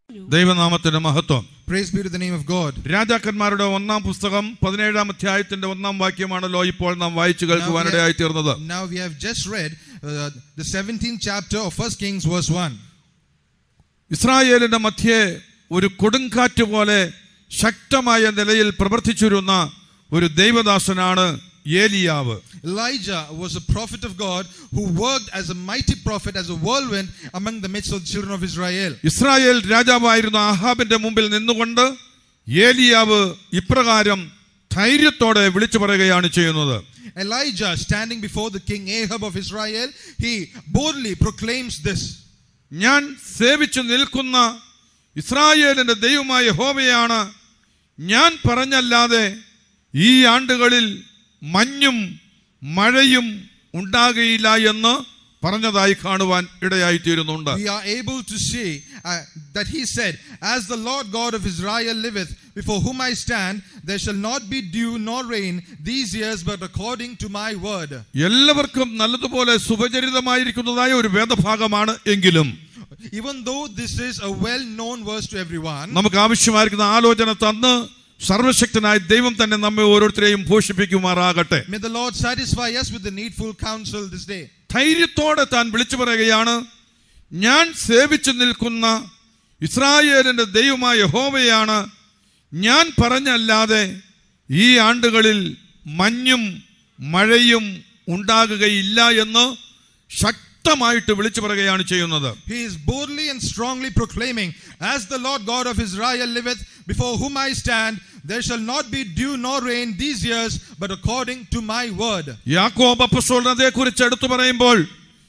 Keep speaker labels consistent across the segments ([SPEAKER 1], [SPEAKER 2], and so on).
[SPEAKER 1] ദൈവനാമത്തിന്റെ മഹത്വം
[SPEAKER 2] Praise be to the name of God.
[SPEAKER 1] രാജാക്കന്മാരുടെ ഒന്നാം പുസ്തകം പതിനേഴാം അധ്യായത്തിന്റെ ഒന്നാം വാക്യമാണല്ലോ ഇപ്പോൾ നാം വായിച്ചു കേൾക്കുവാനിടയായി തീർന്നത്
[SPEAKER 2] Now we have just read uh, the 17th chapter of 1 Kings, verse 1.
[SPEAKER 1] ഇസ്രായേലിന്റെ മധ്യേ ഒരു കൊടുങ്കാറ്റ് പോലെ ശക്തമായ നിലയിൽ പ്രവർത്തിച്ചിരുന്ന ഒരു ദൈവദാസനാണ് ഏലിയാവ്
[SPEAKER 2] Elijah was a prophet of God who worked as a mighty prophet, as a whirlwind among the midst of the children of Israel.
[SPEAKER 1] Israel രാജാവായിരുന്ന അഹാബിന്റെ മുമ്പിൽ നിന്നുകൊണ്ട് ഏലിയാവ് ഇപ്രകാരം ധൈര്യത്തോടെ വിളിച്ചു പറയുകയാണ് ചെയ്യുന്നത്
[SPEAKER 2] Elijah, standing before the king Ahab of Israel, he boldly proclaims this
[SPEAKER 1] ഞാൻ സേവിച്ചു നിൽക്കുന്ന ഇസ്രായേലിന്റെ ദൈവമായ ഹോവയാണ് ഞാൻ പറഞ്ഞല്ലാതെ ഈ ആണ്ടുകളിൽ മഞ്ഞും മഴയും ഉണ്ടാകുകയില്ല എന്ന് പറഞ്ഞതായി കാണുവാൻ ഇടയായി തീരുന്നുണ്ട്
[SPEAKER 2] We are able to see uh, that he said, As the Lord God of Israel liveth, before whom I stand, there shall not be dew nor rain these years, but according to my word.
[SPEAKER 1] എല്ലാവർക്കും നല്ലതുപോലെ സുപചരിതമായിരിക്കുന്നതായ ഒരു വേദഭാഗമാണ് എങ്കിലും
[SPEAKER 2] Even though this is a well known verse to everyone,
[SPEAKER 1] നമുക്ക് ആവശ്യമായിരിക്കുന്ന ആലോചന തന്ന് സർവശക്തനായ ദൈവം തന്നെ നമ്മെ ഓരോരുത്തരെയും പോഷിപ്പിക്കുമാറാകട്ടെ
[SPEAKER 2] may the Lord satisfy us with the needful counsel this day.
[SPEAKER 1] ധൈര്യത്തോടെ താൻ വിളിച്ചു പറയുകയാണ് ഞാൻ സേവിച്ചു നിൽക്കുന്ന ഇസ്രായേലിന്റെ ദൈവമായ യഹോവയാണ് ഞാൻ പറഞ്ഞല്ലാതെ ഈ ആണ്ടുകളിൽ മഞ്ഞും മഴയും ഉണ്ടാകുകയില്ല എന്ന് ശക്തമായിട്ട് വിളിച്ചു പറയുകയാണ് ചെയ്യുന്നത്
[SPEAKER 2] He is boldly and strongly proclaiming, As the Lord God of Israel liveth, before whom I stand, there shall not be dew nor rain these years, but according to my word.
[SPEAKER 1] യാക്കോബ് അപ്പസ്തോലൻ അതേക്കുറിച്ച് എടുത്തു പറയുമ്പോൾ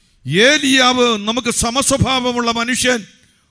[SPEAKER 1] ഏലിയാവ് നമുക്ക് സമസ്വഭാവമുള്ള മനുഷ്യൻ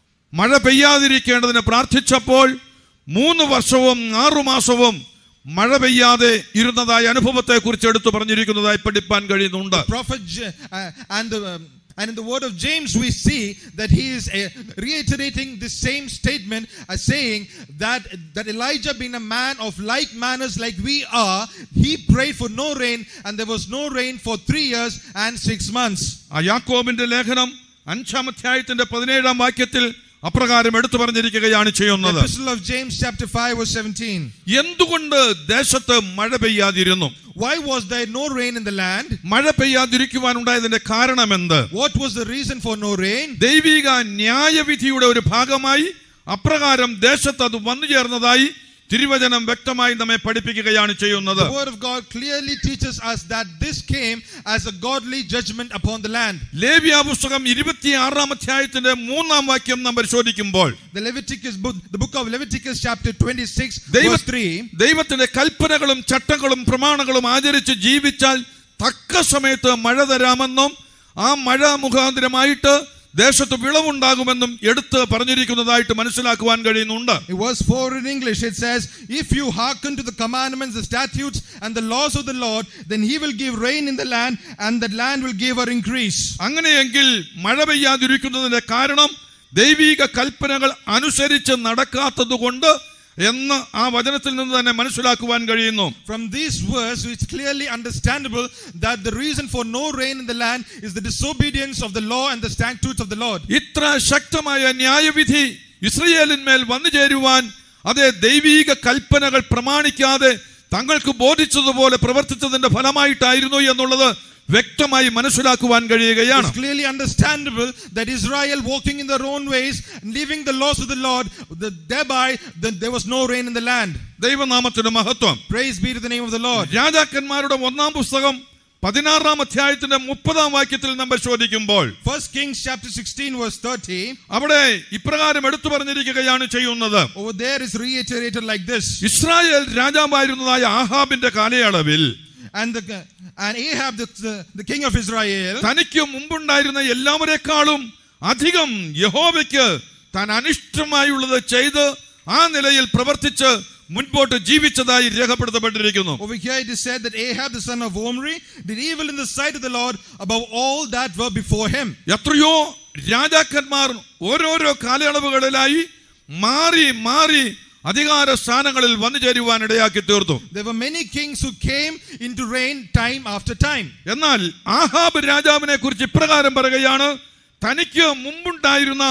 [SPEAKER 1] മഴ പെയ്യാതിരിക്കേണ്ടതിന് പ്രാർത്ഥിച്ചപ്പോൾ മൂന്ന് വർഷവും ആറു മാസവും മഴ പെയ്യാതെ ഇരുന്നതായ അനുഭവത്തെ കുറിച്ച് എടുത്തു പറഞ്ഞിരിക്കുന്നതായി പഠിപ്പാൻ കഴിയുന്നുണ്ട്
[SPEAKER 2] prophet J- uh, and the um, and in the word of James we see that he is uh, reiterating the same statement as saying that that Elijah being a man of like manners like we are he prayed for no rain and there was no rain for 3 years and 6 months
[SPEAKER 1] ആ യാക്കോബിന്റെ ലേഖനം അഞ്ചാം അധ്യായത്തിന്റെ പതിനേഴാം വാക്യത്തിൽ അപ്രകാരം എടുത്തു പറഞ്ഞിരിക്കുകയാണ്
[SPEAKER 2] the
[SPEAKER 1] ചെയ്യുന്നത്
[SPEAKER 2] epistle of James chapter 5 verse 17
[SPEAKER 1] എന്തുകൊണ്ട് ദേശത്ത് മഴ പെയ്യാതിരുന്നു
[SPEAKER 2] why was there no rain in the land
[SPEAKER 1] മഴ പെയ്യാതിരിക്കുവാനുണ്ടായതിന്റെ കാരണമെന്ത്
[SPEAKER 2] what was the reason for no rain
[SPEAKER 1] ദൈവിക ന്യായവിധിയുടെ ഒരു ഭാഗമായി അപ്രകാരം ദേശത്ത് അത് വന്നു ചേർന്നതായി തിരുവചനം വ്യക്തമായി നമ്മെ പഠിപ്പിക്കുകയാണ് ചെയ്യുന്നത്
[SPEAKER 2] the word of God clearly teaches us that this came as a godly judgment upon the land
[SPEAKER 1] ലേവ്യ പുസ്തകം ഇരുപത്തിയാറാം അധ്യായത്തിന്റെ മൂന്നാം വാക്യം നാം പരിശോധിക്കുമ്പോൾ
[SPEAKER 2] The Leviticus book, the book of Leviticus, chapter 26,
[SPEAKER 1] ദൈവ
[SPEAKER 2] verse 3.
[SPEAKER 1] ദൈവത്തിന്റെ കൽപ്പനകളും ചട്ടങ്ങളും പ്രമാണങ്ങളും ആചരിച്ച് ജീവിച്ചാൽ തക്ക സമയത്ത് മഴ തരാമെന്നും ആ മഴ മുഖാന്തരമായിട്ട് ദേശത്ത് വിളവുണ്ടാകുമെന്നും എടുത്ത് പറഞ്ഞിരിക്കുന്നതായിട്ട് മനസ്സിലാക്കുവാൻ കഴിയുന്നുണ്ട്
[SPEAKER 2] In verse 4 in English, it says, If you hearken to the commandments, the statutes, and the laws of the Lord, then he will give rain in the land, and the land will give her increase.
[SPEAKER 1] അങ്ങനെയെങ്കിൽ മഴ പെയ്യാതിരിക്കുന്നതിന്റെ കാരണം ദൈവിക കൽപ്പനകൾ അനുസരിച്ച് നടക്കാത്തത് കൊണ്ട് എന്ന് ആ വചനത്തിൽ നിന്ന് തന്നെ മനസ്സിലാക്കുവാൻ കഴിയുന്നു
[SPEAKER 2] From this verse, it's clearly understandable that the reason for no rain in the land is the disobedience of the law and the statutes of the Lord.
[SPEAKER 1] ഇത്ര ശക്തമായ ന്യായവിധി ഇസ്രയേലിന്മേൽ വന്നു ചേരുവാൻ അതേ ദൈവീക കൽപ്പനകൾ പ്രമാണിക്കാതെ തങ്ങൾക്ക് ബോധിച്ചതുപോലെ പ്രവർത്തിച്ചതിന്റെ ഫലമായിട്ടായിരുന്നു എന്നുള്ളത് വ്യക്തമായി മനസ്സിലാക്കുവാൻ കഴിയുകയാണ്
[SPEAKER 2] It's clearly understandable that Israel walking in their own ways, leaving the laws of the Lord, that thereby that there was no rain in the land.
[SPEAKER 1] ദൈവനാമത്തിന് മഹത്വം
[SPEAKER 2] Praise be to the name of the Lord.
[SPEAKER 1] രാജാക്കന്മാരുടെ ഒന്നാം പുസ്തകം പതിനാറാം അധ്യായത്തിന്റെ മുപ്പതാം വാക്യത്തിൽ നാം പരിശോധിക്കുമ്പോൾ
[SPEAKER 2] First Kings chapter 16 verse 30.
[SPEAKER 1] അവിടെ ഇപ്രകാരം എടുത്തു പറഞ്ഞിരിക്കുകയാണ് ചെയ്യുന്നത്
[SPEAKER 2] Over there is reiterated like this.
[SPEAKER 1] Israel രാജാവായിരുന്നതായ ആഹാബിന്റെ കാലയളവിൽ
[SPEAKER 2] And the and Ahab, the, the, the king of Israel,
[SPEAKER 1] തനിക്ക് മുമ്പുണ്ടായിരുന്ന എല്ലാവരെക്കാളും അധികം യഹോവയ്ക്ക് താൻ അനിഷ്ടമായുള്ളത് ചെയ്ത് ആ നിലയിൽ പ്രവർത്തിച്ച് മുൻപോട്ട് ജീവിച്ചതായി രേഖപ്പെടുത്തപ്പെട്ടിരിക്കുന്നു
[SPEAKER 2] over here it is said that Ahab the son of Omri did evil in the sight of the Lord above all that were before him.
[SPEAKER 1] എത്രയോ രാജാക്കന്മാർ ഓരോരോ കാലയളവുകളിലായി മാറി മാറി അധികാര സ്ഥാനങ്ങളിൽ വന്നു ചേരുവാൻ ഇടയാക്കി തീർത്തു
[SPEAKER 2] There were many kings who came into reign time after time.
[SPEAKER 1] എന്നാൽ ആഹാബ് രാജാവിനെ കുറിച്ച് ഇപ്രകാരം പറയുകയാണ് തനിക്ക് മുമ്പുണ്ടായിരുന്ന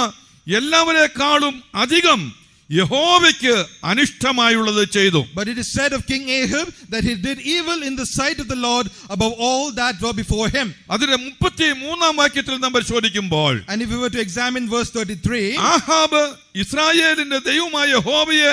[SPEAKER 1] എല്ലാവരെക്കാളും അധികം യഹോവയ്ക്ക് അനിഷ്ടമായുള്ളത് ചെയ്തു
[SPEAKER 2] But it is said of King Ahab that he did evil in the sight of the Lord above all that were before him.
[SPEAKER 1] അതിന്റെ മുപ്പത്തി മൂന്നാം വാക്യത്തിൽ നാം പരിശോധിക്കുമ്പോൾ
[SPEAKER 2] And if we were to examine verse 33,
[SPEAKER 1] Ahab ഇസ്രായേലിന്റെ ദൈവമായ യഹോവയെ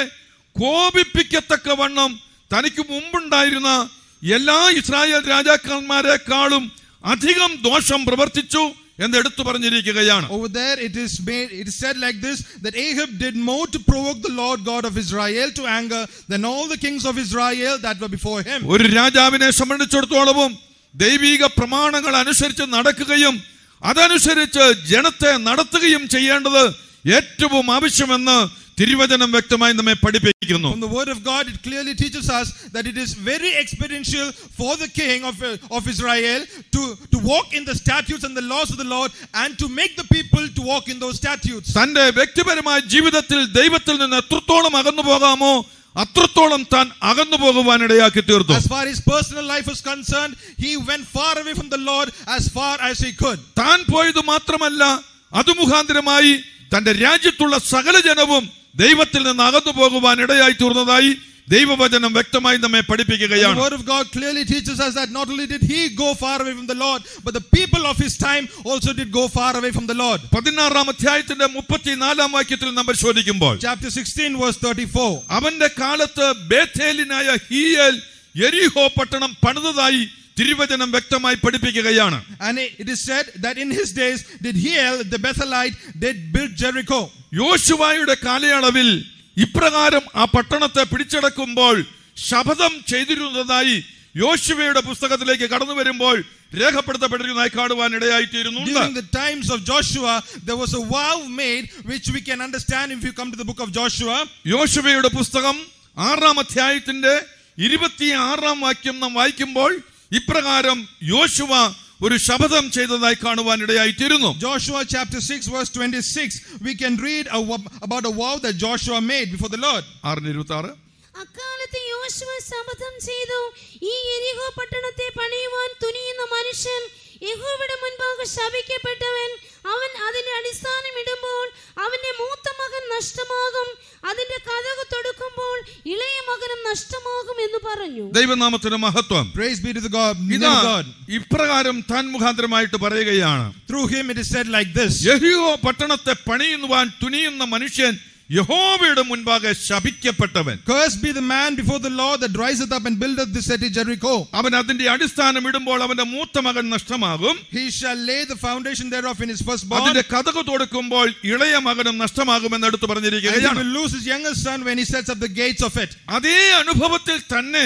[SPEAKER 1] കോപിപ്പിക്കത്തക്കവണ്ണം തനിക്ക് മുമ്പുണ്ടായിരുന്ന എല്ലാ ഇസ്രായേൽ രാജാക്കന്മാരെക്കാളും അധികം ദോഷം പ്രവർത്തിച്ചു എന്ന് എടുത്തു പറഞ്ഞിരിക്കുകയാണ്
[SPEAKER 2] over there it is made it is said like this that Ahab did more to provoke the Lord God of Israel to anger than all the kings of Israel that were before him.
[SPEAKER 1] ഒരു രാജാവിനെ സംബന്ധിച്ചിടത്തോളവും ദൈവിക പ്രമാണങ്ങൾ അനുസരിച്ച് നടക്കുകയും അതനുസരിച്ച് ജനത്തെ നടത്തുകയും ചെയ്യേണ്ടത് ഏറ്റവും ആവശ്യമെന്ന് തിരുവചനം വ്യക്തമായി നമ്മെ പഠിപ്പിക്കുന്നു
[SPEAKER 2] From the word of God, it clearly teaches us that it is very experiential for the king of, uh, of Israel to, to walk in the statutes and the laws of the Lord and to make the people to walk in those statutes.
[SPEAKER 1] തന്റെ വ്യക്തിപരമായ ജീവിതത്തിൽ ദൈവത്തിൽ നിന്ന് എത്രത്തോളം അകന്നു പോകാമോ അത്രത്തോളം താൻ അകന്നു പോകുവാൻ ഇടയാക്കി തീർത്തു
[SPEAKER 2] As far as personal life is concerned, he went far away from the Lord as far as he could.
[SPEAKER 1] താൻ പോയത് മാത്രമല്ല അത് മുഖാന്തരമായി തന്റെ രാജ്യത്തുള്ള സകല ജനവും ദൈവത്തിൽ നിന്ന് അകന്നു പോകുവാൻ ഇടയായി തീർന്നതായി ദൈവവചനം വ്യക്തമായി നമ്മെ
[SPEAKER 2] The
[SPEAKER 1] പഠിപ്പിക്കുകയാണ്
[SPEAKER 2] word of God clearly teaches us that not only did he go far away from the Lord, but the people of his time also did go far away from the Lord.
[SPEAKER 1] പതിനാറാം അധ്യായത്തിന്റെ മുപ്പത്തിനാലാം വാക്യത്തിൽ നാം പരിശോധിക്കുമ്പോൾ
[SPEAKER 2] Chapter 16, verse 34.
[SPEAKER 1] അവന്റെ കാലത്ത് ബേഥേലിനായ ഹീയൽ എരിഹോ പട്ടണം പണിതതായി തിരുവചനം വ്യക്തമായി പഠിപ്പിക്കുകയാണ്
[SPEAKER 2] And it it is said that in his days did Hiel the Bethelite did build Jericho.
[SPEAKER 1] യോശുവായുടെ കാലയളവിൽ ഇപ്രകാരം ആ പട്ടണത്തെ പിടിച്ചടക്കുമ്പോൾ ശപഥം ചെയ്തിരുന്നതായി യോശുവയുടെ പുസ്തകത്തിലേക്ക് കടന്നു വരുമ്പോൾ രേഖപ്പെടുത്തപ്പെട്ടിരുന്നതായി കാണുവാൻ ഇടയായിത്തീരുന്നുണ്ട്
[SPEAKER 2] During the times of Joshua, there was a vow made which we can understand if you come to the book of Joshua.
[SPEAKER 1] യോശുവയുടെ പുസ്തകം ആറാം അധ്യായത്തിന്റെ ഇരുപത്തി ആറാം വാക്യം നാം വായിക്കുമ്പോൾ ഇപ്രകാരം യോശുവ ഒരു ശപഥം ചെയ്തതായി കാണുവാൻ ഇടയായിത്തീരുന്നു
[SPEAKER 2] Joshua chapter 6, verse 26, we can read a, wo- about a vow that Joshua made before the Lord.
[SPEAKER 1] ആറിന് ഇരുപത്തി ആറ്
[SPEAKER 3] അക്കാലത്ത് യോശുവ ശപഥം ചെയ്തു ഈ എരിഹോ പട്ടണത്തെ പണിയുവാൻ തുനിയുന്ന മനുഷ്യൻ യഹോവയുടെ മുൻപാകെ ശപിക്കപ്പെട്ടവൻ അവൻ അതിന്റെ അടിസ്ഥാനം ഇടുമ്പോൾ അവന്റെ മൂത്ത മകൻ നഷ്ടമാകും അതിന്റെ കഥക് തൊടുക്കുമ്പോൾ ഇളയ മകനും നഷ്ടമാകും എന്ന് പറഞ്ഞു
[SPEAKER 1] ദൈവനാമത്തിന് മഹത്വം
[SPEAKER 2] Praise be to the God, name
[SPEAKER 1] ഇതാ
[SPEAKER 2] of God.
[SPEAKER 1] ഇപ്രകാരം താൻ മുഖാന്തരമായിട്ട് പറയുകയാണ്
[SPEAKER 2] Through him it is said like this.
[SPEAKER 1] യഹിയോ പട്ടണത്തെ പണിയുവാൻ തുനിയുന്ന മനുഷ്യൻ യഹോവയുടെ മുൻപാകെ ശപിക്കപ്പെട്ടവൻ
[SPEAKER 2] Cursed be the man before the Lord that riseth up and buildeth the city Jericho.
[SPEAKER 1] അവൻ അതിന്റെ അടിസ്ഥാനം ഇടുമ്പോൾ അവന്റെ മൂത്ത മകൻ നഷ്ടമാകും
[SPEAKER 2] He shall lay the foundation thereof in his firstborn.
[SPEAKER 1] അതിന്റെ കഥക് കൊടുക്കുമ്പോൾ ഇളയ മകനും നഷ്ടമാകുമെന്ന് എടുത്തു
[SPEAKER 2] And he
[SPEAKER 1] പറഞ്ഞിരിക്കുകയാണ്
[SPEAKER 2] will lose his younger son when he sets up the gates of it.
[SPEAKER 1] അതേ അനുഭവത്തിൽ തന്നെ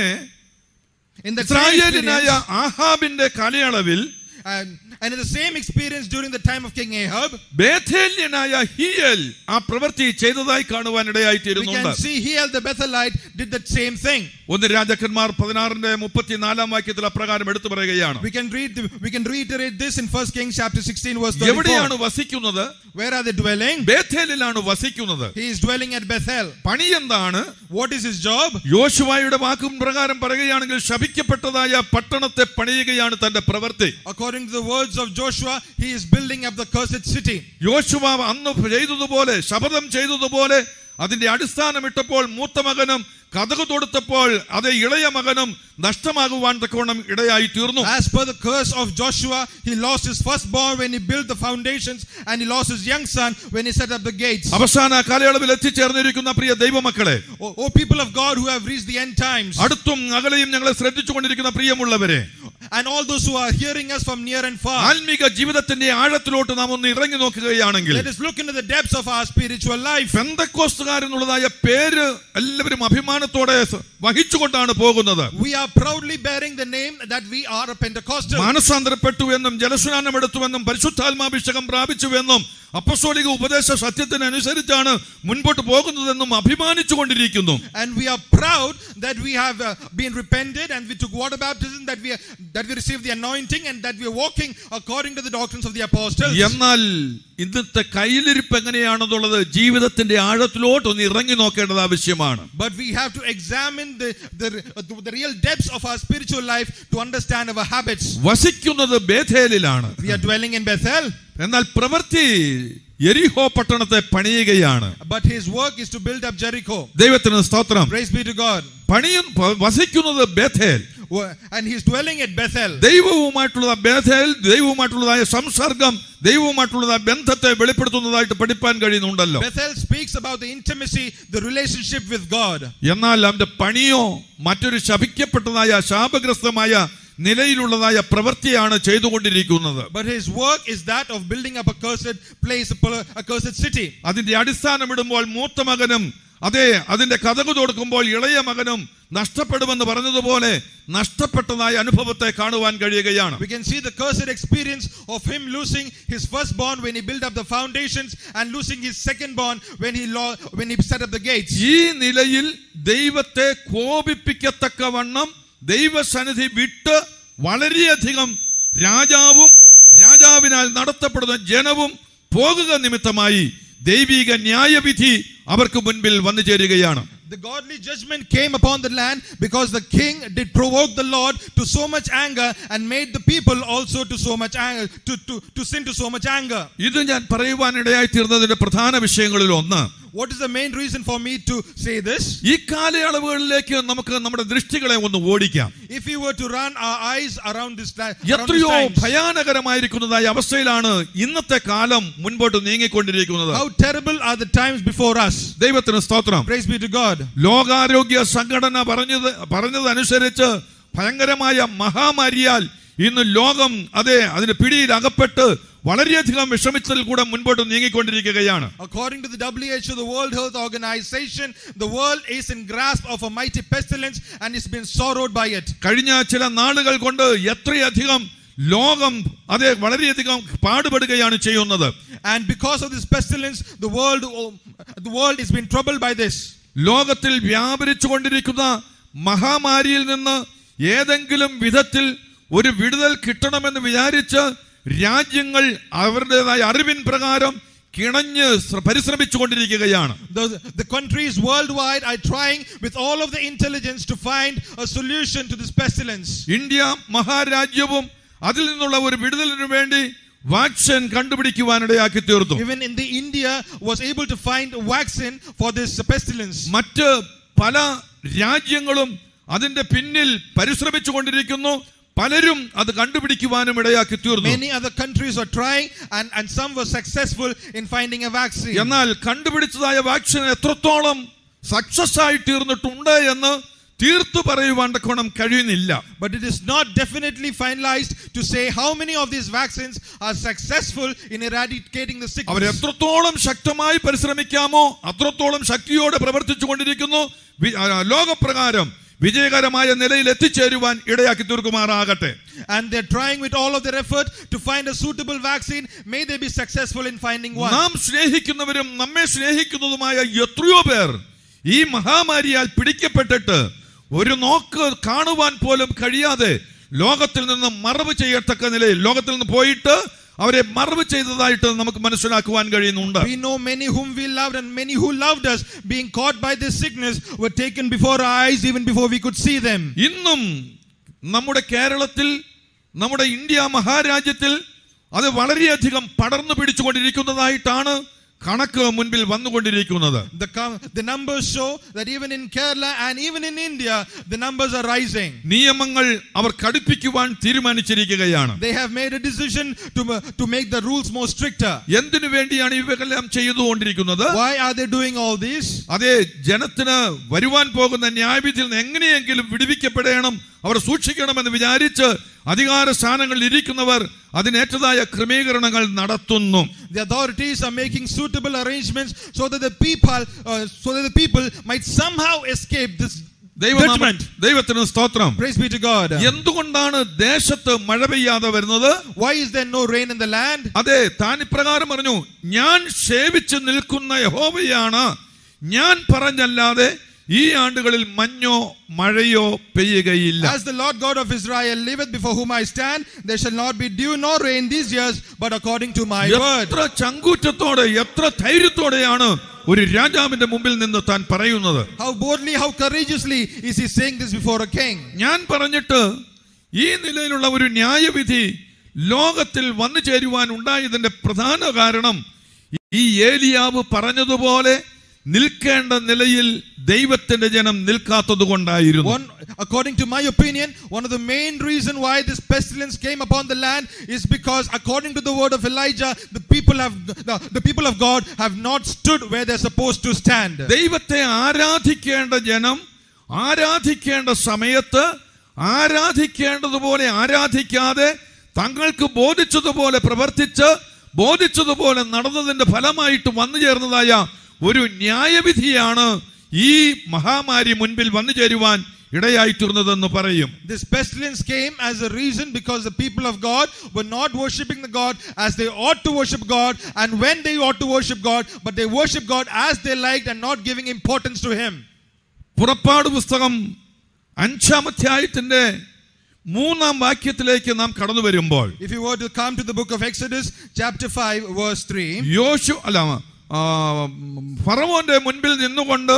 [SPEAKER 2] In the same
[SPEAKER 1] ഇസ്രായേലിനായ
[SPEAKER 2] experience,
[SPEAKER 1] ആഹാബിന്റെ കാലയളവിൽ
[SPEAKER 2] and, and in the same experience during the time of King Ahab,
[SPEAKER 1] ബേഥേല്യനായ ഹിയൽ ആ പ്രവൃത്തി ചെയ്തതായി കാണുവാൻ
[SPEAKER 2] we
[SPEAKER 1] ഇടയായിത്തീരുന്നുണ്ട്
[SPEAKER 2] can see Hiel the Bethelite did that same thing.
[SPEAKER 1] ഒന്ന് രാജാക്കന്മാർ പതിനാറിന്റെ മുപ്പത്തിനാലാം വാക്യത്തിൽ അപ്രകാരം എടുത്തു പറയുകയാണ്
[SPEAKER 2] We can read, the- we can reiterate this in 1 Kings chapter 16 verse
[SPEAKER 1] എവിടെയാണ്
[SPEAKER 2] 34.
[SPEAKER 1] വസിക്കുന്നത്
[SPEAKER 2] Where are they dwelling?
[SPEAKER 1] ബേഥേലിലാണ് വസിക്കുന്നത്
[SPEAKER 2] He is dwelling at Bethel.
[SPEAKER 1] പണി എന്താണ്
[SPEAKER 2] What is his job?
[SPEAKER 1] യോശുവായുടെ വാക്കും പ്രകാരം പറയുകയാണെങ്കിൽ ശപിക്കപ്പെട്ടതായ പട്ടണത്തെ പണിയുകയാണ് തന്റെ പ്രവൃത്തി
[SPEAKER 2] According to the words of Joshua, he is building up the cursed city.
[SPEAKER 1] യോശുവ അന്ന് ചെയ്തതുപോലെ ശപഥം ചെയ്തതുപോലെ അതിന്റെ അടിസ്ഥാനം ഇട്ടപ്പോൾ മൂത്ത മകനും കഥകു തൊടുത്തപ്പോൾ അത് ഇളയ മകനും നഷ്ടമാകുവാൻ തക്കവണ്ണം ഇടയായി തീർന്നു
[SPEAKER 2] As per the curse of Joshua, he lost his firstborn when he built the foundations, and he lost his young son when he set up the gates.
[SPEAKER 1] അവസാന കാലയളവിൽ എത്തിച്ചേർന്നിരിക്കുന്ന പ്രിയ ദൈവമക്കളെ
[SPEAKER 2] O, o people of God who have reached the end times,
[SPEAKER 1] അടുത്തും അകലെയും ഞങ്ങളെ ശ്രദ്ധിച്ചുകൊണ്ടിരിക്കുന്ന പ്രിയമുള്ളവരെ
[SPEAKER 2] and all those who are hearing us from near and far,
[SPEAKER 1] ആത്മീക ജീവിതത്തിന്റെ ആഴത്തിലോട്ട് നാം ഒന്ന് ഇറങ്ങി നോക്കുകയാണെങ്കിൽ
[SPEAKER 2] let us look into the depths of our spiritual life.
[SPEAKER 1] പെന്തക്കോസ്തുകാരെന്നുള്ളതായ പേര് എല്ലാവരും അഭിമാനത്തോടെ സ- വഹിച്ചുകൊണ്ടാണ് പോകുന്നത്
[SPEAKER 2] We are proudly bearing the name that we are a Pentecostal.
[SPEAKER 1] മാനസാന്തരപ്പെട്ടു എന്നും ജലസ്നാനം എടുത്തുവെന്നും പരിശുദ്ധാത്മാഭിഷേകം പ്രാപിച്ചുവെന്നും അപ്പസ്തോലിക ഉപദേശ സത്യത്തിനനുസരിച്ചാണ് മുൻപോട്ട് പോകുന്നതെന്നും അഭിമാനിച്ചു കൊണ്ടിരിക്കുന്നു
[SPEAKER 2] And we are proud that we have uh, been repented and we took water baptism, that we, that we received the anointing and that we are walking according to the doctrines of the apostles.
[SPEAKER 1] എന്നാൽ ഇന്നത്തെ കയ്യിലിരിപ്പ് എങ്ങനെയാണെന്നുള്ളത് ജീവിതത്തിന്റെ ആഴത്തിലോട്ട് ഒന്ന് ഇറങ്ങി നോക്കേണ്ടത് ആവശ്യമാണ്
[SPEAKER 2] But we have to examine the, the, the real depths of our spiritual life to understand our habits.
[SPEAKER 1] വസിക്കുന്നത് ബേഥേലിലാണ്
[SPEAKER 2] We are dwelling in Bethel.
[SPEAKER 1] എന്നാൽ പ്രവൃത്തി എരിഹോ പട്ടണത്തെ പണിയുകയാണ്
[SPEAKER 2] But his work is to build up Jericho.
[SPEAKER 1] ദൈവത്തിന് സ്തോത്രം
[SPEAKER 2] Praise be to God.
[SPEAKER 1] പണിയും പ- വസിക്കുന്നത് Bethel
[SPEAKER 2] Wo- And he's dwelling at Bethel.
[SPEAKER 1] ദൈവവുമായിട്ടുള്ള ബേഥേൽ ദൈവവുമായിട്ടുള്ളതായ സംസർഗം ദൈവവുമായിട്ടുള്ളതായ ബന്ധത്തെ വെളിപ്പെടുത്തുന്നതായിട്ട് പഠിപ്പാൻ കഴിയുന്നുണ്ടല്ലോ
[SPEAKER 2] Bethel speaks about the intimacy, the relationship with God.
[SPEAKER 1] എന്നാൽ അവന്റെ പണിയോ മറ്റൊരു ശപിക്കപ്പെട്ടതായ ശാപഗ്രസ്തമായ നിലയിലുള്ളതായ പ്രവൃത്തിയാണ് ചെയ്തുകൊണ്ടിരിക്കുന്നത്
[SPEAKER 2] But his work is that of building up a cursed place, a pol- a cursed city.
[SPEAKER 1] അതിന്റെ അടിസ്ഥാനമിടുമ്പോൾ മൂത്ത മകനും അതെ അതിന്റെ കഥകു കൊടുക്കുമ്പോൾ ഇളയ മകനും നഷ്ടപ്പെടുമെന്ന് പറഞ്ഞതുപോലെ നഷ്ടപ്പെട്ടതായ അനുഭവത്തെ കാണുവാൻ കഴിയുകയാണ്
[SPEAKER 2] We can see the cursed experience of him losing his firstborn when he built up the foundations and losing his secondborn when he lo- when he set up the gates.
[SPEAKER 1] ഈ നിലയിൽ ദൈവത്തെ കോപിപ്പിക്കത്തക്കവണ്ണം ദൈവസന്നിധി വിട്ട് വളരെയധികം രാജാവും രാജാവിനാൽ നടത്തപ്പെടുന്ന ജനവും പോകുക നിമിത്തമായി ദൈവിക ന്യായവിധി അവർക്ക് മുൻപിൽ വന്നു ചേരുകയാണ്
[SPEAKER 2] The godly judgment came upon the land because the king did provoke the Lord to so much anger and made the people also to so much anger to, to, to sin to so much anger.
[SPEAKER 1] ഇത് ഞാൻ പറയുവാനിടയായി തീർന്നതിന്റെ പ്രധാന വിഷയങ്ങളിൽ ഒന്ന്
[SPEAKER 2] What is the main reason for me to say this?
[SPEAKER 1] ഈ കാലയളവുകളിലേക്ക് നമുക്ക് നമ്മുടെ ദൃഷ്ടികളെ ഒന്ന് ഓടിക്കാം
[SPEAKER 2] If we were to run our eyes around this, li- around
[SPEAKER 1] എത്രയോ
[SPEAKER 2] these times,
[SPEAKER 1] ഭയാനകരമായിരിക്കുന്നതായ അവസ്ഥയിലാണ് ഇന്നത്തെ കാലം മുൻപോട്ട് നീങ്ങിക്കൊണ്ടിരിക്കുന്നത്
[SPEAKER 2] how terrible are the times before us.
[SPEAKER 1] ദൈവത്തിന് സ്തോത്രം
[SPEAKER 2] Praise be to God.
[SPEAKER 1] ലോകാരോഗ്യ സംഘടന പറഞ്ഞത് പറഞ്ഞതനുസരിച്ച് ഭയങ്കരമായ മഹാമാരിയാൽ ഇന്ന് ലോകം അതെ അതിന് പിടിയിൽ അകപ്പെട്ട് വളരെയധികം വിഷമിച്ചതിൽ കൂടെ മുൻപോട്ട് നീങ്ങിക്കൊണ്ടിരിക്കുകയാണ്
[SPEAKER 2] According to the WHO, the World Health Organization, the world is in grasp of a mighty pestilence and is been sorrowed by it.
[SPEAKER 1] കഴിഞ്ഞ ചില നാളുകൾ കൊണ്ട് എത്രയധികം ലോകം അതെ വളരെയധികം പാടുപെടുകയാണ് ചെയ്യുന്നത്
[SPEAKER 2] And because of this pestilence, the world, oh, the world is being troubled by this.
[SPEAKER 1] ലോകത്തിൽ വ്യാപരിച്ചു കൊണ്ടിരിക്കുന്ന മഹാമാരിയിൽ നിന്ന് ഏതെങ്കിലും വിധത്തിൽ ഒരു വിടുതൽ കിട്ടണമെന്ന് വിചാരിച്ച് രാജ്യങ്ങൾ അവരുടേതായ അറിവിൻ പ്രകാരം കിണഞ്ഞ് ശ്ര- പരിശ്രമിച്ചു കൊണ്ടിരിക്കുകയാണ്
[SPEAKER 2] The, the countries worldwide are trying with all of the intelligence to find a solution to this pestilence.
[SPEAKER 1] India മഹാരാജ്യവും അതിൽ നിന്നുള്ള ഒരു വിടുതലിനു വേണ്ടി വാക്സിൻ കണ്ടുപിടിക്കുവാനിടയാക്കി തീർന്നു
[SPEAKER 2] Even in the India was able to find vaccine for this pestilence.
[SPEAKER 1] മറ്റ് പല രാജ്യങ്ങളും അതിന്റെ പിന്നിൽ പരിശ്രമിച്ചു കൊണ്ടിരിക്കുന്നു പലരും അത് കണ്ടുപിടിക്കുവാനും ഇടയാക്കി തീർന്നു
[SPEAKER 2] Many other countries are trying and, and some were successful in finding a vaccine.
[SPEAKER 1] എന്നാൽ കണ്ടുപിടിച്ചതായ വാക്സിൻ എത്രത്തോളം സക്സസ് ആയി തീർന്നിട്ടുണ്ട് എന്ന് തീർത്തു പറയുവാൻ തക്കോണം കഴിയുന്നില്ല
[SPEAKER 2] But it is not definitely finalized to say how many of these vaccines are successful in eradicating the
[SPEAKER 1] our
[SPEAKER 2] sickness.
[SPEAKER 1] എത്രത്തോളം ശക്തമായി പരിശ്രമിക്കാമോ അത്രത്തോളം ശക്തിയോടെ പ്രവർത്തിച്ചു കൊണ്ടിരിക്കുന്നു വി- ആ, ലോകപ്രകാരം വിജയകരമായ നിലയിൽ എത്തിച്ചേരുവാൻ ഇടയാക്കി തീർക്കുമാറാകട്ടെ
[SPEAKER 2] And they're trying with all of their effort to find a suitable vaccine. May they be successful in finding one.
[SPEAKER 1] നാം സ്നേഹിക്കുന്നവരും നമ്മെ സ്നേഹിക്കുന്നതുമായ എത്രയോ പേർ ഈ മഹാമാരിയാൽ പിടിക്കപ്പെട്ടിട്ട് ഒരു നോക്ക് കാണുവാൻ പോലും കഴിയാതെ ലോകത്തിൽ നിന്ന് മറവ് ചെയ്യത്തക്ക നിലയിൽ ലോകത്തിൽ നിന്ന് പോയിട്ട് അവരെ മറവ് ചെയ്തതായിട്ട് നമുക്ക് മനസ്സിലാക്കുവാൻ കഴിയുന്നുണ്ട്
[SPEAKER 2] We know many whom we loved and many who loved us being caught by this sickness were taken before our eyes even before we could see them.
[SPEAKER 1] ഇന്നും നമ്മുടെ കേരളത്തിൽ നമ്മുടെ ഇന്ത്യ മഹാരാജ്യത്തിൽ അത് വളരെയധികം പടർന്നു പിടിച്ചുകൊണ്ടിരിക്കുന്നതായിട്ടാണ് കണക്ക് മുൻപിൽ വന്നുകൊണ്ടിരിക്കുന്നത്
[SPEAKER 2] The, com- the numbers show that even in Kerala and even in India, the numbers are rising.
[SPEAKER 1] നിയമങ്ങൾ അവർ കടുപ്പിക്കുവാൻ തീരുമാനിച്ചിരിക്കുകയാണ്
[SPEAKER 2] They have made a decision to, to make the rules more stricter.
[SPEAKER 1] എന്തിനു വേണ്ടിയാണ് ഇവയെല്ലാം ചെയ്തുകൊണ്ടിരിക്കുന്നത്
[SPEAKER 2] Why are they doing all this?
[SPEAKER 1] അതെ ജനത്തിന് വരുവാൻ പോകുന്ന ന്യായവിധിയിൽ നിന്ന് എങ്ങനെയെങ്കിലും വിടുവിക്കപ്പെടണം അവർ സൂക്ഷിക്കണമെന്ന് വിചാരിച്ച് അധികാര സ്ഥാനങ്ങളിൽ ഇരിക്കുന്നവർ അതിനേറ്റതായ ക്രമീകരണങ്ങൾ നടത്തുന്നു
[SPEAKER 2] The authorities are making suitable arrangements so that the people, uh, so that the people might somehow escape this
[SPEAKER 1] ദൈവനാമ-
[SPEAKER 2] judgment.
[SPEAKER 1] ദൈവത്തിന് സ്തോത്രം
[SPEAKER 2] Praise be to God.
[SPEAKER 1] എന്തുകൊണ്ടാണ് ദേശത്ത് മഴ പെയ്യാതെ വരുന്നത്
[SPEAKER 2] Why is there no rain in the land?
[SPEAKER 1] അതെ താൻ ഇപ്രകാരം പറഞ്ഞു ഞാൻ സേവിച്ച് നിൽക്കുന്ന യഹോവയാണ് ഞാൻ പറഞ്ഞല്ലാതെ ഈ ആണ്ടുകളിൽ മഞ്ഞോ മഴയോ പെയ്യുകയില്ല
[SPEAKER 2] As the Lord God of Israel liveth before whom I stand, there shall not be dew nor rain these years, but according to my word.
[SPEAKER 1] എത്ര ചങ്കൂറ്റത്തോടെ എത്ര ധൈര്യത്തോടെയാണ് ഒരു രാജാവിന്റെ മുമ്പിൽ നിന്ന് താൻ പറയുന്നത്
[SPEAKER 2] How boldly, how courageously is he saying this before a king?
[SPEAKER 1] ഞാൻ പറഞ്ഞിട്ട് ഈ നിലയിലുള്ള ഒരു ന്യായവിധി ലോകത്തിൽ വന്നു ചേരുവാൻ ഉണ്ടായതിന്റെ പ്രധാന കാരണം ഈ ഏലിയാവ് പറഞ്ഞതുപോലെ നിൽക്കേണ്ട നിലയിൽ ദൈവത്തിന്റെ ജനം നിൽക്കാത്തത് കൊണ്ടായിരുന്നു
[SPEAKER 2] One, according to my opinion, one of the main reason why this pestilence came upon the land is because, according to the word of Elijah, the people have the, the people of God have not stood where they're supposed to stand.
[SPEAKER 1] ദൈവത്തെ ആരാധിക്കേണ്ട ജനം ആരാധിക്കേണ്ട സമയത്ത് ആരാധിക്കേണ്ടതുപോലെ ആരാധിക്കാതെ തങ്ങൾക്ക് ബോധിച്ചതുപോലെ പ്രവർത്തിച്ച് ബോധിച്ചതുപോലെ നടന്നതിന്റെ ഫലമായിട്ട് വന്നു ചേർന്നതായ ഒരു ന്യായവിധിയാണ് ഈ മഹാമാരി മുൻപിൽ വന്നു ചേരുവാൻ ഇടയായിത്തീർന്നതെന്ന് പറയും
[SPEAKER 2] This pestilence came as a reason because the people of God were not worshipping the God as they ought to worship God and when they ought to worship God, but they worship God as they liked and not giving importance to Him.
[SPEAKER 1] പുറപ്പാട് പുസ്തകം അഞ്ചാം അധ്യായത്തിന്റെ മൂന്നാം വാക്യത്തിലേക്ക് നാം കടന്നു വരുമ്പോൾ
[SPEAKER 2] If you were to come to the book of Exodus, chapter 5, verse 3,
[SPEAKER 1] യോശു അല്ല ആ, ഫറവോന്റെ മുൻപിൽ നിന്നുകൊണ്ട്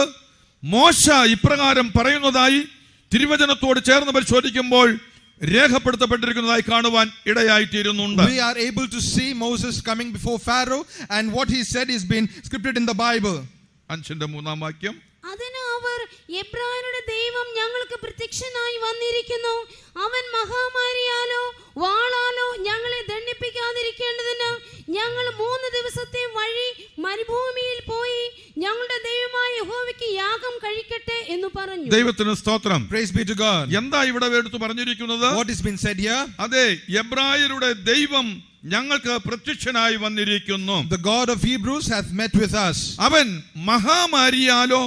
[SPEAKER 1] മോശ ഇപ്രകാരം പറയുന്നതായി തിരുവചനത്തോട് ചേർന്ന് പരിശോധിക്കുമ്പോൾ രേഖപ്പെടുത്തപ്പെട്ടിരിക്കുന്നതായി കാണുവാൻ ഇടയായിത്തീരുന്നുണ്ട്
[SPEAKER 2] we are able to see Moses coming before Pharaoh, and what he said is been scripted in the Bible.
[SPEAKER 1] അഞ്ചിന്റെ മൂന്നാം വാക്യം
[SPEAKER 3] അതിന് അവർ എബ്രായരുടെ ദൈവം ഞങ്ങൾക്ക് പ്രത്യക്ഷനായി വന്നിരിക്കുന്നു അവൻ മഹാമാരിയാലോ വാളാലോ ഞങ്ങളെ ദണ്ഡിപ്പിക്കാതിരിക്കേണ്ടതിന് ഞങ്ങൾ മൂന്ന് ദിവസത്തെ വഴി മരുഭൂമിയിൽ പോയി ഞങ്ങളുടെ ദൈവമായ യഹോവയ്ക്ക് യാഗം കഴിക്കട്ടെ എന്ന് പറഞ്ഞു
[SPEAKER 1] ദൈവത്തിന് സ്തോത്രം
[SPEAKER 2] Praise be to God.
[SPEAKER 1] എന്താ ഇവിടെ എടുത്ത് പറഞ്ഞിരിക്കുന്നത്
[SPEAKER 2] What has been said here?
[SPEAKER 1] അതെ എബ്രായരുടെ ദൈവം ഞങ്ങൾക്ക് പ്രത്യക്ഷനായി വന്നിരിക്കുന്നു
[SPEAKER 2] The God of Hebrews hath met with us.
[SPEAKER 1] അവൻ മഹാമാരിയാലോ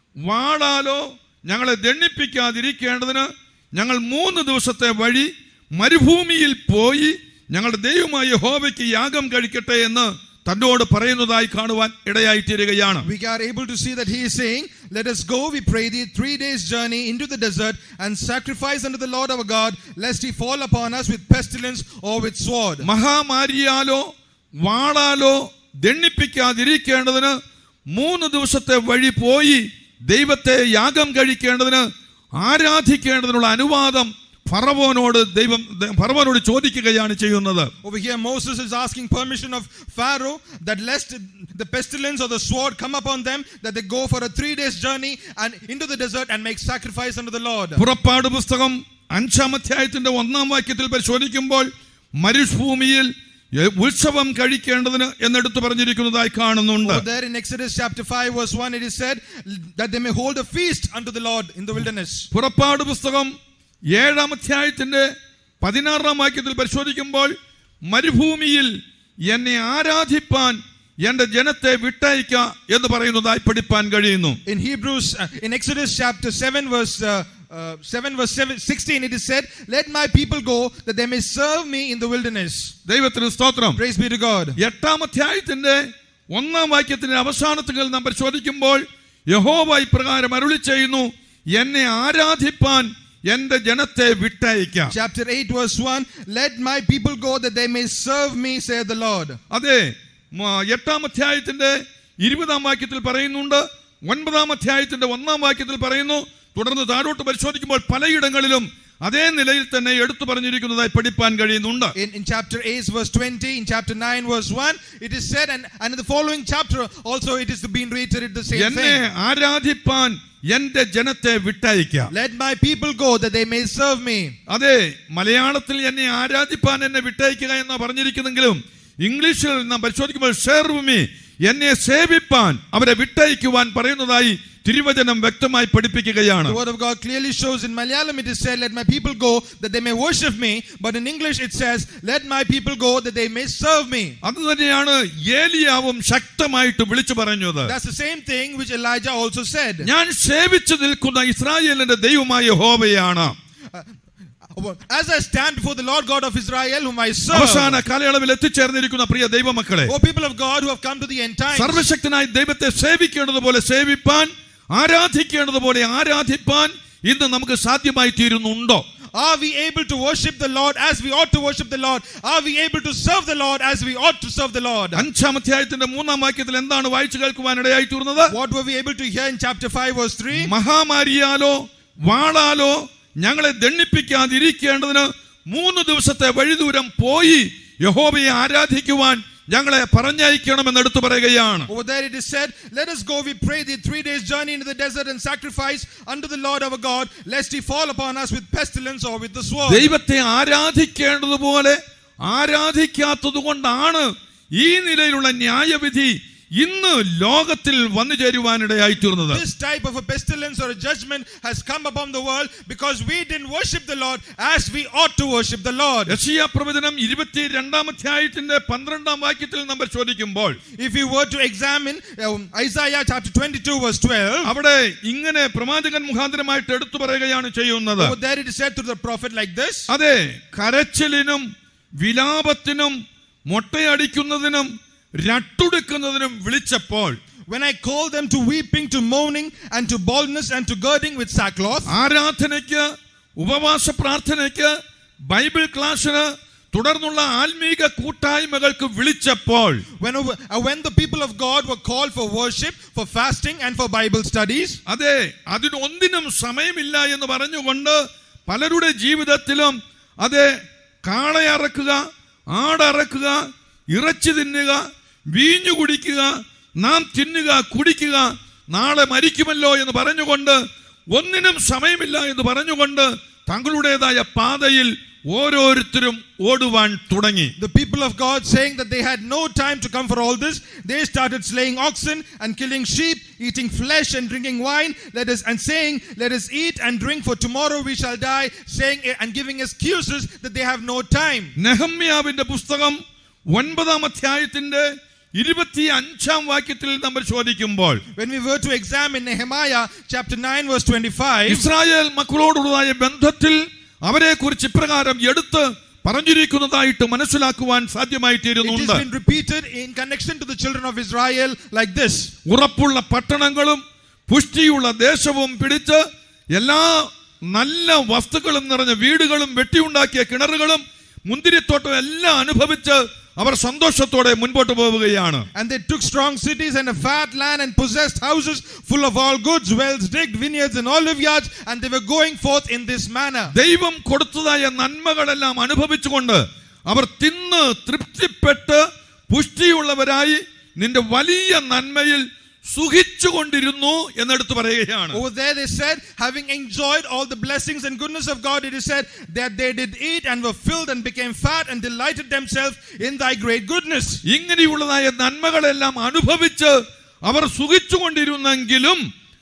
[SPEAKER 1] വാളാലോ ഞങ്ങളെ ദണ്ണിപ്പിക്കാതിരിക്കേണ്ടതിന് ഞങ്ങൾ മൂന്ന് ദിവസത്തെ വഴി മരുഭൂമിയിൽ പോയി ഞങ്ങളുടെ ദൈവമായ ഹോവയ്ക്ക് യാഗം കഴിക്കട്ടെ എന്ന് തന്നോട് പറയുന്നതായി കാണുവാൻ ഇടയായിത്തീരുകയാണ്
[SPEAKER 2] We are able to see that he is saying, Let us go, we pray thee, three days' journey into the desert and sacrifice unto the Lord our God, lest he fall upon us with pestilence or with sword.
[SPEAKER 1] മഹാമാരിയാലോ വാളാലോ ദണ്ണിപ്പിക്കാതിരിക്കേണ്ടതിന് മൂന്ന് ദിവസത്തെ വഴി പോയി ദൈവത്തെ യാഗം കഴിക്കേണ്ടതിന് ആരാധിക്കേണ്ടതിനുള്ള അനുവാദം ഫറവോനോട് ദൈവം ഫറവോനോട് ചോദിക്കുകയാണ് ചെയ്യുന്നത്
[SPEAKER 2] Over here, Moses is asking permission of Pharaoh that lest the pestilence or the sword come upon them, that they go for a three days journey and into the desert and make sacrifice unto the Lord.
[SPEAKER 1] പുറപ്പാട് പുസ്തകം അഞ്ചാം അധ്യായത്തിന്റെ ഒന്നാം വാക്യത്തിൽ പരിശോധിക്കുമ്പോൾ മരുഭൂമിയിൽ A- ഉത്സവം കഴിക്കേണ്ടതിന് എന്നെടുത്ത് പറഞ്ഞിരിക്കുന്നതായി കാണുന്നുണ്ട്
[SPEAKER 2] Over there in Exodus chapter 5, verse 1, it is said that they may hold a feast unto the Lord in the wilderness.
[SPEAKER 1] പുറപ്പാട് പുസ്തകം ഏഴാം അധ്യായത്തിന്റെ പതിനാറാം വാക്യത്തിൽ പരിശോധിക്കുമ്പോൾ മരുഭൂമിയിൽ എന്നെ ആരാധിപ്പാൻ എന്റെ ജനത്തെ വിട്ടയക്ക എന്ന് പറയുന്നതായി പഠിപ്പാൻ കഴിയുന്നു
[SPEAKER 2] In Hebrews, uh, in Exodus chapter 7, verse uh, uh, 7, verse 7, 16, it is said, Let my people go that they may serve me in the wilderness.
[SPEAKER 1] ദൈവത്തിന് സ്തോത്രം
[SPEAKER 2] Praise be to God.
[SPEAKER 1] എട്ടാം അധ്യായത്തിന്റെ ഒന്നാം വാക്യത്തിന്റെ അവസാനത്തിൽ നാം പരിശോധിക്കുമ്പോൾ യഹോവ ഇപ്രകാരം അരുളി ചെയ്യുന്നു എന്നെ ആരാധിപ്പാൻ എന്റെ ജനത്തെ വിട്ടയക്കാം
[SPEAKER 2] Chapter 8, verse 1, Let my people go that they may serve me, saith the Lord.
[SPEAKER 1] അതെ മ- എട്ടാം അധ്യായത്തിന്റെ ഇരുപതാം വാക്യത്തിൽ പറയുന്നുണ്ട് ഒൻപതാം അധ്യായത്തിന്റെ ഒന്നാം വാക്യത്തിൽ പറയുന്നു തുടർന്ന് താഴോട്ട് പരിശോധിക്കുമ്പോൾ പലയിടങ്ങളിലും അതേ നിലയിൽ തന്നെ എടുത്തു പറഞ്ഞിരിക്കുന്നതായി പഠിപ്പാൻ കഴിയുന്നുണ്ട്
[SPEAKER 2] In, in chapter 8, verse 20, in chapter 9, verse 1, it is said, and, and in the following chapter also it is being reiterated the same
[SPEAKER 1] എന്നെ
[SPEAKER 2] thing.
[SPEAKER 1] ആരാധിപ്പാൻ എന്റെ ജനത്തെ വിട്ടയക്കാം
[SPEAKER 2] Let my people go that they may serve me.
[SPEAKER 1] അതെ മലയാളത്തിൽ എന്നെ ആരാധിപ്പാൻ എന്നെ വിട്ടയക്കുക എന്ന് പറഞ്ഞിരിക്കുന്നെങ്കിലും ഇംഗ്ലീഷിൽ നാം പരിശോധിക്കുമ്പോൾ serve me എന്നെ സേവിപ്പാൻ അവരെ വിട്ടയക്കുവാൻ പറയുന്നതായി തിരുവചനം വ്യക്തമായി പഠിപ്പിക്കുകയാണ്
[SPEAKER 2] The word of God clearly shows in Malayalam it is said, Let my people go that they may worship me. But in English it says, Let my people go that they may serve me.
[SPEAKER 1] അത് തന്നെയാണ് ഏലിയാവും ശക്തമായിട്ട് വിളിച്ചു പറഞ്ഞത്
[SPEAKER 2] That's the same thing which Elijah also said.
[SPEAKER 1] ഞാൻ സേവിച്ചു നിൽക്കുന്ന ഇസ്രായേലിന്റെ ദൈവമായ ഹോവയാണ്
[SPEAKER 2] As I stand before the Lord God of Israel, whom I
[SPEAKER 1] അവസാന
[SPEAKER 2] serve,
[SPEAKER 1] കാലയളവിൽ എത്തിച്ചേർന്നിരിക്കുന്ന പ്രിയ ദൈവമക്കളെ
[SPEAKER 2] O people of God who have come to the end times,
[SPEAKER 1] സർവശക്തനായ ദൈവത്തെ സേവിക്കേണ്ടതുപോലെ സേവിപ്പാൻ ആരാധിക്കേണ്ടതുപോലെ ആരാധിപ്പാൻ ഇന്ന് നമുക്ക് സാധ്യമായി തീരുന്നുണ്ടോ
[SPEAKER 2] are we able to worship the Lord as we ought to worship the Lord? Are we able to serve the Lord as we ought to serve the Lord?
[SPEAKER 1] അഞ്ചാം അധ്യായത്തിന്റെ മൂന്നാം വാക്യത്തിൽ എന്താണ് വായിച്ചു കേൾക്കുവാൻ ഇടയായി തീർന്നത്
[SPEAKER 2] What were we able to hear in chapter 5, verse 3?
[SPEAKER 1] മഹാമാരിയാലോ വാളാലോ ഞങ്ങളെ ദണ്ണിപ്പിക്കാതിരിക്കേണ്ടതിന് മൂന്ന് ദിവസത്തെ വഴിദൂരം പോയി യഹോവയെ ആരാധിക്കുവാൻ ഞങ്ങളെ പറഞ്ഞയക്കണമെന്ന് എടുത്തു പറയുകയാണ്
[SPEAKER 2] Over there it is said, Let us go, we pray thee, three days' journey into the desert and sacrifice unto the Lord our God, lest he fall upon us with pestilence or with the sword.
[SPEAKER 1] ദൈവത്തെ ആരാധിക്കേണ്ടതുപോലെ ആരാധിക്കാത്തത് കൊണ്ടാണ് ഈ നിലയിലുള്ള ന്യായവിധി ഇന്ന് ലോകത്തിൽ വന്നു ചേരുവാനിടയായി തീർന്നത്
[SPEAKER 2] This type of a pestilence or a judgment has come upon the world because we didn't worship the Lord as we ought to worship the Lord.
[SPEAKER 1] യശീയ പ്രവചനം ഇരുപത്തി രണ്ടാം അധ്യായത്തിന്റെ പന്ത്രണ്ടാം വാക്യത്തിൽ നമ്മൾ ചോദിക്കുമ്പോൾ
[SPEAKER 2] If you were to examine um, Isaiah chapter 22, verse 12,
[SPEAKER 1] അവിടെ ഇങ്ങനെ പ്രവാചകൻ മുഖാന്തരമായിട്ട് എടുത്തു പറയുകയാണ് ചെയ്യുന്നത്
[SPEAKER 2] over there it is said to the prophet like this
[SPEAKER 1] അതെ കരച്ചിലിനും വിലാപത്തിനും മൊട്ടയടിക്കുന്നതിനും രട്ടുടുക്കുന്നതിനും വിളിച്ചപ്പോൾ
[SPEAKER 2] When I call them to weeping, to mourning, and to baldness, and to girding with sackcloth,
[SPEAKER 1] ആരാധനയ്ക്ക് ഉപവാസ പ്രാർത്ഥനയ്ക്ക് ബൈബിൾ ക്ലാസ്സിന് തുടർന്നുള്ള ആത്മീക കൂട്ടായ്മകൾക്ക് വിളിച്ചപ്പോൾ
[SPEAKER 2] when, uh, when the people of God were called for worship, for fasting, and for Bible studies,
[SPEAKER 1] അതെ അതിനൊന്നിനും സമയമില്ല എന്ന് പറഞ്ഞുകൊണ്ട് പലരുടെ ജീവിതത്തിലും അതെ കാളയറക്കുക ആടറക്കുക ഇറച്ചി തിന്നുക വീഞ്ഞു കുടിക്കുക നാം തിന്നുക കുടിക്കുക നാളെ മരിക്കുമല്ലോ എന്ന് പറഞ്ഞുകൊണ്ട് ഒന്നിനും സമയമില്ല എന്ന് പറഞ്ഞുകൊണ്ട് തങ്ങളുടേതായ പാതയിൽ ഓരോരുത്തരും ഓടുവാൻ തുടങ്ങി
[SPEAKER 2] the people of God saying that they had no time to come for all this, they started slaying oxen and killing sheep, eating flesh and drinking wine, let us and saying, Let us eat and drink, for tomorrow we shall die, saying and giving excuses that they have no time.
[SPEAKER 1] നെഹമ്യാവിന്റെ പുസ്തകം ഒൻപതാം അധ്യായത്തിന്റെ ഇരുപത്തി അഞ്ചാം വാക്യത്തിൽ നമ്മൾ ചോദിക്കുമ്പോൾ
[SPEAKER 2] When we were to examine Nehemiah chapter 9, verse 25,
[SPEAKER 1] Israel മക്കളോടുള്ളതായ ബന്ധത്തിൽ അവരെ കുറിച്ച് ഇപ്രകാരം എടുത്ത് പറഞ്ഞിരിക്കുന്നതായിട്ട് മനസ്സിലാക്കുവാൻ സാധ്യമായി
[SPEAKER 2] it has
[SPEAKER 1] തീരുന്നുണ്ട്
[SPEAKER 2] been repeated in connection to the children of Israel like this.
[SPEAKER 1] ഉറപ്പുള്ള പട്ടണങ്ങളും പുഷ്ടിയുള്ള ദേശവും പിടിച്ച് എല്ലാ നല്ല വസ്തുക്കളും നിറഞ്ഞ വീടുകളും വെട്ടിയുണ്ടാക്കിയ കിണറുകളും മുന്തിരിത്തോട്ടം എല്ലാം അനുഭവിച്ച് അവർ സന്തോഷത്തോടെ മുൻപോട്ട് പോവുകയാണ്
[SPEAKER 2] And they took strong cities and a fat land and possessed houses full of all goods, wells digged, vineyards and olive yards, and they were going forth in this manner.
[SPEAKER 1] ദൈവം കൊടുത്തതായ നന്മകളെല്ലാം അനുഭവിച്ചുകൊണ്ട് അവർ തിന്ന് തൃപ്തിപ്പെട്ട് പുഷ്ടിയുള്ളവരായി നിന്റെ വലിയ നന്മയിൽ സുഖിച്ചുകൊണ്ടിരുന്നു എന്നെടുത്ത് പറയുകയാണ്
[SPEAKER 2] Over there they said, having enjoyed all the blessings and goodness of God, it is said that they did eat and were filled and became fat and delighted themselves in thy great goodness.
[SPEAKER 1] ഇങ്ങനെയുള്ളതായ നന്മകളെല്ലാം അനുഭവിച്ച് അവർ സുഖിച്ചുകൊണ്ടിരുന്നെങ്കിലും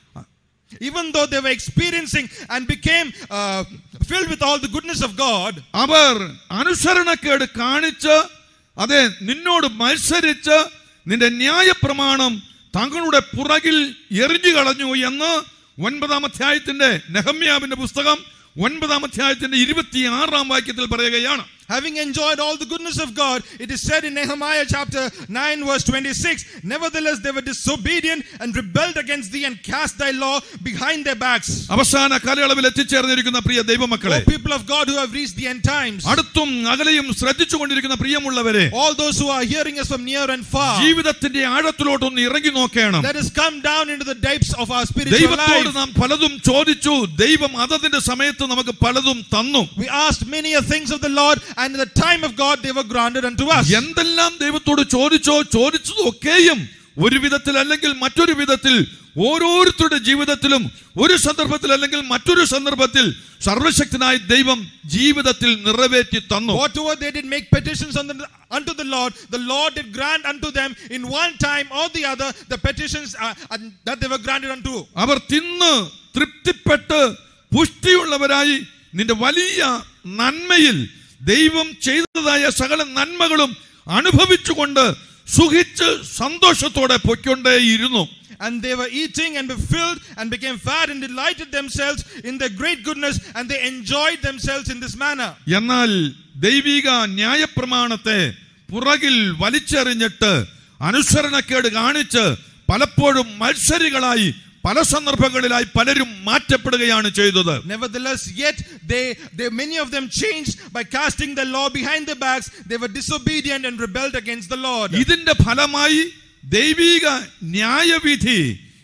[SPEAKER 2] Even though they were experiencing and became uh, filled with all the goodness of God,
[SPEAKER 1] അവർ അനുസരണക്കേട് കാണിച്ച് അതെ നിന്നോട് മത്സരിച്ച് നിന്റെ ന്യായപ്രമാണം തങ്ങളുടെ പുറകിൽ എറിഞ്ഞു കളഞ്ഞു എന്ന് ഒൻപതാം അധ്യായത്തിന്റെ നെഹമ്യാവിന്റെ പുസ്തകം ഒൻപതാം അധ്യായത്തിന്റെ ഇരുപത്തി ആറാം വാക്യത്തിൽ പറയുകയാണ്
[SPEAKER 2] having enjoyed all the goodness of God, it is said in Nehemiah chapter 9, verse 26 Nevertheless, they were disobedient and rebelled against thee and cast thy law behind their backs.
[SPEAKER 1] അവസാന കാലയളവിൽ എത്തിച്ചേർന്നിരിക്കുന്ന പ്രിയ ദൈവമക്കളെ
[SPEAKER 2] O people of God who have reached the end times,
[SPEAKER 1] അടുത്തും അകലെയും ശ്രദ്ധിച്ചുകൊണ്ടിരിക്കുന്ന പ്രിയമുള്ളവരെ
[SPEAKER 2] all those who are hearing us from near and far,
[SPEAKER 1] ജീവിതത്തിന്റെ ആഴത്തിലോട്ടൊന്ന് ഇറങ്ങി നോക്കണം
[SPEAKER 2] let us come down into the depths of our spiritual
[SPEAKER 1] ദൈവത്തോട്
[SPEAKER 2] life.
[SPEAKER 1] നാം പലതും ചോദിച്ചു ദൈവം അതതിന്റെ സമയത്ത് നമുക്ക് പലതും തന്നു
[SPEAKER 2] We asked many a things of the Lord, and in the time of God, they were granted unto us.
[SPEAKER 1] എന്തെല്ലാം ദൈവത്തോട് ചോദിച്ചോ ചോദിച്ചതൊക്കെയും ഒരു വിധത്തിൽ അല്ലെങ്കിൽ മറ്റൊരു വിധത്തിൽ ഓരോരുത്തരുടെ ജീവിതത്തിലും ഒരു സന്ദർഭത്തിൽ അല്ലെങ്കിൽ മറ്റൊരു സന്ദർഭത്തിൽ സർവശക്തനായ ദൈവം ജീവിതത്തിൽ നിറവേറ്റി തന്നു
[SPEAKER 2] Whatever they did make petitions unto the, unto the Lord, the Lord did grant unto them in one time or the other the petitions uh, uh, that they were granted unto.
[SPEAKER 1] അവർ തിന്ന് തൃപ്തിപ്പെട്ട് പുഷ്ടിയുള്ളവരായി നിന്റെ വലിയ നന്മയിൽ ദൈവം ചെയ്തതായ സകല നന്മകളും അനുഭവിച്ചുകൊണ്ട് സുഖിച്ച് സന്തോഷത്തോടെ പൊയ്ക്കൊണ്ടേയിരുന്നു
[SPEAKER 2] And they were eating and were filled and became fat and delighted themselves in their great goodness and they enjoyed themselves in this manner.
[SPEAKER 1] എന്നാൽ ദൈവിക ന്യായപ്രമാണത്തെ പുറകിൽ വലിച്ചെറിഞ്ഞിട്ട് അനുസരണക്കേട് കാണിച്ച് പലപ്പോഴും മത്സരികളായി പല സന്ദർഭങ്ങളിലായി പലരും മാറ്റപ്പെടുകയാണ് ചെയ്തത്
[SPEAKER 2] Nevertheless, yet they, they many of them changed by casting the law behind their backs. They were disobedient and rebelled against the Lord.
[SPEAKER 1] ഇതിന്റെ ഫലമായി ദൈവിക ന്യായവിധി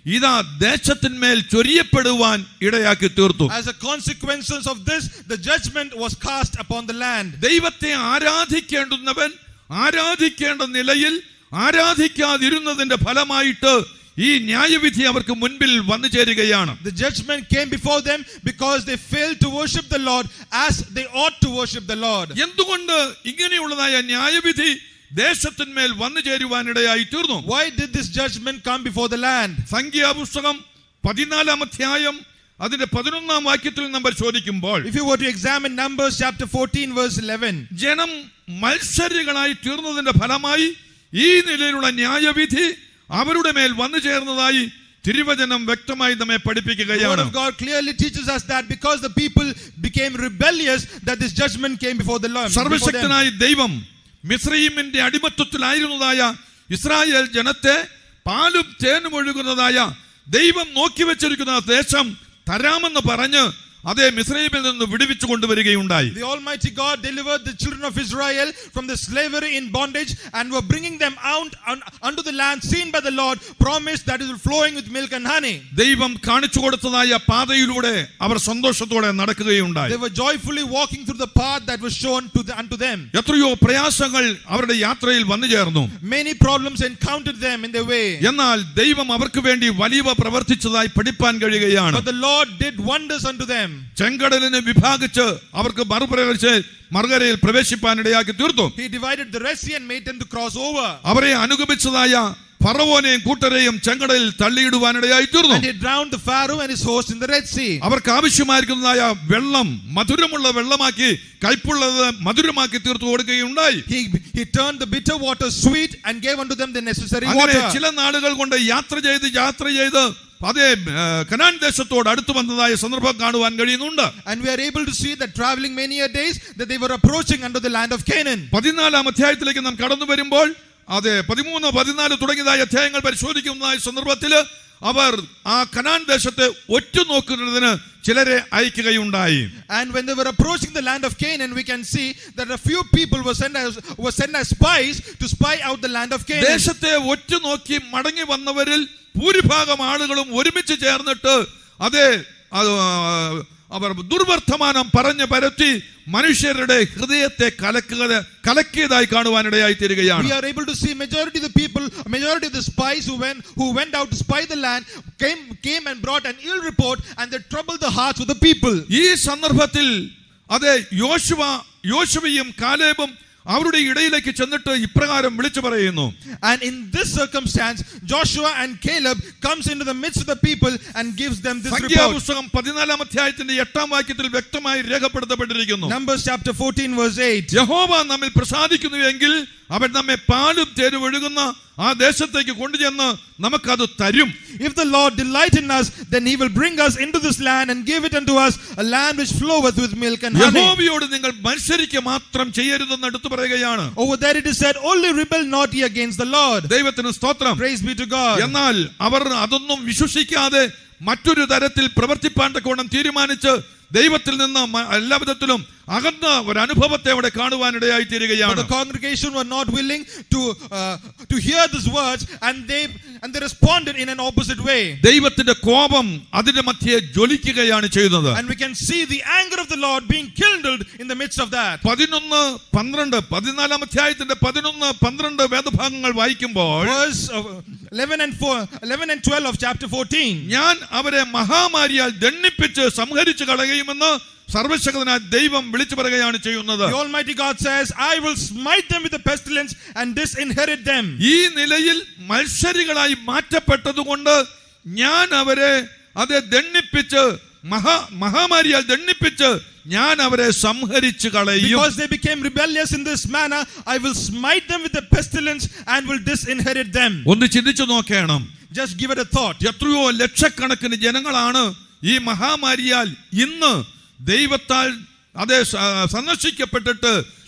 [SPEAKER 1] ഇതാ ദേശത്തിന്മേൽ ചൊരിയപ്പെടുവാൻ ഇടയാക്കി തീർത്തു
[SPEAKER 2] As a consequence of this, the judgment was cast upon the land.
[SPEAKER 1] ദൈവത്തെ ആരാധിക്കേണ്ടുന്നവൻ ആരാധിക്കേണ്ട നിലയിൽ ആരാധിക്കാതിരുന്നതിന്റെ ഫലമായിട്ട് ഈ ന്യായവിധി അവർക്ക് മുൻപിൽ വന്നു ചേരുകയാണ്
[SPEAKER 2] The judgment came before them because they failed to worship the Lord as they ought to worship the Lord.
[SPEAKER 1] എന്തുകൊണ്ട് ഇങ്ങനെയുള്ളതായ ന്യായവിധി ദേശത്തിന്മേൽ വന്നു ചേരുവാനിടയായി തീർന്നു
[SPEAKER 2] Why did this judgment come before the land?
[SPEAKER 1] സംഖ്യാപുസ്തകം പതിനാലാം അധ്യായം അതിന്റെ പതിനൊന്നാം വാക്യത്തിൽ നമ്മൾ ചോദിക്കുമ്പോൾ
[SPEAKER 2] If you were to examine Numbers chapter 14, verse 11,
[SPEAKER 1] ജനം മത്സരികളായി തീർന്നതിന്റെ ഫലമായി ഈ നിലയിലുള്ള ന്യായവിധി അവരുടെ മേൽ വന്നു ചേർന്നതായി തിരുവചനം വ്യക്തമായി നമ്മെ
[SPEAKER 2] the word
[SPEAKER 1] പഠിപ്പിക്കുകയാണ്
[SPEAKER 2] of God clearly teaches us that because the people became rebellious, that this judgment came before the Lord. before them.
[SPEAKER 1] സർവശക്തനായ ദൈവം മിശ്രീമിന്റെ അടിമത്വത്തിലായിരുന്നതായ ഇസ്രായേൽ ജനത്തെ പാലും തേനും ഒഴുകുന്നതായ ദൈവം നോക്കി വെച്ചിരിക്കുന്ന ദേശം തരാമെന്ന് പറഞ്ഞ് അതേ മിശ്രീമിൽ നിന്ന് വിടുവിച്ചു കൊണ്ടുവരികയുണ്ടായി
[SPEAKER 2] The Almighty God delivered the children of Israel from the slavery in bondage and were bringing them out un- unto the land seen by the Lord, promised that is flowing with milk and honey.
[SPEAKER 1] ദൈവം കാണിച്ചു കൊടുത്തതായ പാതയിലൂടെ അവർ സന്തോഷത്തോടെ നടക്കുകയുണ്ടായി
[SPEAKER 2] They were joyfully walking through the path that was shown to the, unto them.
[SPEAKER 1] എത്രയോ പ്രയാസങ്ങൾ അവരുടെ യാത്രയിൽ വന്നു ചേർന്നു
[SPEAKER 2] Many problems encountered them in their way.
[SPEAKER 1] എന്നാൽ ദൈവം അവർക്ക് വേണ്ടി വലിയ പ്രവർത്തിച്ചതായി പഠിപ്പാൻ കഴിയുകയാണ്
[SPEAKER 2] But the Lord did wonders unto them.
[SPEAKER 1] ചെങ്കടലിനെ വിഭാഗിച്ച് അവർക്ക് മറുപ്രകരിച്ച് മറുകരയിൽ പ്രവേശിപ്പാൻ ഇടയാക്കി തീർത്തു
[SPEAKER 2] He divided the Red Sea and made them to cross over.
[SPEAKER 1] അവരെ അനുഗമിച്ചതായ ഫറവോനെയും കൂട്ടരെയും ചെങ്കടലിൽ തള്ളിയിടുവാനിടയായി തീർന്നു
[SPEAKER 2] And he drowned the Pharaoh and his host in the Red Sea.
[SPEAKER 1] അവർക്ക് ആവശ്യമായിരിക്കുന്നതായ വെള്ളം മധുരമുള്ള വെള്ളമാക്കി കയ്പുള്ളത് മധുരമാക്കി തീർത്തു കൊടുക്കുകയുണ്ടായി
[SPEAKER 2] He, he turned the bitter water sweet and gave unto them the necessary
[SPEAKER 1] അങ്ങനെ
[SPEAKER 2] water.
[SPEAKER 1] ചില നാളുകൾ കൊണ്ട് യാത്ര ചെയ്ത് യാത്ര ചെയ്ത് അതേ ഏ, കനാൻ ദേശത്തോട് അടുത്ത് വന്നതായ സന്ദർഭം കാണുവാൻ കഴിയുന്നുണ്ട്
[SPEAKER 2] And we are able to see that traveling many a days that they were approaching unto the land of Canaan.
[SPEAKER 1] പതിനാലാം അധ്യായത്തിലേക്ക് നാം കടന്നു വരുമ്പോൾ അതെ പതിമൂന്ന് പതിനാല് തുടങ്ങിയതായ അധ്യായങ്ങൾ പരിശോധിക്കുന്നതായ സന്ദർഭത്തിൽ അവർ ആ കനാൻ ദേശത്തെ ഒറ്റുനോക്കുന്നതിന് ചിലരെ അയക്കുകയുണ്ടായി
[SPEAKER 2] And when they were approaching the land of Canaan, we can see that a few people were sent as, were sent as spies to spy out the land of Canaan.
[SPEAKER 1] ദേശത്തെ ഒറ്റുനോക്കി മടങ്ങി വന്നവരിൽ ഭൂരിഭാഗം ആളുകളും ഒരുമിച്ച് ചേർന്നിട്ട് അതെ അത്, ആ, അവർ ദുർവർത്തമാനം പറഞ്ഞു പരത്തി മനുഷ്യരുടെ ഹൃദയത്തെ കലക്കുക കലക്കിയതായി കാണുവാനിടയായി തീരുകയാണ്
[SPEAKER 2] We are able to see majority of the people, majority of the spies who went who went out to spy the land came came and brought an ill report and they troubled the hearts of the people.
[SPEAKER 1] ഈ സന്ദർഭത്തിൽ അതെ യോശുവ യോശുവയും കാലേബും അവരുടെ ഇടയിലേക്ക് ചെന്നിട്ട് ഇപ്രകാരം വിളിച്ചു പറയുന്നു
[SPEAKER 2] And in this circumstance, Joshua and Caleb comes into the midst of the people and gives them this report.
[SPEAKER 1] സംഖ്യാപുസ്തകം പതിനാലാം അധ്യായത്തിന്റെ എട്ടാം വാക്യത്തിൽ വ്യക്തമായി രേഖപ്പെടുത്തപ്പെട്ടിരിക്കുന്നു
[SPEAKER 2] Numbers chapter 14 verse 8.
[SPEAKER 1] യഹോവ നമ്മിൽ പ്രസാദിക്കുന്നുവെങ്കിൽ അവൻ നമ്മെ പാലും തേനും ഒഴുകുന്ന ആ ദേശത്തേക്ക് കൊണ്ടുചെന്ന് നമുക്കത് തരും
[SPEAKER 2] If the Lord delight in us, then he will bring us into this land and give it unto us, a land which floweth with milk and honey.
[SPEAKER 1] യഹോവയോട് നിങ്ങൾ മത്സരിക്കുക മാത്രം ചെയ്യരുതെന്ന് എടുത്തു പറയുകയാണ്
[SPEAKER 2] Over there it is said, only rebel not ye against the Lord.
[SPEAKER 1] ദൈവത്തിന് സ്തോത്രം
[SPEAKER 2] Praise be to God.
[SPEAKER 1] എന്നാൽ അവർ അതൊന്നും വിശ്വസിക്കാതെ മറ്റൊരു തരത്തിൽ പ്രവർത്തിപ്പാൻ തക്കവണ്ണം തീരുമാനിച്ച് ദൈവത്തിൽ നിന്ന് മ- എല്ലാ വിധത്തിലും അകന്ന ഒരു അനുഭവത്തെ അവിടെ കാണുവാനിടയായി
[SPEAKER 2] But
[SPEAKER 1] തീരുകയാണ്
[SPEAKER 2] the congregation were not willing to uh, to hear these words, and they and they responded in an opposite way.
[SPEAKER 1] ദൈവത്തിന്റെ കോപം അതിന്റെ മധ്യേ ജ്വലിക്കുകയാണ് ചെയ്യുന്നത്
[SPEAKER 2] And we can see the anger of the Lord being kindled in the midst of that.
[SPEAKER 1] പതിനൊന്ന് പന്ത്രണ്ട് പതിനാലാം അധ്യായത്തിന്റെ പതിനൊന്ന് പന്ത്രണ്ട് വേദഭാഗങ്ങൾ വായിക്കുമ്പോൾ
[SPEAKER 2] Verse uh, 11 and 4, 11 and 12 of chapter 14.
[SPEAKER 1] ഞാൻ അവരെ മഹാമാരിയാൽ ദണ്ണിപ്പിച്ച് സംഹരിച്ചു കളയുമെന്ന് സർവശക്തനായ ദൈവം വിളിച്ചു പറയുകയാണ് ചെയ്യുന്നത്
[SPEAKER 2] The Almighty God says, I will smite them with the pestilence and disinherit them.
[SPEAKER 1] ഈ നിലയിൽ മത്സരികളായി മാറ്റപ്പെട്ടതുകൊണ്ട് ഞാൻ അവരെ അത് ദണ്ണിപ്പിച്ച് മഹാ മഹാമാരിയാൽ ദണ്ണിപ്പിച്ച് ഞാൻ അവരെ സംഹരിച്ചു കളയും
[SPEAKER 2] Because they became rebellious in this manner, I will smite them with the pestilence and will disinherit them.
[SPEAKER 1] ഒന്ന് ചിന്തിച്ചു നോക്കണം
[SPEAKER 2] Just give it a thought.
[SPEAKER 1] എത്രയോ ലക്ഷക്കണക്കിന് ജനങ്ങളാണ് ഈ മഹാമാരിയാൽ ഇന്ന് ദൈവത്താൽ അതെ സ- സന്ദർശിക്കപ്പെട്ടിട്ട്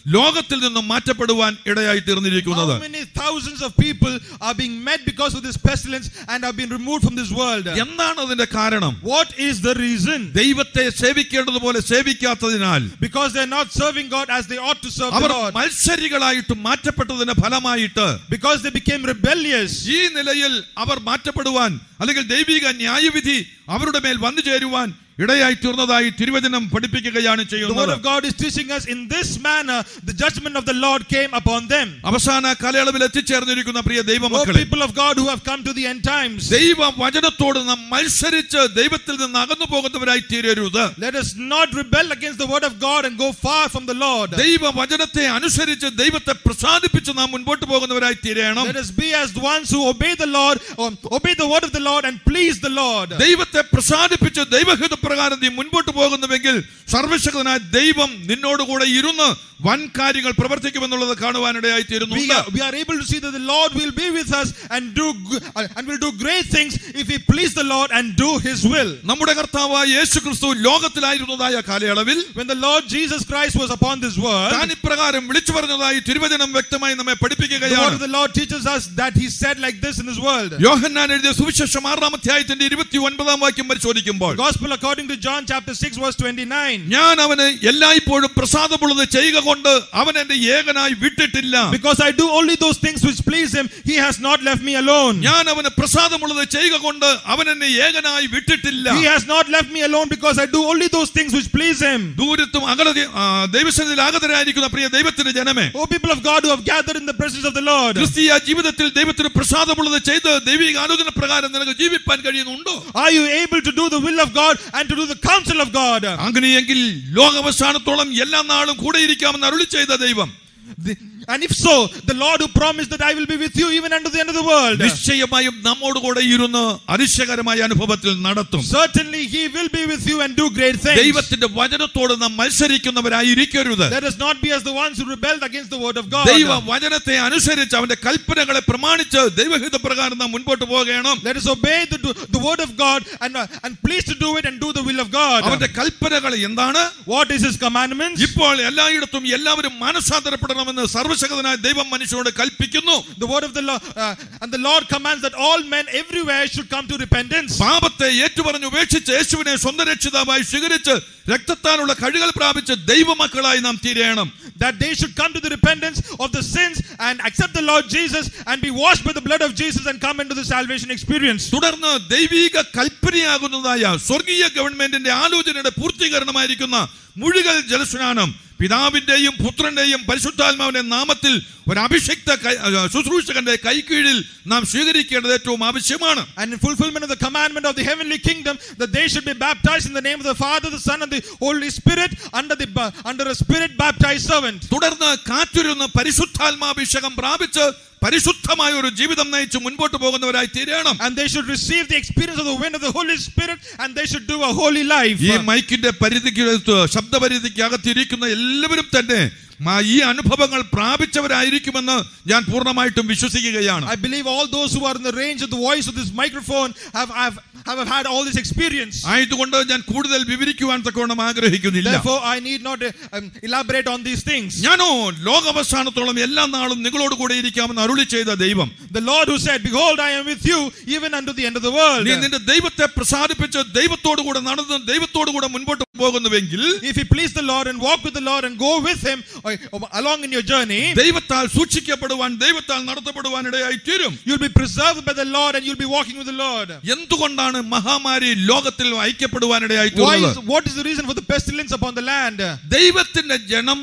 [SPEAKER 1] ലോകത്തിൽ നിന്നും മാറ്റപ്പെടുവാൻ ഇടയായി തീർന്നിരിക്കുന്നത്
[SPEAKER 2] How many thousands of people are being met because of this pestilence and have been removed from this world?
[SPEAKER 1] എന്താണ് അതിന്റെ കാരണം
[SPEAKER 2] What is the reason?
[SPEAKER 1] ദൈവത്തെ സേവിക്കേണ്ടതുപോലെ സേവിക്കാത്തതിനാൽ
[SPEAKER 2] Because they're not serving God as they ought to serve
[SPEAKER 1] our
[SPEAKER 2] the Lord.
[SPEAKER 1] മത്സരികളായിട്ട് മാറ്റപ്പെട്ടതിന്റെ ഫലമായിട്ട്
[SPEAKER 2] Because they became rebellious.
[SPEAKER 1] ഈ നിലയിൽ അവർ മാറ്റപ്പെടുവാൻ അല്ലെങ്കിൽ ദൈവിക ന്യായവിധി അവരുടെ മേൽ വന്നു ചേരുവാൻ ഇടയായി തീർന്നതായി തിരുവചനം പഠിപ്പിക്കുകയാണ്
[SPEAKER 2] The
[SPEAKER 1] ചെയ്യുന്നത്
[SPEAKER 2] word of God is teaching us in this manner the judgment of the Lord came upon them.
[SPEAKER 1] അവസാന കാലയളവിൽ എത്തിച്ചേർന്നിരിക്കുന്ന പ്രിയ
[SPEAKER 2] O
[SPEAKER 1] ദൈവമക്കളെ
[SPEAKER 2] people of God who have come to the end times,
[SPEAKER 1] ദൈവ വചനത്തോട് നാം മത്സരിച്ച് ദൈവത്തിൽ നിന്ന് അകന്നു പോകുന്നവരായി തീരരുത്
[SPEAKER 2] let us not rebel against the word of God and go far from the Lord.
[SPEAKER 1] ദൈവ വചനത്തെ അനുസരിച്ച് ദൈവത്തെ പ്രസാദിപ്പിച്ച് നാം മുൻപോട്ട് പോകുന്നവരായി തീരണം
[SPEAKER 2] Let us be as the ones who obey the Lord, or obey the word of the Lord and please the Lord.
[SPEAKER 1] ദൈവത്തെ പ്രസാദിപ്പിച്ച് ദൈവഹിത പ്രകാരം നീ മുൻപോട്ട് പോകുന്നുവെങ്കിൽ സർവശക്തനായ ദൈവം നിന്നോടുകൂടെ ഇരുന്ന് വൻ കാര്യങ്ങൾ പ്രവർത്തിക്കുമെന്നുള്ളത് കാണുവാനിടയായി
[SPEAKER 2] We
[SPEAKER 1] തീരുന്നുണ്ട്
[SPEAKER 2] are, we are able to see that the Lord will be with us and do g- uh, and will do great things if we please the Lord and do His will.
[SPEAKER 1] നമ്മുടെ കർത്താവ് യേശു ക്രിസ്തു ലോകത്തിലായിരുന്നതായ കാലയളവിൽ
[SPEAKER 2] When the Lord Jesus Christ was upon this world,
[SPEAKER 1] താൻ ഇപ്രകാരം വിളിച്ചു പറഞ്ഞതായി തിരുവചനം വ്യക്തമായി നമ്മെ
[SPEAKER 2] the word of
[SPEAKER 1] പഠിപ്പിക്കുകയാണ്
[SPEAKER 2] the Lord teaches us that He said like this in His world.
[SPEAKER 1] യോഹന്നാൻ എഴുതിയ സുവിശേഷം ആറാം അധ്യായത്തിന്റെ ഇരുപത്തി ഒൻപതാം വാക്യം പരിശോധിക്കുമ്പോൾ
[SPEAKER 2] Gospel according to John chapter 6 verse 29.
[SPEAKER 1] ഞാൻ അവന് എല്ലായ്പ്പോഴും പ്രസാദമുള്ളത് ചെയ്യുക കൊണ്ട് അവൻ എന്റെ ഏകനായി വിട്ടിട്ടില്ല
[SPEAKER 2] Because I do only those things which please Him, He has not left me alone.
[SPEAKER 1] ഞാൻ അവന് പ്രസാദമുള്ളത് ചെയ്യുക കൊണ്ട് അവൻ എന്നെ ഏകനായി വിട്ടിട്ടില്ല
[SPEAKER 2] He has not left me alone because I do only those things which please Him.
[SPEAKER 1] ദൂരത്തും അകല ദൈവസന്നിധിയിൽ ആഗതരായിരിക്കുന്ന പ്രിയ ദൈവത്തിന്റെ ജനമേ
[SPEAKER 2] O people of God who have gathered in the presence of the Lord.
[SPEAKER 1] ക്രിസ്തീയ ജീവിതത്തിൽ ദൈവത്തിന് പ്രസാദമുള്ളത് ചെയ്ത് ദൈവിക ആലോചന പ്രകാരം നിനക്ക് ജീവിപ്പാൻ കഴിയുന്നുണ്ടോ
[SPEAKER 2] Are you able to do the will of God and to do the counsel of God?
[SPEAKER 1] അങ്ങനെയെങ്കിൽ ലോകാവസാനത്തോളം എല്ലാ നാളും കൂടെ ഇരിക്കാമെന്ന് അരുളി ചെയ്ത ദൈവം
[SPEAKER 2] The- And if so, the Lord who promised that I will be with you even unto the end of the world.
[SPEAKER 1] നിശ്ചയമായും നമ്മോടുകൂടെ ഇരുന്ന് അതിശയകരമായ അനുഭവത്തിൽ നടത്തും
[SPEAKER 2] Certainly He will be with you and do great things.
[SPEAKER 1] ദൈവത്തിന്റെ വചനത്തോട് നാം മത്സരിക്കുന്നവരായിരിക്കരുത്
[SPEAKER 2] Let us not be as the ones who rebelled against the word of
[SPEAKER 1] ദൈവ
[SPEAKER 2] God.
[SPEAKER 1] വചനത്തെ അനുസരിച്ച് അവന്റെ കൽപ്പനകളെ പ്രമാണിച്ച് ദൈവഹിത പ്രകാരം നാം മുൻപോട്ട് പോകണം
[SPEAKER 2] Let us obey the, the word of God and, uh, and please to do it and do the will of God.
[SPEAKER 1] അവന്റെ കൽപ്പനകൾ എന്താണ്
[SPEAKER 2] What is His commandments?
[SPEAKER 1] ഇപ്പോൾ എല്ലായിടത്തും എല്ലാവരും മാനസാന്തരപ്പെടണമെന്ന് സർവശക്തനായ ദൈവം മനുഷ്യനോട് കൽപ്പിക്കുന്നു
[SPEAKER 2] The word of the Lord, uh, and the Lord commands that all men everywhere should come to repentance.
[SPEAKER 1] പാപത്തെ ഏറ്റുപറഞ്ഞ് ഉപേക്ഷിച്ച് യേശുവിനെ സ്വന്തം രക്ഷിതാവായി സ്വീകരിച്ച് രക്തത്താലുള്ള കഴുകൽ പ്രാപിച്ച് ദൈവമക്കളായി നാം തീരണം
[SPEAKER 2] That they should come to the repentance of the sins and accept the Lord Jesus and be washed by the blood of Jesus and come into the salvation experience.
[SPEAKER 1] തുടർന്ന് ദൈവീക കൽപ്പനയാകുന്നതായ സ്വർഗീയ ഗവൺമെന്റിന്റെ ആലോചനയുടെ പൂർത്തീകരണമായിരിക്കുന്ന മുഴുകൽ ജലസ്നാനം പിതാവിന്റെയും പുത്രന്റെയും പരിശുദ്ധാത്മാവിന്റെ നാമത്തിൽ ഒരു അഭിഷിക്ത കൈ- ആ, ശുശ്രൂഷകന്റെ കൈക്കീഴിൽ നാം സ്വീകരിക്കേണ്ടത് ഏറ്റവും ആവശ്യമാണ്
[SPEAKER 2] And in fulfillment of the commandment of the heavenly kingdom, that they should be baptized in the name of the Father, the Son, and the Holy Spirit under the ba- under a spirit baptized servant.
[SPEAKER 1] തുടർന്ന് കാത്തിരുന്ന് പരിശുദ്ധാത്മാഭിഷേകം പ്രാപിച്ച് പരിശുദ്ധമായ ഒരു ജീവിതം നയിച്ച് മുൻപോട്ട് പോകുന്നവരായി തീരണം
[SPEAKER 2] And they should receive the experience of the wind of the Holy Spirit, and they should do a holy life.
[SPEAKER 1] ഈ മൈക്കിന്റെ പരിധിക്ക് ശബ്ദപരിധിക്ക് അകത്തിരിക്കുന്ന എല്ലാവരും തന്നെ മ- ഈ അനുഭവങ്ങൾ പ്രാപിച്ചവരായിരിക്കുമെന്ന് ഞാൻ പൂർണ്ണമായിട്ടും വിശ്വസിക്കുകയാണ്
[SPEAKER 2] I believe all those who are in the range of the voice of this microphone have, have, have had all this experience.
[SPEAKER 1] ആയതുകൊണ്ട് ഞാൻ കൂടുതൽ വിവരിക്കുവാൻ തക്കവണ്ണം ആഗ്രഹിക്കുന്നില്ല
[SPEAKER 2] Therefore, I need not uh, um, elaborate on these things.
[SPEAKER 1] ഞാനോ ലോകാവസാനത്തോളം എല്ലാ നാളും നിങ്ങളോട് കൂടെ ഇരിക്കാമെന്ന് അരുളി ചെയ്ത ദൈവം
[SPEAKER 2] The Lord who said, Behold, I am with you even unto the end of the world.
[SPEAKER 1] നീ നിന്റെ ദൈവത്തെ പ്രസാദിപ്പിച്ച് ദൈവത്തോടു കൂടെ നടന്ന് ദൈവത്തോടു കൂടെ മുൻപോട്ട് പോകുന്നുവെങ്കിൽ
[SPEAKER 2] If you please the Lord and walk with the Lord and go with Him uh, along in your journey,
[SPEAKER 1] ദൈവത്താൽ സൂക്ഷിക്കപ്പെടുവാൻ ദൈവത്താൽ നടത്തപ്പെടുവാൻ ഇടയായി തീരും
[SPEAKER 2] you'll be preserved by the Lord and you'll be walking with the Lord.
[SPEAKER 1] എന്തുകൊണ്ടാണ് മഹാമാരി ലോകത്തിൽ ഐക്യപ്പെടുവാനിടയായി
[SPEAKER 2] Why
[SPEAKER 1] തീർന്നത്
[SPEAKER 2] is, what is the reason for the pestilence upon the land?
[SPEAKER 1] ദൈവത്തിന്റെ ജനം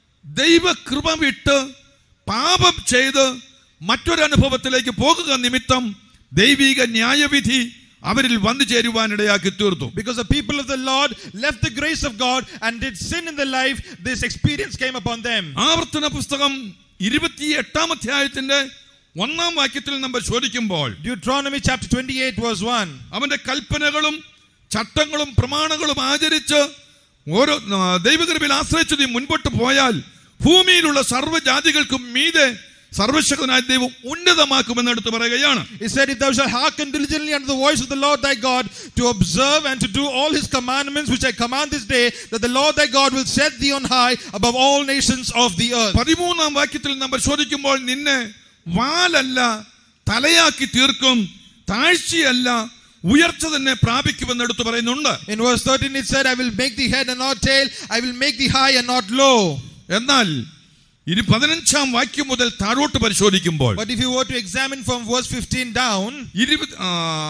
[SPEAKER 1] ദൈവകൃപ വിട്ട് പാപം ചെയ്ത് മറ്റൊരനുഭവത്തിലേക്ക് പോകുക നിമിത്തം ദൈവിക ന്യായവിധി അവരിൽ വന്നു ചേരുവാനിടയാക്കി തീർത്തു
[SPEAKER 2] Because the people of the Lord left the grace of God and did sin in their life, this experience came upon them.
[SPEAKER 1] ആവർത്തന പുസ്തകം ഇരുപത്തി എട്ടാം അധ്യായത്തിന്റെ ഒന്നാം വാക്യത്തിൽ നമ്മൾ ചോദിക്കുമ്പോൾ
[SPEAKER 2] Deuteronomy chapter 28, verse 1.
[SPEAKER 1] അവന്റെ കൽപ്പനകളും ചട്ടങ്ങളും പ്രമാണങ്ങളും ആചരിച്ച് ഓരോ ആ, ദൈവകൃപയിൽ ആശ്രയിച്ച് നീ മുൻപോട്ട് പോയാൽ ഭൂമിയിലുള്ള സർവ്വജാതികൾക്കും മീതെ സർവശക്തനായ ദൈവം ഉന്നതമാക്കുമെന്ന് എടുത്ത് പറയുകയാണ്
[SPEAKER 2] He said, If thou shalt hearken diligently unto the voice of the Lord thy God, to observe and to do all his commandments which I command this day, that the Lord thy God will set thee on high above all nations of the earth.
[SPEAKER 1] പതിമൂന്നാം വാക്യത്തിൽ നാം പരിശോധിക്കുമ്പോൾ നിന്നെ വാലല്ല തലയാക്കി തീർക്കും താഴ്ചയല്ല ഉയർച്ച തന്നെ പ്രാപിക്കുമെന്ന് എടുത്ത് പറയുന്നുണ്ട്
[SPEAKER 2] In verse 13 it said, I will make thee head and not tail, I will make thee high and not low.
[SPEAKER 1] എന്നാൽ ഇനി പതിനഞ്ചാം വാക്യം മുതൽ താഴോട്ട് പരിശോധിക്കുമ്പോൾ
[SPEAKER 2] But if you were to examine from verse 15 down,
[SPEAKER 1] ഇരുപത് ആ,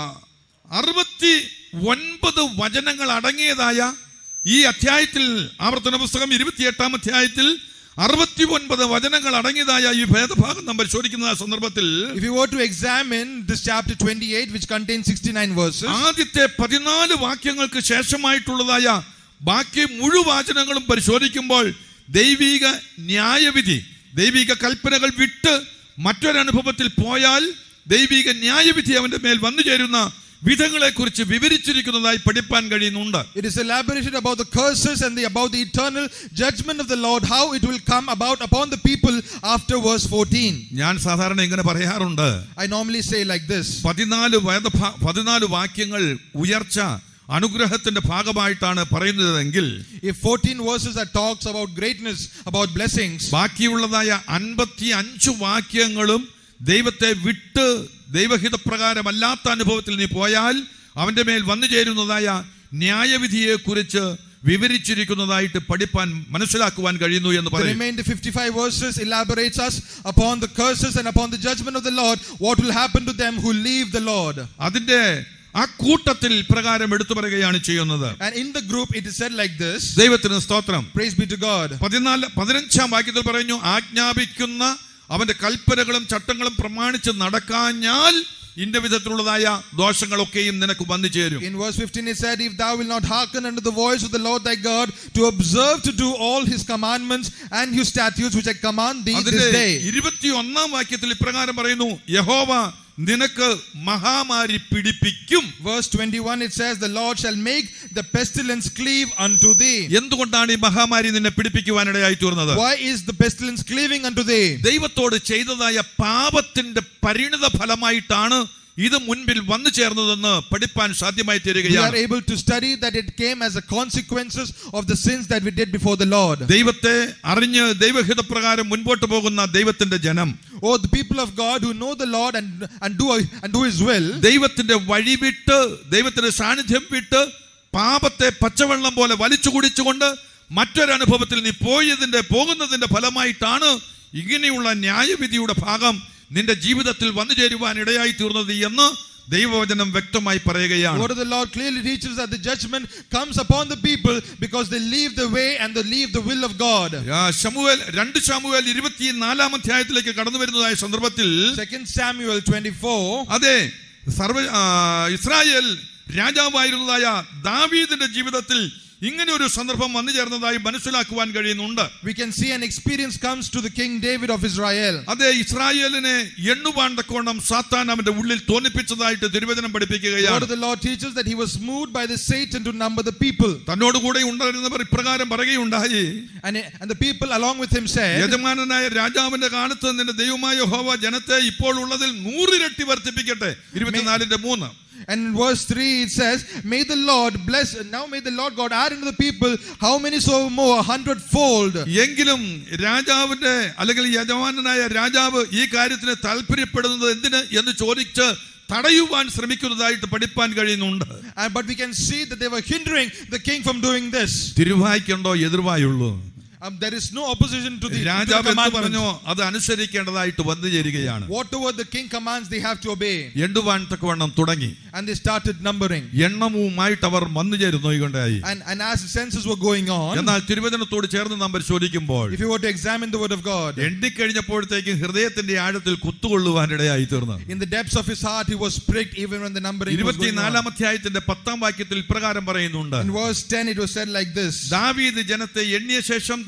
[SPEAKER 1] അറുപത്തി ഒൻപത് വചനങ്ങൾ അടങ്ങിയതായ ഈ അധ്യായത്തിൽ ആവർത്തന പുസ്തകം ഇരുപത്തിയെട്ടാം അധ്യായത്തിൽ അറുപത്തി ഒൻപത് വചനങ്ങൾ അടങ്ങിയതായ ഈ ഭേദഭാഗം നാം പരിശോധിക്കുന്ന ആ സന്ദർഭത്തിൽ
[SPEAKER 2] if you were to examine this chapter 28, which contains 69 verses,
[SPEAKER 1] ആദ്യത്തെ പതിനാല് വാക്യങ്ങൾക്ക് ശേഷമായിട്ടുള്ളതായ ബാക്കി മുഴുവചനങ്ങളും പരിശോധിക്കുമ്പോൾ ദൈവിക ന്യായവിധി ദൈവിക കൽപ്പനകൾ വിട്ട് മറ്റൊരനുഭവത്തിൽ പോയാൽ ദൈവിക ന്യായവിധി അവന്റെ മേൽ വന്നു ചേരുന്ന വിധങ്ങളെ കുറിച്ച് വിവരിച്ചിരിക്കുന്നതായി പഠിപ്പാൻ കഴിയുന്നുണ്ട്
[SPEAKER 2] It is elaborated about the curses and the, about the eternal judgment of the Lord, how it will come about upon the people after verse 14.
[SPEAKER 1] ഞാൻ സാധാരണ ഇങ്ങനെ പറയാറുണ്ട്
[SPEAKER 2] I normally say like this
[SPEAKER 1] പതിനാല് വേദ പതിനാല് വാക്യങ്ങൾ ഉയർച്ച അനുഗ്രഹത്തിന്റെ ഭാഗമായിട്ടാണ് പറയുന്നതെങ്കിൽ
[SPEAKER 2] if 14 verses that talks about greatness, about blessings,
[SPEAKER 1] ബാക്കിയുള്ളതായ അൻപത്തി അഞ്ച് വാക്യങ്ങളും ദൈവത്തെ വിട്ട് ദൈവഹിതപ്രകാരമല്ലാത്ത അനുഭവത്തിൽ നീ പോയാൽ അവന്റെ മേൽ വന്നു ചേരുന്നതായ ന്യായവിധിയെ കുറിച്ച് വിവരിച്ചിരിക്കുന്നതായിട്ട് പഠിപ്പാൻ മനസ്സിലാക്കുവാൻ കഴിയുന്നു എന്ന്
[SPEAKER 2] the
[SPEAKER 1] പറയും
[SPEAKER 2] remainder 55 verses elaborates us upon the curses and upon the judgment of the Lord, what will happen to them who leave the Lord.
[SPEAKER 1] അതിന്റെ ആ കൂട്ടത്തിൽ പ്രകാരം എടുത്തു പറയുകയാണ് ചെയ്യുന്നത്
[SPEAKER 2] And in the group, it is said like this
[SPEAKER 1] ദൈവത്തിന് സ്തോത്രം
[SPEAKER 2] Praise be to God.
[SPEAKER 1] പതിനാല് പതിനഞ്ചാം വാക്യത്തിൽ പറഞ്ഞു ആജ്ഞാപിക്കുന്ന അവന്റെ കൽപ്പനകളും ചട്ടങ്ങളും പ്രമാണിച്ച് നടക്കാഞ്ഞാൽ ഇന്ന വിധത്തിലുള്ളതായ ദോഷങ്ങളൊക്കെയും നിനക്ക് വന്നു ചേരും
[SPEAKER 2] In verse 15 it said, If thou wilt not hearken unto the voice of the Lord thy God, to observe to do all his commandments and his statutes which I command thee
[SPEAKER 1] അതിന്റെ
[SPEAKER 2] this day.
[SPEAKER 1] ഇരുപത്തി ഒന്നാം വാക്യത്തിൽ ഇപ്രകാരം പറയുന്നു യഹോവ നിനക്ക് മഹാമാരി പിടിപ്പിക്കും
[SPEAKER 2] Verse 21 it says, The Lord shall make the pestilence cleave unto thee.
[SPEAKER 1] എന്തുകൊണ്ടാണ് ഈ മഹാമാരി നിന്നെ പിടിപ്പിക്കുവാനിടയായി തീർന്നത്
[SPEAKER 2] Why is the pestilence cleaving unto thee?
[SPEAKER 1] ദൈവത്തോട് ചെയ്തതായ പാപത്തിന്റെ പരിണിത ഫലമായിട്ടാണ് ഇത് മുൻപിൽ വന്നു ചേർന്നതെന്ന് പഠിപ്പാൻ സാധ്യമായി
[SPEAKER 2] We are
[SPEAKER 1] തീരുകയാണ്
[SPEAKER 2] able to study that it came as a consequences of the sins that we did before the Lord.
[SPEAKER 1] ദൈവത്തെ അറിഞ്ഞ് ദൈവഹിതപ്രകാരം മുൻപോട്ട് പോകുന്ന ദൈവത്തിന്റെ ജനം
[SPEAKER 2] Oh, the people of God who know the Lord and, and, do, and do his will,
[SPEAKER 1] ദൈവത്തിന്റെ വഴി വിട്ട് ദൈവത്തിന്റെ സാന്നിധ്യം വിട്ട് പാപത്തെ പച്ചവെള്ളം പോലെ വലിച്ചു കുടിച്ചുകൊണ്ട് മറ്റൊരനുഭവത്തിൽ നീ പോയതിന്റെ പോകുന്നതിന്റെ ഫലമായിട്ടാണ് ഇങ്ങനെയുള്ള ന്യായവിധിയുടെ ഭാഗം നിന്റെ ജീവിതത്തിൽ വന്നു ചേരുവാൻ ഇടയായി തീർന്നത് എന്ന് ദൈവവചനം വ്യക്തമായി
[SPEAKER 2] the
[SPEAKER 1] പറയുകയാണ്
[SPEAKER 2] word of the Lord clearly teaches that the judgment comes upon the people because they leave the way and they leave the will of God.
[SPEAKER 1] ആ, ശമൂവേൽ രണ്ട് ശമുവേൽ ഇരുപത്തിനാലാം അധ്യായത്തിലേക്ക് കടന്നു വരുന്നതായ സന്ദർഭത്തിൽ
[SPEAKER 2] 2 Samuel 24.
[SPEAKER 1] അതെ സർവ ആ, ഇസ്രായേൽ രാജാവായിരുന്നതായ ദാവീദിന്റെ ജീവിതത്തിൽ ഇങ്ങനെ ഒരു സന്ദർഭം വന്നു ചേർന്നതായി മനസ്സിലാക്കുവാൻ കഴിയുന്നുണ്ട്
[SPEAKER 2] We can see an experience comes to the King David of Israel.
[SPEAKER 1] അതെ ഇസ്രായേലിനെ എണ്ണുവാൻ തക്കോണം സാത്താൻ അവന്റെ ഉള്ളിൽ തോന്നിപ്പിച്ചതായിട്ട് തിരുവചനം
[SPEAKER 2] The word
[SPEAKER 1] പഠിപ്പിക്കുകയാണ്
[SPEAKER 2] of the Lord teaches that he was moved by the Satan to number the people.
[SPEAKER 1] തന്നോട് കൂടെ ഉണ്ടായിരുന്നവർ ഇപ്രകാരം പറയുകയുണ്ടായി
[SPEAKER 2] And, and the people along with him said,
[SPEAKER 1] യജമാനനായ രാജാവിന്റെ കാലത്ത് നിന്റെ ദൈവമായ ഹോവ ജനത്തെ ഇപ്പോൾ ഉള്ളതിൽ നൂറിരട്ടി വർദ്ധിപ്പിക്കട്ടെ ഇരുപത്തിനാലിന്റെ മൂന്ന്
[SPEAKER 2] and in verse 3 it says, May the Lord bless, now may the Lord God add unto the people how many so more, a hundredfold.
[SPEAKER 1] എങ്കിലും രാജാവിന്റെ അല്ലെങ്കിൽ യജമാനനായ രാജാവ് ഈ കാര്യത്തിന് താല്പര്യപ്പെടുന്നത് എന്തിന് എന്ന് ചോദിച്ച് തടയുവാൻ ശ്രമിക്കുന്നതായിട്ട് പഠിപ്പാൻ കഴിയുന്നുണ്ട്
[SPEAKER 2] And, but we can see that they were hindering the king from doing this.
[SPEAKER 1] തിരുവായ്ക്കുണ്ടോ എതിർവായുള്ളൂ
[SPEAKER 2] Um, there is no opposition to the, to the
[SPEAKER 1] രാജാവ് എന്ത്
[SPEAKER 2] commandment.
[SPEAKER 1] പറഞ്ഞോ അത് അനുസരിക്കേണ്ടതായിട്ട് വന്നു ചേരുകയാണ്
[SPEAKER 2] Whatever the king commands, they have to obey.
[SPEAKER 1] എണ്ണുവാൻ തക്കവണ്ണം തുടങ്ങി
[SPEAKER 2] And they started numbering.
[SPEAKER 1] എണ്ണവുമായിട്ട് അവർ വന്നു ചേരുന്നു കൊണ്ടായി
[SPEAKER 2] And, and as the census were going on,
[SPEAKER 1] എന്നാൽ തിരുവചനത്തോട് ചേർന്ന് നാം പരിശോധിക്കുമ്പോൾ
[SPEAKER 2] if you were to examine the word of God,
[SPEAKER 1] എണ്ണിക്കഴിഞ്ഞപ്പോഴത്തേക്കും ഹൃദയത്തിന്റെ ആഴത്തിൽ കുത്തുകൊള്ളുവാനിടയായി തീർന്നു
[SPEAKER 2] in the depths of his heart, he was pricked even when the numbering was going
[SPEAKER 1] ഇരുപത്തിനാലാം
[SPEAKER 2] on.
[SPEAKER 1] അധ്യായത്തിന്റെ പത്താം വാക്യത്തിൽ ഇപ്രകാരം പറയുന്നുണ്ട്
[SPEAKER 2] In verse 10, it was said like this
[SPEAKER 1] ദാവീദ് ജനത്തെ എണ്ണിയ ശേഷം തന്റെ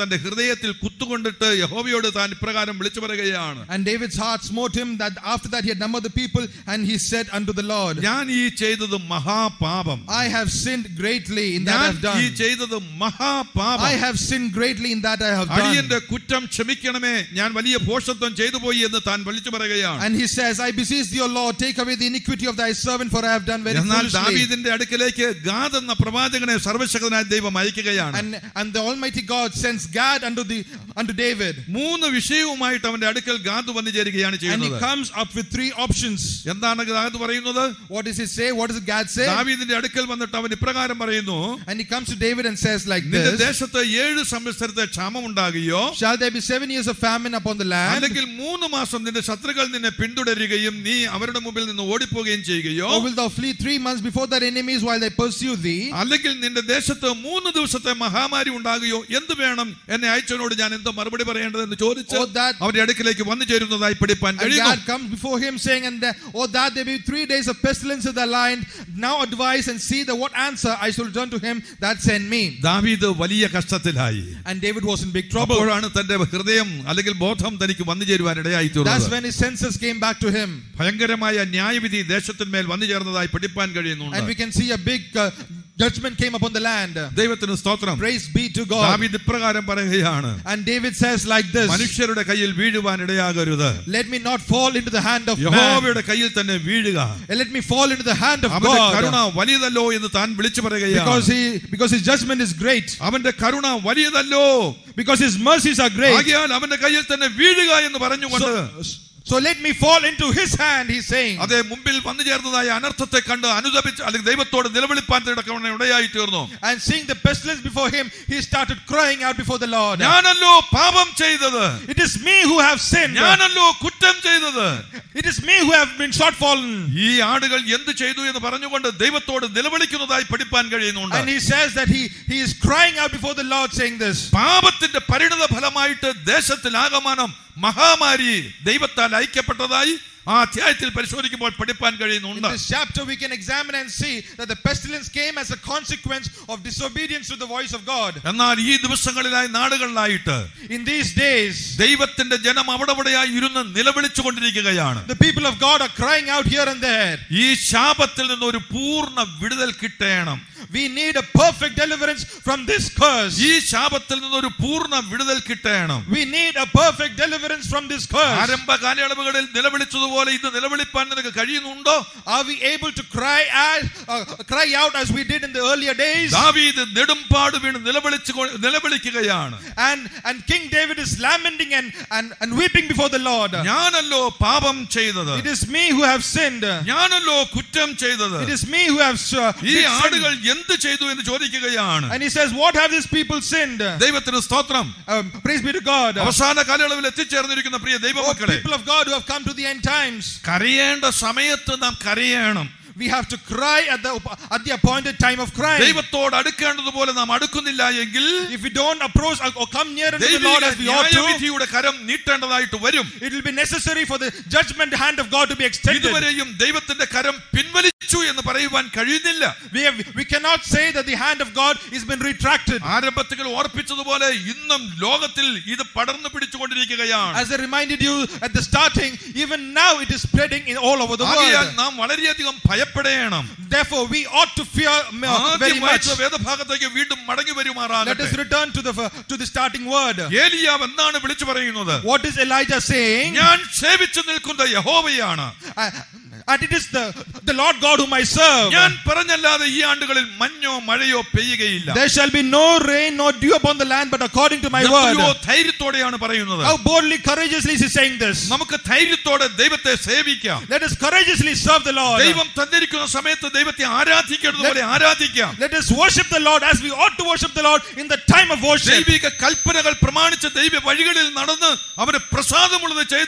[SPEAKER 1] തന്റെ ഹൃദയത്തിൽ കുത്തുകൊണ്ടിട്ട് യഹോവയോട് താൻ ഇപ്രകാരം വിളിച്ചു പറയുകയാണ്
[SPEAKER 2] And David's heart smote him that after that he had numbered the people and he said unto the Lord,
[SPEAKER 1] ഞാൻ ഈ ചെയ്തത് മഹാപാപം
[SPEAKER 2] I have sinned greatly in that I
[SPEAKER 1] ഞാൻ
[SPEAKER 2] have
[SPEAKER 1] ഈ
[SPEAKER 2] done.
[SPEAKER 1] ചെയ്തത് മഹാപാപം
[SPEAKER 2] I have sinned greatly in that I have done.
[SPEAKER 1] അടിയന്റെ കുറ്റം ക്ഷമിക്കണമേ ഞാൻ വലിയ ഭോഷത്വം ചെയ്തു പോയി എന്ന് താൻ വിളിച്ചു പറയുകയാണ്
[SPEAKER 2] And he says, I beseech thee, O Lord, take away the iniquity of thy servant, for I have done very
[SPEAKER 1] എന്നാൽ
[SPEAKER 2] foolishly.
[SPEAKER 1] ദാവീദിന്റെ അടുക്കലേക്ക് ഗാദ് എന്ന പ്രവാചകനെ സർവശക്തനായ ദൈവം അയക്കുകയാണ്
[SPEAKER 2] And, and the Almighty God sends Gad unto the unto David.
[SPEAKER 1] മൂന്ന് വിഷയവുമായിട്ട് അവന്റെ അടുക്കൽ ഗാദ് വന്നു ചേരുകയാണ്
[SPEAKER 2] And he
[SPEAKER 1] ചെയ്യുന്നത്
[SPEAKER 2] comes up with three options.
[SPEAKER 1] എന്താണ് ഗാദ് പറയുന്നത്
[SPEAKER 2] What does he say? What does Gad say?
[SPEAKER 1] ദാവീദിന്റെ അടുക്കൽ വന്നിട്ട് അവൻ ഇപ്രകാരം പറയുന്നു
[SPEAKER 2] And he comes to David and says like
[SPEAKER 1] നിന്റെ
[SPEAKER 2] this.
[SPEAKER 1] ദേശത്ത് ഏഴ് സംവത്സരത്തെ ക്ഷാമം ഉണ്ടാകുകയോ
[SPEAKER 2] Shall there be seven years of famine upon the land?
[SPEAKER 1] അല്ലെങ്കിൽ മൂന്ന് മാസം നിന്റെ ശത്രുക്കൾ നിന്നെ പിന്തുടരുകയും നീ അവരുടെ മുമ്പിൽ നിന്ന് ഓടിപ്പോവുകയും ചെയ്യുകയോ
[SPEAKER 2] Or will thou flee three months before thy enemies while they pursue thee?
[SPEAKER 1] അല്ലെങ്കിൽ നിന്റെ ദേശത്ത് മൂന്ന് ദിവസത്തെ മഹാമാരി ഉണ്ടാകുകയോ എന്ത് വേണം എന്നെ അയച്ചവനോട് ഞാൻ എന്തോ മറുപടി പറയേണ്ടതെന്ന് ചോദിച്ച്
[SPEAKER 2] Oh, that-
[SPEAKER 1] അവന്റെ അടുക്കിലേക്ക് വന്നു ചേരുന്നതായി പഠിപ്പാൻ
[SPEAKER 2] And
[SPEAKER 1] കഴിയുന്നു
[SPEAKER 2] Gad comes before him saying, and that, oh, that there be three days of pestilence in the land. Now advise and see that what answer I shall return to him that sent me.
[SPEAKER 1] ദാവീദ് വലിയ കഷ്ടത്തിലായി
[SPEAKER 2] And David was in big trouble.
[SPEAKER 1] അപ്പോഴാണ് തന്റെ ഹൃദയം അല്ലെങ്കിൽ ബോധം തനിക്ക് വന്നു ചേരുവാൻ ഇടയായി
[SPEAKER 2] That's
[SPEAKER 1] തീർന്നത്
[SPEAKER 2] when his senses came back to him.
[SPEAKER 1] ഭയങ്കരമായ ന്യായവിധി ദേശത്തിന്മേൽ വന്നു ചേർന്നതായി പഠിപ്പാൻ
[SPEAKER 2] And we
[SPEAKER 1] കഴിയുന്നുണ്ട്
[SPEAKER 2] can see a big uh, judgment came upon the land.
[SPEAKER 1] ദൈവത്തിന് സ്തോത്രം
[SPEAKER 2] Praise be to God.
[SPEAKER 1] ദാവീദ് ഇപ്രകാരം പറയുകയാണ്
[SPEAKER 2] And David says like this
[SPEAKER 1] മനുഷ്യരുടെ കയ്യിൽ വീഴുവാൻ ഇടയാകരുത്
[SPEAKER 2] Let me not fall into the hand of man.
[SPEAKER 1] യഹോവയുടെ കയ്യിൽ തന്നെ വീഴുക
[SPEAKER 2] And let me fall into the hand of
[SPEAKER 1] അവന്റെ കരുണ
[SPEAKER 2] God.
[SPEAKER 1] വലിയതല്ലോ എന്ന് താൻ വിളിച്ചു പറയുകയാണ്
[SPEAKER 2] Because he because his judgment is great.
[SPEAKER 1] അവന്റെ കരുണ വലിയതല്ലോ
[SPEAKER 2] Because his mercies are great.
[SPEAKER 1] ആകിയാൽ അവന്റെ കയ്യിൽ തന്നെ വീഴുക എന്ന് പറഞ്ഞുകൊണ്ട്
[SPEAKER 2] So, so let me fall into his hand, he's saying.
[SPEAKER 1] അതേ മുമ്പിൽ വന്നു ചേർന്നതായ അനർത്ഥത്തെ കണ്ട് അനുദപിച്ച് അല്ലെങ്കിൽ ദൈവത്തോട് നിലവിളിപ്പാൻ തിടക്കവണ്ണം ഇടയായി തീർന്നു
[SPEAKER 2] And seeing the pestilence before him, he started crying out before the Lord.
[SPEAKER 1] ഞാനല്ലോ പാപം ചെയ്തത്
[SPEAKER 2] It is me who have sinned.
[SPEAKER 1] ഞാനല്ലോ കുറ്റം ചെയ്തത്
[SPEAKER 2] It is me who have been shortfallen.
[SPEAKER 1] ഈ ആടുകൾ എന്ത് ചെയ്തു എന്ന് പറഞ്ഞുകൊണ്ട് ദൈവത്തോട് നിലവിളിക്കുന്നതായി പഠിപ്പാൻ കഴിയുന്നുണ്ട്
[SPEAKER 2] And he says that he, he is crying out before the Lord, saying this.
[SPEAKER 1] പാപത്തിന്റെ പരിണിത ഫലമായിട്ട് ദേശത്തിലാകമാനം മഹാമാരി ദൈവത്താൽ ഐക്യപ്പെട്ടതായി ആ അധ്യായത്തിൽ പരിശോധിക്കുമ്പോൾ പഠിപ്പാൻ
[SPEAKER 2] In
[SPEAKER 1] കഴിയുന്നുണ്ട്
[SPEAKER 2] this chapter, we can examine and see that the pestilence came as a consequence of disobedience to the voice of God.
[SPEAKER 1] എന്നാൽ ഈ ദിവസങ്ങളിലായി നാടുകളിലായിട്ട്
[SPEAKER 2] In these days,
[SPEAKER 1] ദൈവത്തിന്റെ ജനം അവിടെ ഇവിടെയായി ഇരുന്ന് നിലവിളിച്ചു കൊണ്ടിരിക്കുകയാണ്
[SPEAKER 2] the people of God are crying out here and there.
[SPEAKER 1] ഈ ശാപത്തിൽ നിന്ന് ഒരു പൂർണ്ണ വിടുതൽ കിട്ടണം
[SPEAKER 2] We need a perfect deliverance from this curse.
[SPEAKER 1] ഈ ശാപത്തിൽ നിന്ന് ഒരു പൂർണ്ണ വിടുതൽ കിട്ടണം
[SPEAKER 2] We need a perfect deliverance from this curse.
[SPEAKER 1] ആരംഭ കാലയളവുകളിൽ നിലവിളിച്ചതുപോലെ ഇത് നിലവിളിപ്പാൻ നിനക്ക് കഴിയുന്നുണ്ടോ
[SPEAKER 2] Are we able to cry out, uh, cry out as we did in the earlier days?
[SPEAKER 1] ദാവീദ് നെടുമ്പാട് വീണ് നിലവിളിച്ചു നിലവിളിക്കുകയാണ്
[SPEAKER 2] And and King David is lamenting and, and, and weeping before the Lord.
[SPEAKER 1] ഞാനല്ലോ പാപം ചെയ്തത്
[SPEAKER 2] It is me who have sinned.
[SPEAKER 1] ഞാനല്ലോ കുറ്റം ചെയ്തത്
[SPEAKER 2] It is me who have uh,
[SPEAKER 1] ഈ
[SPEAKER 2] did sin.
[SPEAKER 1] ആടുകൾ എന്ത് ചെയ്തു എന്ന് ചോദിക്കുകയാണ്
[SPEAKER 2] And he says, What have these people sinned?
[SPEAKER 1] ദൈവത്തിന് സ്തോത്രം
[SPEAKER 2] Um, praise be to God.
[SPEAKER 1] അവസാന കാലയളവിൽ എത്തിച്ചേർന്നിരിക്കുന്ന പ്രിയ
[SPEAKER 2] Oh,
[SPEAKER 1] ദൈവമക്കളെ
[SPEAKER 2] people of God who have come to the end times,
[SPEAKER 1] കരയേണ്ട സമയത്ത് നാം കരയണം
[SPEAKER 2] we have to cry at the at the appointed time of crying.
[SPEAKER 1] ദൈവത്തോട് അടുക്കേണ്ടതുപോലെ നാം അടുക്കുന്നില്ല എങ്കിൽ
[SPEAKER 2] If we don't approach or or come near unto the
[SPEAKER 1] ദൈവിക
[SPEAKER 2] Lord as we ought to,
[SPEAKER 1] ന്യായവിധിയുടെ കരം നീട്ടേണ്ടതായിട്ട് വരും
[SPEAKER 2] it will be necessary for the judgment hand of God to be extended.
[SPEAKER 1] ഇതുവരെയും ദൈവത്തിന്റെ കരം പിൻവലിച്ചു എന്ന് പറയുവാൻ കഴിയുന്നില്ല
[SPEAKER 2] We, have, we cannot say that the hand of God has been retracted.
[SPEAKER 1] ആരംഭത്തിൽ ഓർപ്പിച്ചതുപോലെ ഇന്നും ലോകത്തിൽ ഇത് പടർന്നു പിടിച്ചുകൊണ്ടിരിക്കുകയാണ്
[SPEAKER 2] As I reminded you at the starting, even now it is spreading in all over the
[SPEAKER 1] ആകയാൽ
[SPEAKER 2] world.
[SPEAKER 1] നാം വളരെയധികം ഭയപ്പെടേണം
[SPEAKER 2] Therefore, we ought to fear uh, very
[SPEAKER 1] ആദ്യം
[SPEAKER 2] much.
[SPEAKER 1] വായിച്ച വേദഭാഗത്തേക്ക് വീണ്ടും മടങ്ങി
[SPEAKER 2] Let
[SPEAKER 1] വരുമാറാകട്ടെ
[SPEAKER 2] us return to the to the starting word.
[SPEAKER 1] ഏലിയാവ് എന്താണ് വിളിച്ചു പറയുന്നത്
[SPEAKER 2] What is Elijah saying?
[SPEAKER 1] ഞാൻ സേവിച്ചു നിൽക്കുന്ന യഹോവയാണ്
[SPEAKER 2] Uh, and it is the, the Lord God whom I serve.
[SPEAKER 1] ഞാൻ പറഞ്ഞല്ലാതെ ഈ ആണ്ടുകളിൽ മഞ്ഞോ മഴയോ പെയ്യുകയില്ല
[SPEAKER 2] There shall be no rain nor dew upon the land, but according to my
[SPEAKER 1] എത്രയോ
[SPEAKER 2] word.
[SPEAKER 1] ധൈര്യത്തോടെയാണ് പറയുന്നത്
[SPEAKER 2] How boldly, courageously is he saying this?
[SPEAKER 1] നമുക്ക് ധൈര്യത്തോടെ ദൈവത്തെ സേവിക്കാം
[SPEAKER 2] Let us courageously serve the Lord.
[SPEAKER 1] ദൈവം തന്നിരിക്കുന്ന സമയത്ത് ദൈവത്തെ ആരാധിക്കേണ്ടതുപോലെ ആരാധിക്കാം
[SPEAKER 2] Let us worship the Lord as we ought to worship the Lord in the time of worship.
[SPEAKER 1] ദൈവിക കൽപ്പനകൾ പ്രമാണിച്ച് ദൈവ വഴികളിൽ നടന്ന് അവന് പ്രസാദമുള്ളത് ചെയ്ത്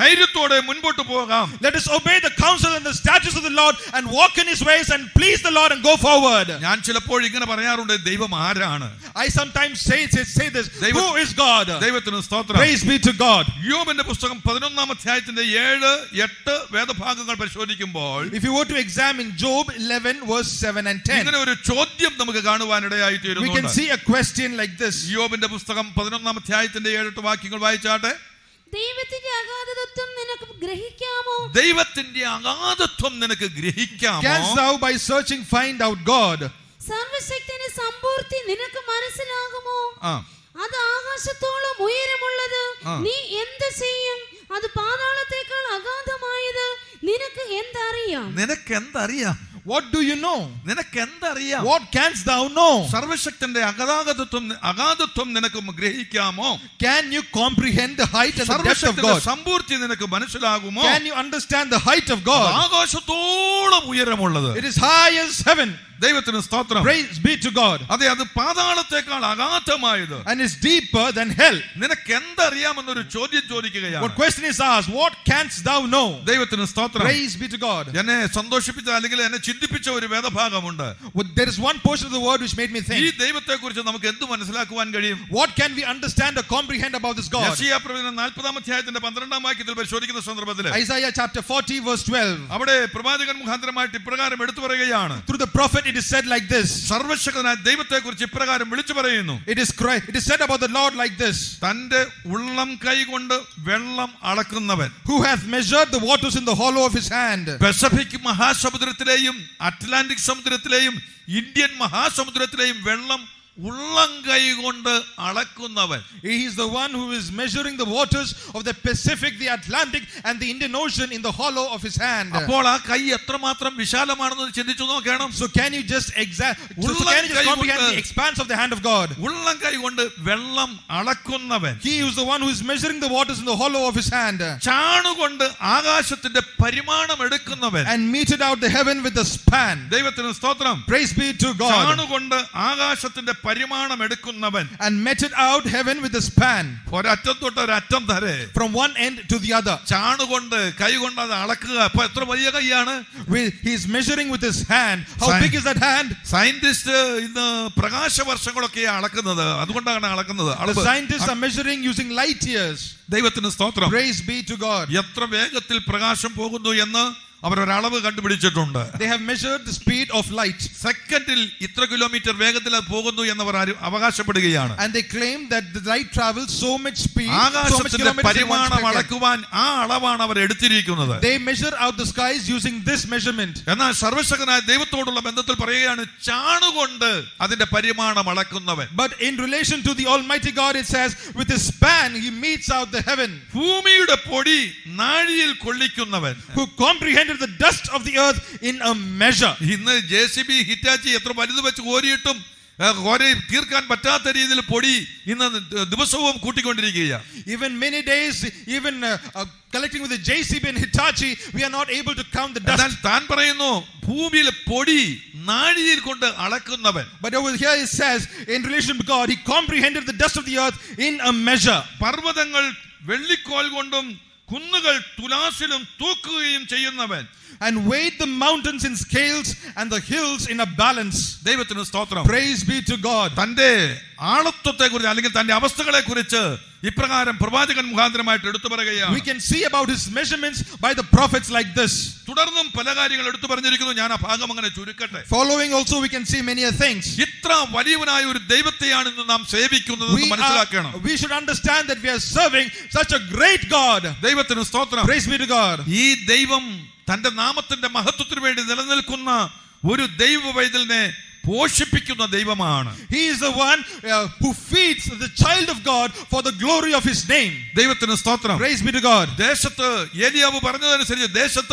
[SPEAKER 1] ധൈര്യത്തോടെ മുൻപോട്ട് പോകാം
[SPEAKER 2] Let us obey the counsel and the statutes of the Lord and walk in his ways and please the Lord and go forward.
[SPEAKER 1] ഞാൻ ചിലപ്പോൾ ഇങ്ങനെ പറയാറുണ്ട് ദൈവം ആരാണ്
[SPEAKER 2] I sometimes say, say, say this
[SPEAKER 1] David-
[SPEAKER 2] Who is God?
[SPEAKER 1] ദൈവത്തിന് സ്തോത്രം
[SPEAKER 2] Praise be to God.
[SPEAKER 1] യോബിന്റെ പുസ്തകം പതിനൊന്നാം അധ്യായത്തിന്റെ ഏഴ് എട്ട് വേദഭാഗങ്ങൾ പരിശോധിക്കുമ്പോൾ
[SPEAKER 2] If you were to examine Job 11, verse 7 and 10,
[SPEAKER 1] ഇങ്ങനെ ഒരു ചോദ്യം നമുക്ക് കാണുവാനിടയായി
[SPEAKER 2] we can
[SPEAKER 1] തീരുന്നു
[SPEAKER 2] see a question like this
[SPEAKER 1] യോബിന്റെ പുസ്തകം പതിനൊന്നാം അധ്യായത്തിന്റെ ഏഴെട്ട് വാക്യങ്ങൾ വായിച്ചാട്ടെ
[SPEAKER 3] ദൈവത്തിന്റെ അഗാധതത്വം നിനക്ക് ഗ്രഹിക്കാമോ
[SPEAKER 1] ദൈവത്തിന്റെ അഗാധത്വം നിനക്ക്
[SPEAKER 2] Canst
[SPEAKER 1] ഗ്രഹിക്കാമോ
[SPEAKER 2] thou by searching find out God?
[SPEAKER 3] സർവശക്തിന്റെ സമ്പൂർത്തി നിനക്ക് മനസ്സിലാകുമോ
[SPEAKER 1] ആ
[SPEAKER 3] അത് ആകാശത്തോളം ഉയരമുള്ളത്
[SPEAKER 1] ആ.
[SPEAKER 3] നീ എന്ത് ചെയ്യും അത് പാതാളത്തേക്കാൾ അഗാധമായത് നിനക്ക് എന്തറിയാം
[SPEAKER 1] നിനക്ക് എന്തറിയാം
[SPEAKER 2] What do you know?
[SPEAKER 1] നിനക്ക് എന്തറിയാം
[SPEAKER 2] What canst thou know?
[SPEAKER 1] സർവശക്തന്റെ അഗതാഗതത്വം അഗാധത്വം നിനക്ക് ഗ്രഹിക്കാമോ
[SPEAKER 2] Can you comprehend the height and the depth of
[SPEAKER 1] സർവശക്തന്റെ
[SPEAKER 2] God?
[SPEAKER 1] സമ്പൂർത്തി നിനക്ക് മനസ്സിലാകുമോ
[SPEAKER 2] Can you understand the height of God?
[SPEAKER 1] ആകാശത്തോളം ഉയരമുള്ളത്
[SPEAKER 2] It is high as heaven.
[SPEAKER 1] ദൈവത്തിന് സ്തോത്രം
[SPEAKER 2] Praise be to God.
[SPEAKER 1] അതെ അത് പാതാളത്തെക്കാൾ അഗാധമായത്
[SPEAKER 2] And is deeper than hell.
[SPEAKER 1] നിനക്ക് എന്തറിയാമെന്നൊരു ചോദ്യം ചോദിക്കുകയാണ്
[SPEAKER 2] What question is asked? What canst thou know?
[SPEAKER 1] ദൈവത്തിന് സ്തോത്രം
[SPEAKER 2] Praise be to God.
[SPEAKER 1] എന്നെ സന്തോഷിപ്പിച്ച അല്ലെങ്കിൽ എന്നെ ചിന്തിപ്പിച്ച ഒരു വേദഭാഗമുണ്ട്
[SPEAKER 2] Well, There is one portion of the word which made me
[SPEAKER 1] ഈ
[SPEAKER 2] think.
[SPEAKER 1] ദൈവത്തെ കുറിച്ച് നമുക്ക് എന്ത് മനസ്സിലാക്കുവാൻ കഴിയും
[SPEAKER 2] What can we understand or comprehend about this God?
[SPEAKER 1] യശയ്യാ പ്രവചനം നാൽപ്പതാം അധ്യായത്തിന്റെ പന്ത്രണ്ടാം വാക്യത്തിൽ പരിശോധിക്കുന്ന സന്ദർഭത്തിൽ
[SPEAKER 2] Isaiah chapter 40, verse 12.
[SPEAKER 1] അവിടെ പ്രവാചകൻ മുഖാന്തരമായിട്ട് ഇപ്രകാരം എടുത്തു പറയുകയാണ്
[SPEAKER 2] Through the prophet, it is said like this.
[SPEAKER 1] സർവശക്തനായ ദൈവത്തെ കുറിച്ച് ഇപ്രകാരം വിളിച്ചു പറയുന്നു
[SPEAKER 2] It is cri- it is said about the Lord like this.
[SPEAKER 1] തന്റെ ഉള്ളം കൈകൊണ്ട് വെള്ളം അളക്കുന്നവൻ
[SPEAKER 2] Who hath measured the waters in the hollow of his hand?
[SPEAKER 1] Pacific മഹാസമുദ്രത്തിലെയും അറ്റ്ലാന്റിക് സമുദ്രത്തിലെയും ഇന്ത്യൻ മഹാസമുദ്രത്തിലെയും വെള്ളം ഉള്ളം കൈകൊണ്ട് അളക്കുന്നവൻ
[SPEAKER 2] He is the one who is measuring the waters of the Pacific, the Atlantic, and the Indian Ocean in the hollow of his hand.
[SPEAKER 1] അപ്പോൾ ആ കൈ എത്രമാത്രം വിശാലമാണെന്ന് ചിന്തിച്ചു നോക്കണം
[SPEAKER 2] So can you just exact? So, so
[SPEAKER 1] ഉള്ളം
[SPEAKER 2] can you just
[SPEAKER 1] കൈ
[SPEAKER 2] comprehend
[SPEAKER 1] കൊണ്ട്
[SPEAKER 2] the expanse of the hand of God?
[SPEAKER 1] ഉള്ളം കൈ കൊണ്ട് വെള്ളം അളക്കുന്നവൻ
[SPEAKER 2] He is the one who is measuring the waters in the hollow of his hand
[SPEAKER 1] ചാണുകൊണ്ട് ആകാശത്തിന്റെ പരിമാണം എടുക്കുന്നവൻ
[SPEAKER 2] and meted out the heaven with a span.
[SPEAKER 1] ദൈവത്തിന് സ്തോത്രം
[SPEAKER 2] Praise be to God.
[SPEAKER 1] ചാണുകൊണ്ട് ആകാശത്തിന്റെ പരിമാണം എടുക്കുന്നവൻ
[SPEAKER 2] And meted out heaven with a span
[SPEAKER 1] ഒരറ്റം തൊട്ട് ഒരറ്റം തരെ
[SPEAKER 2] from one end to the other.
[SPEAKER 1] ചാണുകൊണ്ട് കൈ കൊണ്ട് അത് അളക്കുക അപ്പൊ എത്ര വലിയ കൈയാണ്
[SPEAKER 2] With- He is measuring with his hand. How
[SPEAKER 1] Sign.
[SPEAKER 2] big is that hand?
[SPEAKER 1] Scientist ഇന്ന് പ്രകാശ വർഷങ്ങളൊക്കെയാണ് അളക്കുന്നത് അതുകൊണ്ടാണ് അളക്കുന്നത്
[SPEAKER 2] The
[SPEAKER 1] അളവ്.
[SPEAKER 2] scientists are measuring using light years.
[SPEAKER 1] ദൈവത്തിന് സ്തോത്രം
[SPEAKER 2] Praise be to God.
[SPEAKER 1] എത്ര വേഗത്തിൽ പ്രകാശം പോകുന്നു എന്ന് അവർ ഒരളവ് കണ്ടുപിടിച്ചിട്ടുണ്ട്
[SPEAKER 2] They have measured the speed of light.
[SPEAKER 1] സെക്കൻഡിൽ ഇത്ര കിലോമീറ്റർ വേഗത്തിൽ അത് പോകുന്നു എന്നവർ ആര് അവകാശപ്പെടുകയാണ്
[SPEAKER 2] And they claim that the light travels so much speed, so much
[SPEAKER 1] ആകാശത്തിന്റെ
[SPEAKER 2] kilometers in one
[SPEAKER 1] പരിമാണം
[SPEAKER 2] second.
[SPEAKER 1] അളക്കുവാൻ ആ അളവാണ് അവർ എടുത്തിരിക്കുന്നത്
[SPEAKER 2] They measure out the skies using this measurement.
[SPEAKER 1] എന്നാൽ സർവശക്തനായ ദൈവത്തോടുള്ള ബന്ധത്തിൽ പറയുകയാണ് ചാണുകൊണ്ട് അതിന്റെ പരിമാണം അളക്കുന്നവൻ
[SPEAKER 2] But in relation to the Almighty God, it says, with his span, he meets out the heaven.
[SPEAKER 1] ഭൂമിയുടെ പൊടി നാഴിയിൽ കൊള്ളിക്കുന്നവൻ
[SPEAKER 2] Who comprehended the dust of the earth in a measure.
[SPEAKER 1] ഇന്ന് ജെ സി ബി ഹിറ്റാച്ചി എത്ര വലുത് വെച്ച് കോരിയിട്ടും ആ, കോരി തീർക്കാൻ പറ്റാത്ത രീതിയിൽ പൊടി ഇന്ന് ദിവസവും കൂട്ടിക്കൊണ്ടിരിക്കുകയാണ്
[SPEAKER 2] Even many days, even uh, uh, collecting with the JCB and Hitachi, we are not able to count the
[SPEAKER 1] എന്നാൽ
[SPEAKER 2] dust.
[SPEAKER 1] താൻ പറയുന്നു ഭൂമിയിലെ പൊടി നാഴിയിൽ കൊണ്ട് അളക്കുന്നവൻ
[SPEAKER 2] But over here it says, in relation to God, he comprehended the dust of the earth in a measure.
[SPEAKER 1] പർവ്വതങ്ങൾ വെള്ളിക്കോൽ കൊണ്ടും കുന്നുകൾ തുലാസിലും തൂക്കുകയും ചെയ്യുന്നവൻ
[SPEAKER 2] And weighed the mountains in scales and the hills in a balance.
[SPEAKER 1] ദൈവത്തിന് സ്തോത്രം
[SPEAKER 2] Praise be to God.
[SPEAKER 1] തന്റെ ആളത്വത്തെ കുറിച്ച് അല്ലെങ്കിൽ തന്റെ അവസ്ഥകളെ കുറിച്ച് ഇപ്രകാരം പ്രവാചകൻ മുഖാന്തരമായിട്ട് എടുത്തു
[SPEAKER 2] We
[SPEAKER 1] പറയുകയാണ്
[SPEAKER 2] can see about his measurements by the prophets like this.
[SPEAKER 1] തുടർന്നും പല കാര്യങ്ങൾ എടുത്തു പറഞ്ഞിരിക്കുന്നു ഞാൻ ആ ഭാഗം അങ്ങനെ ചുരുക്കട്ടെ
[SPEAKER 2] Following also, we can see many a things.
[SPEAKER 1] ഇത്ര വലിയവനായ ഒരു ദൈവത്തെയാണ് ഇന്ന് നാം സേവിക്കുന്നത്
[SPEAKER 2] We,
[SPEAKER 1] മനസ്സിലാക്കണം
[SPEAKER 2] are, we should understand that we are serving such a great God.
[SPEAKER 1] ദൈവത്തിന് സ്തോത്രം
[SPEAKER 2] Praise be to God.
[SPEAKER 1] ഈ ദൈവം തന്റെ നാമത്തിന്റെ മഹത്വത്തിന് വേണ്ടി നിലനിൽക്കുന്ന ഒരു ദൈവ വൈതലിനെ പോഷിപ്പിക്കുന്ന ദൈവമാണ്
[SPEAKER 2] He is the one uh, who feeds the child of God for the glory of his name.
[SPEAKER 1] ദൈവത്തിന് സ്തോത്രം
[SPEAKER 2] Praise be to God.
[SPEAKER 1] ദേശത്ത് ഏലിയാവ് പറഞ്ഞതനുസരിച്ച് ദേശത്ത്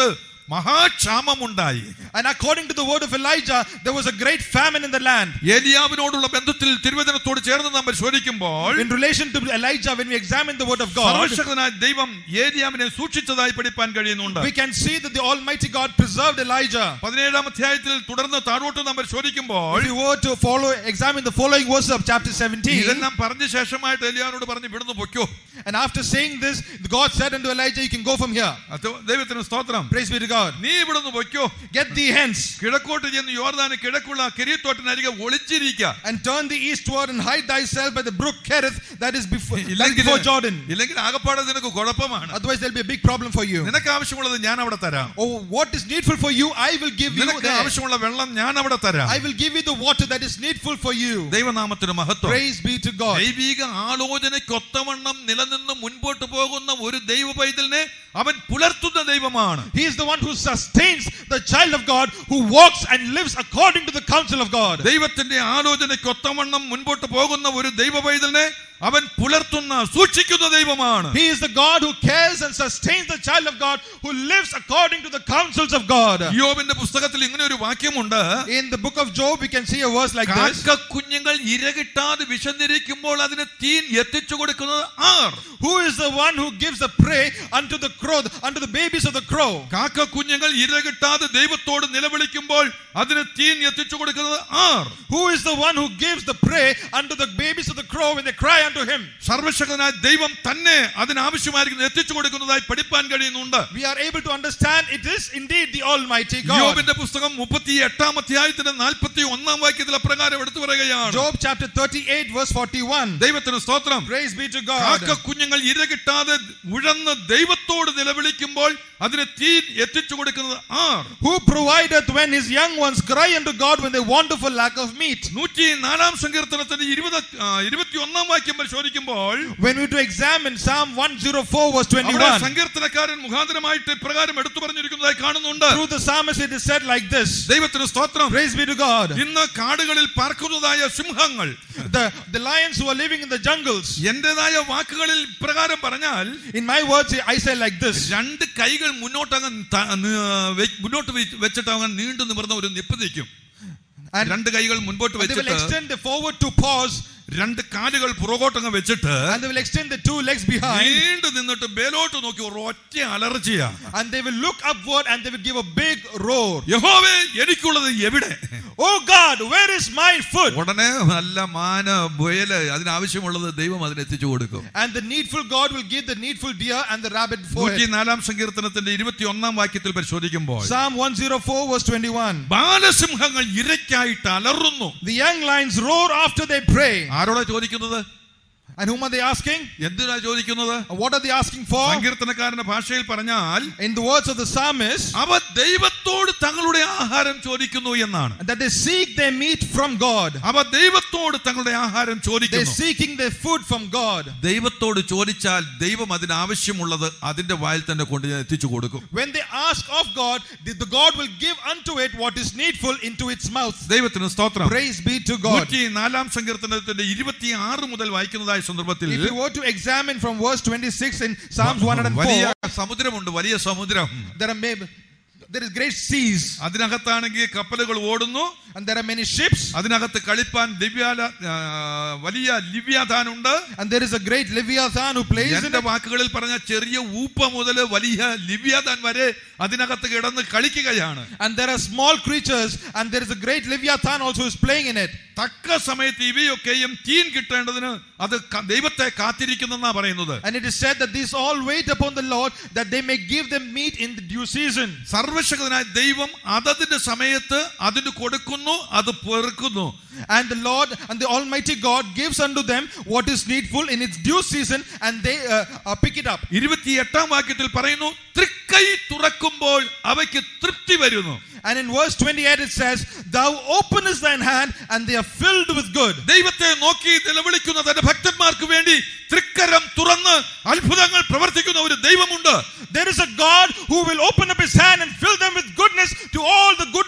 [SPEAKER 1] മഹാക്ഷാമമുണ്ടായി
[SPEAKER 2] And according to the word of Elijah, there was a great famine in the land.
[SPEAKER 1] ഏലിയാവിനോടുള്ള ബന്ധത്തിൽ തിരുവചനത്തോട് ചേർന്ന് നാം പരിശോധിക്കുമ്പോൾ
[SPEAKER 2] In relation to Elijah, when we examine the word of God,
[SPEAKER 1] സർവശക്തനായ ദൈവം ഏലിയാവിനെ സൂക്ഷിച്ചതായി പഠിപ്പാൻ കഴിയുന്നുണ്ട്
[SPEAKER 2] we can see that the Almighty God preserved Elijah.
[SPEAKER 1] പതിനേഴാം അധ്യായത്തിൽ തുടർന്ന് താഴോട്ട് നാം പരിശോധിക്കുമ്പോൾ
[SPEAKER 2] If you were to follow, examine the following verses of chapter 17,
[SPEAKER 1] ഇതെല്ലാം പറഞ്ഞ ശേഷമായിട്ട് ഏലിയാവിനോട് പറഞ്ഞു ഇവിടുന്ന് പൊയ്ക്കോ
[SPEAKER 2] and after saying this, God said unto Elijah, You can go from here.
[SPEAKER 1] അത് ദൈവത്തിന് സ്തോത്രം
[SPEAKER 2] Praise be to God.
[SPEAKER 1] നീ ഇവിടുന്ന് പൊയ്ക്കോ
[SPEAKER 2] Get thee hence,
[SPEAKER 1] കിഴക്കോട്ട് ചെന്ന് യോർദാന് കിഴക്കുള്ള കിരീത്തോട്ടിനരികെ ഒളിച്ചിരിക്ക
[SPEAKER 2] and turn thee eastward, and hide thyself by the brook Kerith that is before, that is
[SPEAKER 1] ഇല്ലെങ്കിൽ
[SPEAKER 2] before Jordan.
[SPEAKER 1] ഇല്ലെങ്കിൽ ആകപ്പാടെ നിനക്ക് കുഴപ്പമാണ്
[SPEAKER 2] Otherwise, there'll be a big problem for you.
[SPEAKER 1] നിനക്ക് ആവശ്യമുള്ളത് ഞാൻ അവിടെ തരാം
[SPEAKER 2] Oh, what is needful for you, I will give you
[SPEAKER 1] നിനക്ക്
[SPEAKER 2] there.
[SPEAKER 1] ആവശ്യമുള്ള വെള്ളം ഞാൻ അവിടെ തരാം
[SPEAKER 2] I will give you the water that is needful for you.
[SPEAKER 1] ദൈവനാമത്തിന് മഹത്വം
[SPEAKER 2] Praise be to God.
[SPEAKER 1] ദൈവിക ആലോചനയ്ക്കൊത്തവണ്ണം നിലനിന്ന് മുൻപോട്ട് പോകുന്ന ഒരു ദൈവ പൈതലിനെ അവൻ പുലർത്തുന്ന ദൈവമാണ്
[SPEAKER 2] He is the one who sustains the child of God who walks and lives according to the counsel of God.
[SPEAKER 1] ദൈവത്തിന്റെ ആലോചനയ്ക്കൊത്തവണ്ണം മുൻപോട്ട് പോകുന്ന ഒരു ദൈവ പൈതലിനെ അവൻ പുലർത്തുന്ന സൂക്ഷിക്കുന്ന ദൈവമാണ്
[SPEAKER 2] He is the God who cares and sustains the child of God who lives according to the counsels of God.
[SPEAKER 1] യോബിന്റെ പുസ്തകത്തിൽ ഇങ്ങനെ ഒരു വാക്യമുണ്ട്
[SPEAKER 2] In the book of Job, we can see a verse like this.
[SPEAKER 1] കാക്ക കുഞ്ഞുങ്ങൾ ഇരകിട്ടാതെ വിശന്നിരിക്കുമ്പോൾ അതിന് തീൻ എത്തിച്ചു കൊടുക്കുന്നത് ആർ
[SPEAKER 2] Who is the one who gives the prey unto the crow, unto the babies of the crow?
[SPEAKER 1] കാക്ക കുഞ്ഞുങ്ങൾ ഇരകിട്ടാതെ ദൈവത്തോട് നിലവിളിക്കുമ്പോൾ അതിന് തീൻ എത്തിച്ചു കൊടുക്കുന്നത് ആർ
[SPEAKER 2] Who is the one who gives the prey unto the babies of the crow when they cry unto him?
[SPEAKER 1] സർവശക്തനായ ദൈവം തന്നെ അതിനാവശ്യമായിരിക്കുന്നത് എത്തിച്ചു കൊടുക്കുന്നതായി പഠിപ്പാൻ കഴിയുന്നുണ്ട്
[SPEAKER 2] We are able to understand it is indeed the Almighty God.
[SPEAKER 1] യോബിന്റെ പുസ്തകം മുപ്പത്തി എട്ടാം അധ്യായത്തിന്റെ നാൽപ്പത്തി ഒന്നാം വാക്യത്തിൽ അപ്രകാരം എടുത്തു പറയുകയാണ്
[SPEAKER 2] Job chapter 38, verse 41.
[SPEAKER 1] ദൈവത്തിന് സ്തോത്രം
[SPEAKER 2] Praise be to God.
[SPEAKER 1] കാക്ക കുഞ്ഞുങ്ങൾ ഇര കിട്ടാതെ ഉഴന്ന് ദൈവത്തോട് നിലവിളിക്കുമ്പോൾ അതിന് തീ എത്തിച്ചു കൊടുക്കുന്നത് ആർ
[SPEAKER 2] Who provideth when his young ones cry unto God when they want for lack of meat?
[SPEAKER 1] നൂറ്റി നാലാം സങ്കീർത്തനത്തിന്റെ ഇരുപത് ഇരുപത്തി ഒന്നാം വാക്യം പരിശോധിക്കുമ്പോൾ
[SPEAKER 2] When we to examine Psalm 104, verse
[SPEAKER 1] അവിടെ
[SPEAKER 2] 21,
[SPEAKER 1] സങ്കീർത്തനക്കാരൻ മുഖാന്തരമായിട്ട് ഇപ്രകാരം എടുത്തു പറഞ്ഞിരിക്കുന്നതായി കാണുന്നുണ്ട്
[SPEAKER 2] through the psalmist it is said like this
[SPEAKER 1] ദൈവത്തിന് സ്തോത്രം
[SPEAKER 2] Praise be to God.
[SPEAKER 1] ഇന്ന് കാടുകളിൽ പാർക്കുന്നതായ സിംഹങ്ങൾ
[SPEAKER 2] The, the lions who are living in the jungles,
[SPEAKER 1] എന്റേതായ വാക്കുകളിൽ ഇപ്രകാരം പറഞ്ഞാൽ
[SPEAKER 2] in my words, I say like this
[SPEAKER 1] രണ്ട് കൈകൾ മുന്നോട്ടങ്ങ് ത- ന- വെ- മുന്നോട്ട് വെ- വെച്ചിട്ട് അവൻ നീണ്ടു നിവർന്ന ഒരു നിപ്പ് നിൽക്കും
[SPEAKER 2] and
[SPEAKER 1] രണ്ട് കൈകൾ മുൻപോട്ട്
[SPEAKER 2] they will
[SPEAKER 1] വെച്ചിട്ട്
[SPEAKER 2] extend the forward to pause
[SPEAKER 1] രണ്ട് കാലുകൾ പുറകോട്ടങ്ങ് വെച്ചിട്ട്
[SPEAKER 2] and they will extend the two legs behind
[SPEAKER 1] നീണ്ടു നിന്നിട്ട് മേലോട്ട് നോക്കി ഒരു ഒറ്റ അലർച്ചയാ
[SPEAKER 2] and they will look upward and they will give a big roar.
[SPEAKER 1] യഹോവേ എനിക്കുള്ളത് എവിടെ
[SPEAKER 2] Oh God, where is my food?
[SPEAKER 1] ഉടനെ നല്ല മാന ബുയല് അതിനാവശ്യമുള്ളത് ദൈവം അതിന് എത്തിച്ചു കൊടുക്കും
[SPEAKER 2] And the needful God will give the needful deer and the rabbit for
[SPEAKER 1] നൂറ്റി
[SPEAKER 2] it.
[SPEAKER 1] നാലാം സങ്കീർത്തനത്തിന്റെ ഇരുപത്തി ഒന്നാം വാക്യത്തിൽ പരിശോധിക്കുമ്പോൾ
[SPEAKER 2] Psalm 104, verse 21.
[SPEAKER 1] ബാലസിംഹങ്ങൾ ഇരയ്ക്കായിട്ട് അലറുന്നു
[SPEAKER 2] The young lions roar after they pray.
[SPEAKER 1] ആരോടാ ചോദിക്കുന്നത്
[SPEAKER 2] And whom are they asking?
[SPEAKER 1] എന്തിനാ ചോദിക്കുന്നത്
[SPEAKER 2] And What are they asking for?
[SPEAKER 1] സങ്കീർത്തനക്കാരന്റെ ഭാഷയിൽ പറഞ്ഞാൽ
[SPEAKER 2] In the words of the psalmist,
[SPEAKER 1] അവ ദൈവത്തോട് തങ്ങളുടെ ആഹാരം ചോദിക്കുന്നു എന്നാണ്
[SPEAKER 2] that they seek their meat from God.
[SPEAKER 1] അവ ദൈവത്തോട് തങ്ങളുടെ ആഹാരം
[SPEAKER 2] They're
[SPEAKER 1] ചോദിക്കുന്നു
[SPEAKER 2] seeking their food from God.
[SPEAKER 1] ദൈവത്തോട് ചോദിച്ചാൽ ദൈവം അതിനാവശ്യമുള്ളത് അതിന്റെ വായിൽ തന്നെ കൊണ്ട് ഞാൻ എത്തിച്ചു കൊടുക്കും
[SPEAKER 2] When they ask of God, the the God will give unto it what is needful into its mouth.
[SPEAKER 1] ദൈവത്തിന് സ്തോത്രം
[SPEAKER 2] Praise be to God.
[SPEAKER 1] നൂറ്റി നാലാം സങ്കീർത്തനത്തിന്റെ ഇരുപത്തി ആറ് മുതൽ വായിക്കുന്നതായ സന്ദർഭത്തിൽ
[SPEAKER 2] If you were to examine from verse 26 in Psalms
[SPEAKER 1] വലിയ
[SPEAKER 2] 104,
[SPEAKER 1] സമുദ്രമുണ്ട് വലിയ സമുദ്രം
[SPEAKER 2] there are maybe there is great seas
[SPEAKER 1] അതിനകത്താണെങ്കിൽ കപ്പലുകൾ ഓടുന്നു
[SPEAKER 2] and there are many ships
[SPEAKER 1] അതിനകത്ത് കളിപ്പാൻ ദിവ്യാല ആ, വലിയ ലിവ്യാധാനുണ്ട്
[SPEAKER 2] and there is a great Leviathan who plays in
[SPEAKER 1] എന്റെ
[SPEAKER 2] it.
[SPEAKER 1] വാക്കുകളിൽ പറഞ്ഞ ചെറിയ ഊപ്പ മുതൽ വലിയ ലിവ്യാധാൻ വരെ അതിനകത്ത് കിടന്ന് കളിക്കുകയാണ്
[SPEAKER 2] And there are small creatures and there is a great Leviathan also who is playing in it.
[SPEAKER 1] തക്ക സമയത്ത് ഇവയൊക്കെയും തീൻ കിട്ടേണ്ടതിന് അത് ക- ദൈവത്തെ കാത്തിരിക്കുന്നെന്നാ പറയുന്നത്
[SPEAKER 2] And it is said that these all wait upon the Lord that they may give them meat in the due season.
[SPEAKER 1] സർവശക്തനായ ദൈവം അതതിന്റെ സമയത്ത് അതിന് കൊടുക്കുന്നു അത് പെറുക്കുന്നു
[SPEAKER 2] And the Lord and the Almighty God gives unto them what is needful in its due season and they uh, uh, pick it up.
[SPEAKER 1] ഇരുപത്തി എട്ടാം വാക്യത്തിൽ പറയുന്നു തൃക്കൈ തുറക്കുമ്പോൾ അവയ്ക്ക് തൃപ്തി വരുന്നു
[SPEAKER 2] And in verse 28 it says, Thou openest thine hand and they are filled with good.
[SPEAKER 1] ദൈവത്തെ നോക്കി നിലവിളിക്കുന്ന തന്റെ ഭക്തന്മാർക്ക് വേണ്ടി തൃക്കരം തുറന്ന് അത്ഭുതങ്ങൾ പ്രവർത്തിക്കുന്ന ഒരു ദൈവമുണ്ട്
[SPEAKER 2] There is a God who will open up his hand and fill them with goodness to all the good ones who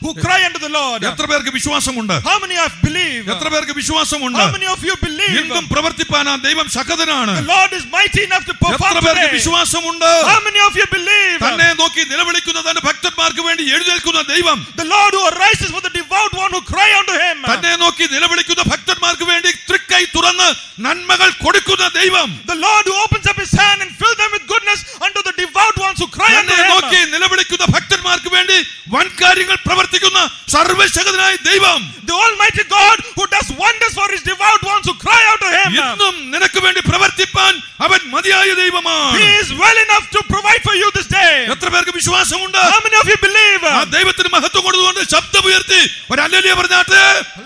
[SPEAKER 2] who cry unto the Lord.
[SPEAKER 1] എത്ര പേർക്ക് വിശ്വാസമുണ്ട്
[SPEAKER 2] How many have believed?
[SPEAKER 1] എത്ര പേർക്ക് വിശ്വാസമുണ്ട്
[SPEAKER 2] How many of you believe?
[SPEAKER 1] എന്തും പ്രവർത്തിപ്പാൻ ആ ദൈവം ശക്തനാണ്
[SPEAKER 2] The Lord is mighty enough to
[SPEAKER 1] എത്ര
[SPEAKER 2] perform
[SPEAKER 1] പേർക്ക്
[SPEAKER 2] today.
[SPEAKER 1] വിശ്വാസമുണ്ട്
[SPEAKER 2] How many of you believe?
[SPEAKER 1] തന്നെ നോക്കി നിലവിളിക്കുന്ന തന്റെ ഭക്തന്മാർക്ക് വേണ്ടി എഴുന്നേൽക്കുന്ന ദൈവം
[SPEAKER 2] The Lord who arises for the devout one who cry unto him.
[SPEAKER 1] തന്നെ നോക്കി നിലവിളിക്കുന്ന ഭക്തന്മാർക്ക് വേണ്ടി തൃക്കൈ തുറന്ന് നന്മകൾ കൊടുക്കുന്ന ദൈവം
[SPEAKER 2] The Lord who opens up his hand and fills them with goodness unto the devout ones who cry unto
[SPEAKER 1] തന്നെ നോക്കി
[SPEAKER 2] him.
[SPEAKER 1] നിലവിളിക്കുന്ന ഭക്തന്മാർക്ക് വേണ്ടി വൻ കാര്യങ്ങൾ പ്രവർത്തിക്കുന്ന സർവശക്തനായ ദൈവം
[SPEAKER 2] The Almighty God who does wonders for his devout ones who cry out to him.
[SPEAKER 1] ഇന്നും നിനക്ക് വേണ്ടി പ്രവർത്തിപ്പാൻ അവൻ മതിയായ ദൈവമാണ്
[SPEAKER 2] He is well enough to provide for you this day.
[SPEAKER 1] എത്ര പേർക്ക് വിശ്വാസമുണ്ട്
[SPEAKER 2] How many of you believe?
[SPEAKER 1] ആ ദൈവത്തിന് മഹത്വം കൊടുത്തുകൊണ്ട് ശബ്ദമുയർത്തി ഒരു അല്ലലിയ പറഞ്ഞാട്ട്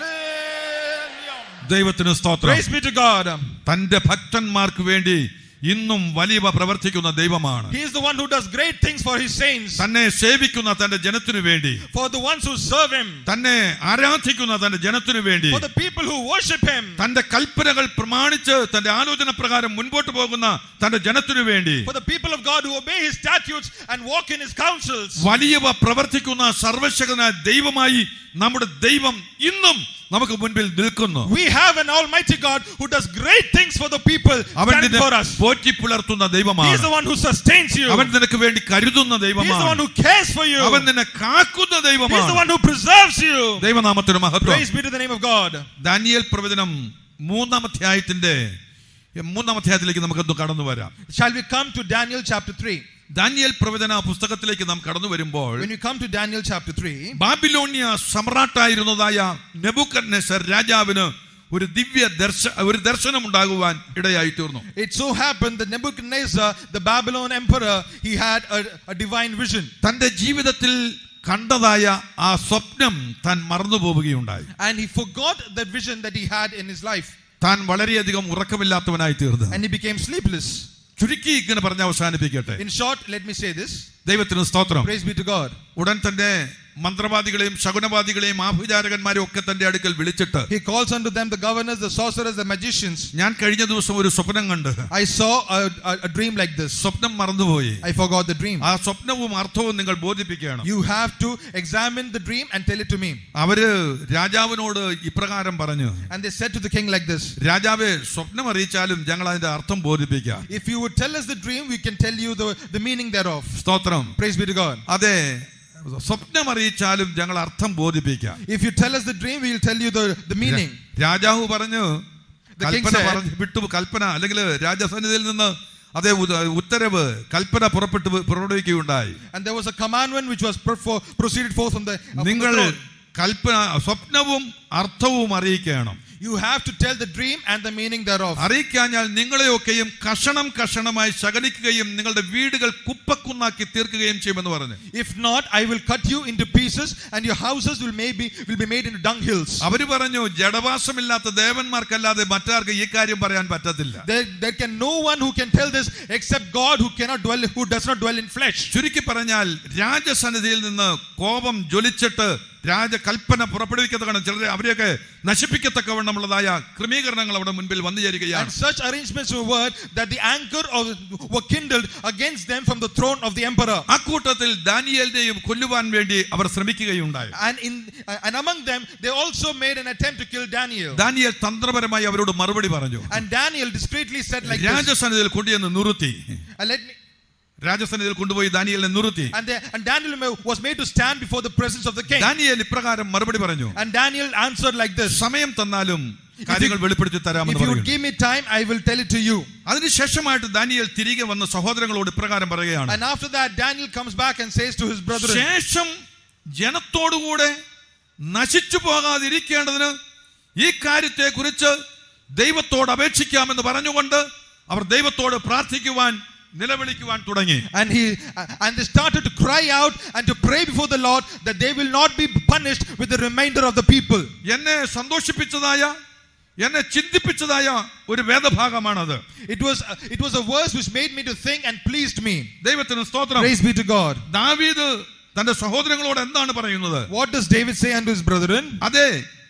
[SPEAKER 1] ദൈവത്തിന് സ്തോത്രം
[SPEAKER 2] Praise be to God.
[SPEAKER 1] തന്റെ ഭക്തന്മാർക്ക് വേണ്ടി ഇന്നും വലിയ പ്രവർത്തിക്കുന്ന ദൈവമാണ്
[SPEAKER 2] He is the one who does great things for his saints,
[SPEAKER 1] തന്നെ സേവിക്കുന്ന തന്റെ ജനത്തിനു വേണ്ടി
[SPEAKER 2] for the ones who serve him,
[SPEAKER 1] തന്നെ ആരാധിക്കുന്ന തന്റെ ജനത്തിനു വേണ്ടി
[SPEAKER 2] for the people who worship him,
[SPEAKER 1] തന്റെ കൽപ്പനകൾ പ്രമാണിച്ച് തന്റെ ആലോചന പ്രകാരം മുൻപോട്ട് പോകുന്ന തന്റെ ജനത്തിനു വേണ്ടി
[SPEAKER 2] for the people of God who obey his statutes and walk in his counsels.
[SPEAKER 1] വലിയവ പ്രവർത്തിക്കുന്ന സർവശക്തനായ ദൈവമായി നമ്മുടെ ദൈവം ഇന്നും നമുക്ക് മുൻപിൽ നിൽക്കുന്നു
[SPEAKER 2] We have an Almighty God who does great things for the people
[SPEAKER 1] അവൻ
[SPEAKER 2] standing
[SPEAKER 1] നിന്നെ
[SPEAKER 2] for us.
[SPEAKER 1] പോറ്റി പുലർത്തുന്ന
[SPEAKER 2] He is
[SPEAKER 1] ദൈവമാണ്
[SPEAKER 2] the one who sustains you.
[SPEAKER 1] അവൻ നിനക്ക് വേണ്ടി കരുതുന്ന
[SPEAKER 2] He is the one
[SPEAKER 1] ദൈവമാണ്
[SPEAKER 2] who cares for you.
[SPEAKER 1] അവൻ നിന്നെ കാക്കുന്ന
[SPEAKER 2] He is the
[SPEAKER 1] ദൈവമാണ്
[SPEAKER 2] one who preserves you.
[SPEAKER 1] ദൈവനാമത്തിന് മഹത്വം
[SPEAKER 2] Praise be to the name of God.
[SPEAKER 1] Daniel പ്രവചനം മൂന്നാം അധ്യായത്തിന്റെ മൂന്നാം അധ്യായത്തിലേക്ക് നമുക്കൊന്ന് കടന്നു വരാം
[SPEAKER 2] Shall we come to Daniel chapter 3?
[SPEAKER 1] Daniel പ്രവചന പുസ്തകത്തിലേക്ക് നാം കടന്നു വരുമ്പോൾ
[SPEAKER 2] When you come to Daniel chapter 3,
[SPEAKER 1] Babylonia സമ്രാട്ടായിരുന്നതായ നെബുക്കദ്നെസർ രാജാവിന് ഒരു ദിവ്യ ദർശ ഒരു ദർശനം ഉണ്ടാകുവാൻ ഇടയായി തീർന്നു
[SPEAKER 2] it so happened that Nebuchadnezzar, the Babylon emperor, he had a, a divine vision.
[SPEAKER 1] തന്റെ ജീവിതത്തിൽ കണ്ടതായ ആ സ്വപ്നം താൻ മറന്നു പോവുകയുണ്ടായി
[SPEAKER 2] And he forgot that vision that he had in his life.
[SPEAKER 1] താൻ വളരെയധികം ഉറക്കമില്ലാത്തവനായി തീർന്നു
[SPEAKER 2] And he became sleepless.
[SPEAKER 1] ചുരുക്കി ഇങ്ങനെ പറഞ്ഞ് അവസാനിപ്പിക്കട്ടെ
[SPEAKER 2] In short, let me say this.
[SPEAKER 1] ദൈവത്തിന് സ്തോത്രം
[SPEAKER 2] Praise be to God.
[SPEAKER 1] ഉടൻ തന്നെ മന്ത്രവാദികളെയും ശകുനവാദികളെയും ആഭിചാരകന്മാരെയും ഒക്കെ തന്റെ അടുക്കൽ വിളിച്ചിട്ട്
[SPEAKER 2] He calls unto them the governors, the sorcerers, the magicians.
[SPEAKER 1] ഞാൻ കഴിഞ്ഞ ദിവസം ഒരു സ്വപ്നം കണ്ട്
[SPEAKER 2] I saw a, a, a dream like this.
[SPEAKER 1] സ്വപ്നം മറന്നുപോയി
[SPEAKER 2] I forgot the dream.
[SPEAKER 1] ആ സ്വപ്നവും അർത്ഥവും നിങ്ങൾ ബോധിപ്പിക്കണം
[SPEAKER 2] You have to examine the dream and tell it to me.
[SPEAKER 1] അവര് രാജാവിനോട് ഇപ്രകാരം പറഞ്ഞു
[SPEAKER 2] And they said to the king like this
[SPEAKER 1] രാജാവെ സ്വപ്നം അറിയിച്ചാലും ഞങ്ങൾ അതിന്റെ അർത്ഥം ബോധിപ്പിക്കാം
[SPEAKER 2] If you would tell us the dream, we can tell you the, the meaning thereof.
[SPEAKER 1] സ്തോത്രം
[SPEAKER 2] Praise be to God.
[SPEAKER 1] അതെ സ്വപ്നം അറിയിച്ചാലും ഞങ്ങൾ അർത്ഥം ബോധിപ്പിക്കാം
[SPEAKER 2] If you tell us the dream, we will tell you the, the meaning.
[SPEAKER 1] രാജാവ് പറഞ്ഞു
[SPEAKER 2] The king
[SPEAKER 1] Kalpana
[SPEAKER 2] said-
[SPEAKER 1] പറഞ്ഞു വിട്ടു കൽപ്പന അല്ലെങ്കിൽ രാജസന്നിധിയിൽ നിന്ന് അതേ ഉത- ഉത്തരവ് കൽപ്പന പുറപ്പെട്ടു പുറപ്പെടുവിക്കുകയുണ്ടായി
[SPEAKER 2] And there was a commandment which was pro- for- proceeded forth from the, uh, from the
[SPEAKER 1] നിങ്ങൾ
[SPEAKER 2] throne.
[SPEAKER 1] കൽപ്പന സ്വപ്നവും അർത്ഥവും അറിയിക്കണം
[SPEAKER 2] You have to tell the dream and the meaning thereof.
[SPEAKER 1] അറിയിക്കാഞ്ഞാൽ നിങ്ങളെയൊക്കെയും കഷണം കഷണമായി ശകലിക്കുകയും നിങ്ങളുടെ വീടുകൾ കുപ്പക്കുന്നാക്കി തീർക്കുകയും ചെയ്യുമെന്ന് പറഞ്ഞു
[SPEAKER 2] If not, I will cut you into pieces, and your houses will maybe will be made into dunghills.
[SPEAKER 1] അവര് പറഞ്ഞു ജഡവാസമില്ലാത്ത ദേവന്മാർക്കല്ലാതെ മറ്റാർക്ക് ഈ കാര്യം പറയാൻ പറ്റത്തില്ല
[SPEAKER 2] There, there can no one who can tell this except God who cannot dwell, who does not dwell in flesh.
[SPEAKER 1] ചുരുക്കി പറഞ്ഞാൽ രാജസന്നിധിയിൽ നിന്ന് കോപം ജ്വലിച്ചിട്ട് രാജകൽപ്പന പുറപ്പെടുവിക്കത്തക്കണം ചിലരെ അവരെയൊക്കെ നശിപ്പിക്കത്തക്കവണ്ണമുള്ളതായ ക്രമീകരണങ്ങൾ അവിടെ മുൻപിൽ വന്നു
[SPEAKER 2] And
[SPEAKER 1] ചേരുകയാണ്
[SPEAKER 2] such arrangements were that the anger of, were kindled against them from the throne of the emperor.
[SPEAKER 1] അക്കൂട്ടത്തിൽ ദാനിയേലിനെയും കൊല്ലുവാൻ വേണ്ടി അവർ ശ്രമിക്കുകയുണ്ടായി
[SPEAKER 2] And in and among them, they also made an attempt to kill Daniel.
[SPEAKER 1] Daniel തന്ത്രപരമായി അവരോട് മറുപടി പറഞ്ഞു
[SPEAKER 2] And Daniel discreetly said like this.
[SPEAKER 1] രാജസന്നിധിയിൽ കൊണ്ടുചെന്ന് നിർത്തി
[SPEAKER 2] And let me.
[SPEAKER 1] രാജസന്നിധിയിൽ കൊണ്ടുപോയി ദാനിയേലിനെ നിർത്തി
[SPEAKER 2] And, they, and Daniel was made to stand before the presence of the king.
[SPEAKER 1] Daniel ഇപ്രകാരം മറുപടി പറഞ്ഞു
[SPEAKER 2] And Daniel answered like this.
[SPEAKER 1] സമയം തന്നാലും കാര്യങ്ങൾ വെളിപ്പെടുത്തി
[SPEAKER 2] If
[SPEAKER 1] തരാമെന്ന്
[SPEAKER 2] you would
[SPEAKER 1] പറഞ്ഞു
[SPEAKER 2] give me time, I will tell it to you.
[SPEAKER 1] അതിനുശേഷമായിട്ട് ദാനിയേൽ തിരികെ വന്ന് സഹോദരങ്ങളോട് ഇപ്രകാരം പറയുകയാണ്
[SPEAKER 2] And after that, Daniel comes back and says to his brethren,
[SPEAKER 1] ശേഷം ജനത്തോടുകൂടെ നശിച്ചു പോകാതിരിക്കേണ്ടതിന് ഈ കാര്യത്തെ കുറിച്ച് ദൈവത്തോട് അപേക്ഷിക്കാമെന്ന് പറഞ്ഞുകൊണ്ട് അവർ ദൈവത്തോട് പ്രാർത്ഥിക്കുവാൻ നിലവിളിക്കുവാൻ തുടങ്ങി
[SPEAKER 2] and he and they started to cry out and to pray before the Lord that they will not be punished with the remainder of the people.
[SPEAKER 1] എന്നെ സന്തോഷിപ്പിച്ചതായ എന്നെ ചിന്തിപ്പിച്ചതായ ഒരു വേദഭാഗമാണത്
[SPEAKER 2] It was it was a verse which made me to think and pleased me.
[SPEAKER 1] ദൈവത്തിന് സ്തോത്രം
[SPEAKER 2] Praise be to God.
[SPEAKER 1] ദാവീദ് തന്റെ സഹോദരങ്ങളോട് എന്താണ് പറയുന്നത്
[SPEAKER 2] What does David say unto his brethren?
[SPEAKER 1] അതെ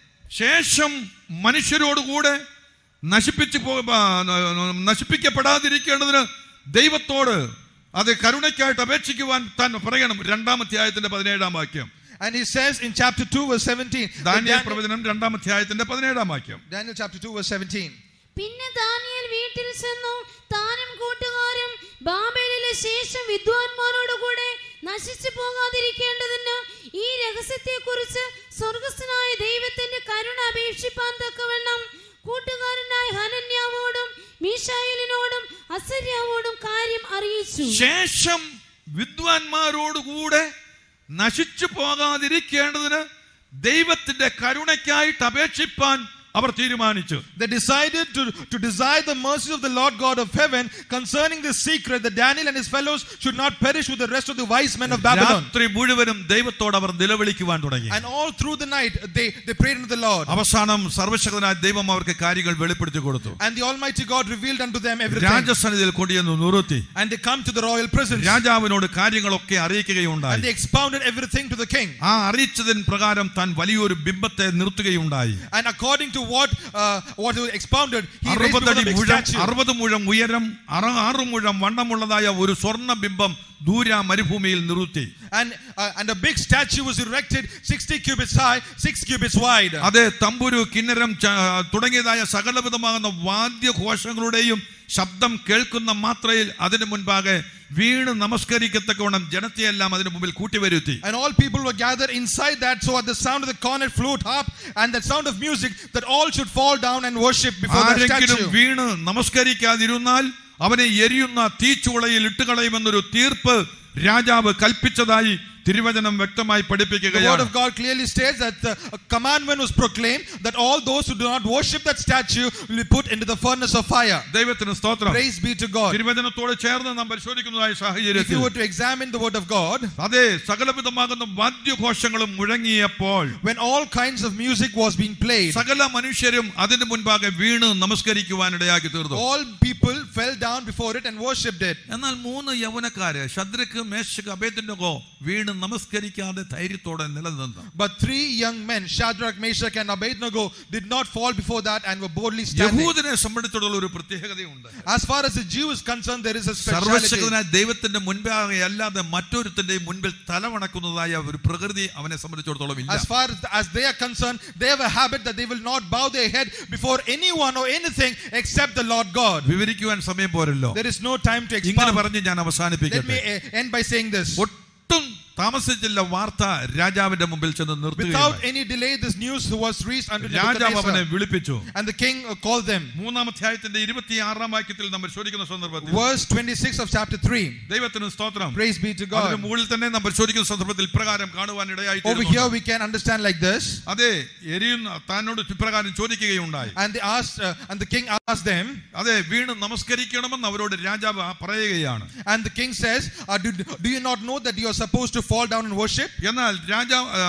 [SPEAKER 1] ശേഷം മനുഷ്യരോടുകൂടെ നശിപ്പിച്ചു പോ ആ, നശിപ്പിക്കപ്പെടാതിരിക്കേണ്ടതിന് ദൈവത്തോട് അത് കരുണയ്ക്കായിട്ട് അപേക്ഷിക്കുവാൻ താൻ പറയണം രണ്ടാം അധ്യായത്തിന്റെ പതിനേഴാം വാക്യം
[SPEAKER 2] And he says in chapter 2, verse 17, that
[SPEAKER 1] Daniel
[SPEAKER 2] Daniel,
[SPEAKER 1] പ്രവചനം രണ്ടാം അധ്യായത്തിന്റെ പതിനേഴാം വാക്യം
[SPEAKER 2] Daniel chapter 2, verse 17.
[SPEAKER 3] പിന്നെ ദാനിയേൽ വീട്ടിൽ ചെന്നു താനും കൂട്ടുകാരും ബാബേലിലെ ശേഷം വിദ്വാൻമാരോട് കൂടെ നശിച്ചു പോകാതിരിക്കേണ്ടതിന് ഈ രഹസ്യത്തെ കുറിച്ച് സ്വർഗസ്ഥനായ ദൈവത്തിന്റെ കരുണ അപേക്ഷിപ്പാൻ തക്കവണ്ണം കൂട്ടുകാരനായ ഹനന്യാവോടും മീഷായലിനോടും അസര്യാവോടും കാര്യം അറിയിച്ചു
[SPEAKER 1] ശേഷം വിദ്വാൻമാരോടുകൂടെ നശിച്ചു പോകാതിരിക്കേണ്ടതിന് ദൈവത്തിന്റെ കരുണയ്ക്കായിട്ട് അപേക്ഷിപ്പാൻ അവർ തീരുമാനിച്ചു
[SPEAKER 2] They decided to, to desire the mercy of the Lord God of heaven concerning this secret that Daniel and his fellows should not perish with the rest of the wise men of Babylon.
[SPEAKER 1] രാത്രി മുഴുവനും ദൈവത്തോട് അവർ നിലവിളിക്കുവാൻ തുടങ്ങി
[SPEAKER 2] And all through the night, they, they prayed unto the Lord.
[SPEAKER 1] അവസാനം സർവശക്തനായ ദൈവം അവർക്ക് കാര്യങ്ങൾ വെളിപ്പെടുത്തി കൊടുത്തു
[SPEAKER 2] And the Almighty God revealed unto them everything.
[SPEAKER 1] രാജസന്നിധിയിൽ കൊണ്ടുവന്ന് നിർത്തി
[SPEAKER 2] And they come to the royal presence.
[SPEAKER 1] രാജാവിനോട് കാര്യങ്ങളൊക്കെ
[SPEAKER 2] And
[SPEAKER 1] അറിയിക്കുകയുണ്ടായി
[SPEAKER 2] they expounded everything to the king.
[SPEAKER 1] ആ അറിയിച്ചതിന് പ്രകാരം താൻ വലിയൊരു ബിംബത്തെ നിർത്തുകയുണ്ടായി
[SPEAKER 2] And according to what uh, what was expounded, he raised before
[SPEAKER 1] അറുപതടി
[SPEAKER 2] the big
[SPEAKER 1] മുഴം
[SPEAKER 2] statue.
[SPEAKER 1] അറുപത് മുഴം ഉയരം അറ ആറ് മുഴം വണ്ണമുള്ളതായ ഒരു സ്വർണ്ണ ബിംബം ദൂര മരുഭൂമിയിൽ നിർത്തി
[SPEAKER 2] And, uh, and a big statue was erected 60 cubits high, 6 cubits wide.
[SPEAKER 1] അതെ തമ്പുരു കിന്നരം ച- തുടങ്ങിയതായ സകലവിധമാകുന്ന വാദ്യഘോഷങ്ങളുടെയും ശബ്ദം കേൾക്കുന്ന മാത്രയിൽ അതിനു മുൻപാകെ വീണ് നമസ്കരിക്കത്തക്കവണ്ണം ജനത്തെയെല്ലാം അതിനു മുമ്പിൽ കൂട്ടിവരുത്തി
[SPEAKER 2] And all people were gathered inside that, so at the sound of the cornet, flute, harp, and the sound of music, that all should fall down and worship before the
[SPEAKER 1] ആരെങ്കിലും
[SPEAKER 2] statue.
[SPEAKER 1] വീണ് നമസ്കരിക്കാതിരുന്നാൽ അവനെ എരിയുന്ന തീച്ചുളയിൽ ഇട്ടുകളയുമെന്നൊരു തീർപ്പ് രാജാവ് കൽപ്പിച്ചതായി തിരുവചനം വ്യക്തമായി
[SPEAKER 2] The word
[SPEAKER 1] പഠിപ്പിക്കുകയാണ്
[SPEAKER 2] of God clearly states that the a commandment was proclaimed that all those who do not worship that statue will be put into the furnace of fire.
[SPEAKER 1] ദൈവത്തിന് സ്തോത്രം
[SPEAKER 2] Praise be to God.
[SPEAKER 1] തിരുവചനത്തോട് ചേർന്ന് നാം പരിശോധിക്കുന്നതായ
[SPEAKER 2] If
[SPEAKER 1] സാഹചര്യത്തിൽ
[SPEAKER 2] you were to examine the word of God,
[SPEAKER 1] അതെ സകലവിധമാകുന്ന വാദ്യഘോഷങ്ങളും മുഴങ്ങിയപ്പോൾ
[SPEAKER 2] when all kinds of music was being played,
[SPEAKER 1] സകല മനുഷ്യരും അതിന് മുൻപാകെ വീണ് നമസ്കരിക്കുവാനിടയാക്കി തീർന്നു
[SPEAKER 2] all people fell down before it and worshipped it.
[SPEAKER 1] എന്നാൽ മൂന്ന് യൗവനക്കാര് ശദ്രക്ക് മേശക്ക് അഭേദിന്റെ വീണ് നമസ്കരിക്കാതെ ധൈര്യത്തോടെ നിലനിന്നു
[SPEAKER 2] But three young men, Shadrach, Meshach, and Abednego, did not fall before that and were boldly standing.
[SPEAKER 1] യഹൂദിനെ സംബന്ധിച്ചിടത്തോളം ഒരു പ്രത്യേകതയുണ്ട്
[SPEAKER 2] As far as the Jew is concerned, there is a speciality.
[SPEAKER 1] സർവശക്തനായ ദൈവത്തിന്റെ മുൻപാകെ അല്ലാതെ മറ്റൊരുത്തിന്റെയും മുൻപിൽ തലവണക്കുന്നതായ ഒരു പ്രകൃതി അവനെ സംബന്ധിച്ചിടത്തോളം ഇല്ല
[SPEAKER 2] As far as they are concerned, they have a habit that they will not bow their head before anyone or anything except the Lord God.
[SPEAKER 1] വിവരിക്കുവാൻ സമയം പോരല്ലോ
[SPEAKER 2] There is no time to
[SPEAKER 1] ഇങ്ങനെ
[SPEAKER 2] expound.
[SPEAKER 1] പറഞ്ഞ് ഞാൻ
[SPEAKER 2] Let me
[SPEAKER 1] അവസാനിപ്പിക്കട്ടെ
[SPEAKER 2] uh, end by saying this.
[SPEAKER 1] ഒട്ടും താമസിച്ചില്ല വാർത്ത രാജാവിന്റെ മുമ്പിൽ ചെന്ന്
[SPEAKER 2] Without
[SPEAKER 1] നിർത്തുകയാണ്
[SPEAKER 2] any delay, this news was reached unto
[SPEAKER 1] രാജാവ് അവനെ
[SPEAKER 2] Nebuchadnezzar.
[SPEAKER 1] വിളിപ്പിച്ചു
[SPEAKER 2] And the king uh, called them.
[SPEAKER 1] മൂന്നാം അധ്യായത്തിന്റെ ഇരുപത്തിയാറാം വാക്യത്തിൽ നമ്മൾ പരിശോധിക്കുന്ന സന്ദർഭത്തിൽ
[SPEAKER 2] Verse 26 of chapter 3.
[SPEAKER 1] ദൈവത്തിന് സ്തോത്രം
[SPEAKER 2] Praise be to
[SPEAKER 1] അതിന്
[SPEAKER 2] God.
[SPEAKER 1] മുകളിൽ തന്നെ നാം പരിശോധിക്കുന്ന സന്ദർഭത്തിൽ ഇപ്രകാരം കാണുവാൻ ഇടയായി
[SPEAKER 2] Over here, we can understand like this.
[SPEAKER 1] അതെ എരിയുന്ന താനോട് ഇപ്രകാരം ചോദിക്കുകയുണ്ടായി
[SPEAKER 2] And they asked, uh, and the king asked them,
[SPEAKER 1] അതെ വീണ് നമസ്കരിക്കണമെന്ന് അവരോട് രാജാവ് ആ പറയുകയാണ്
[SPEAKER 2] and the king says, uh, do, do you not know that you are supposed to fall down and worship?
[SPEAKER 1] എന്നാൽ രാജാവ് ആ,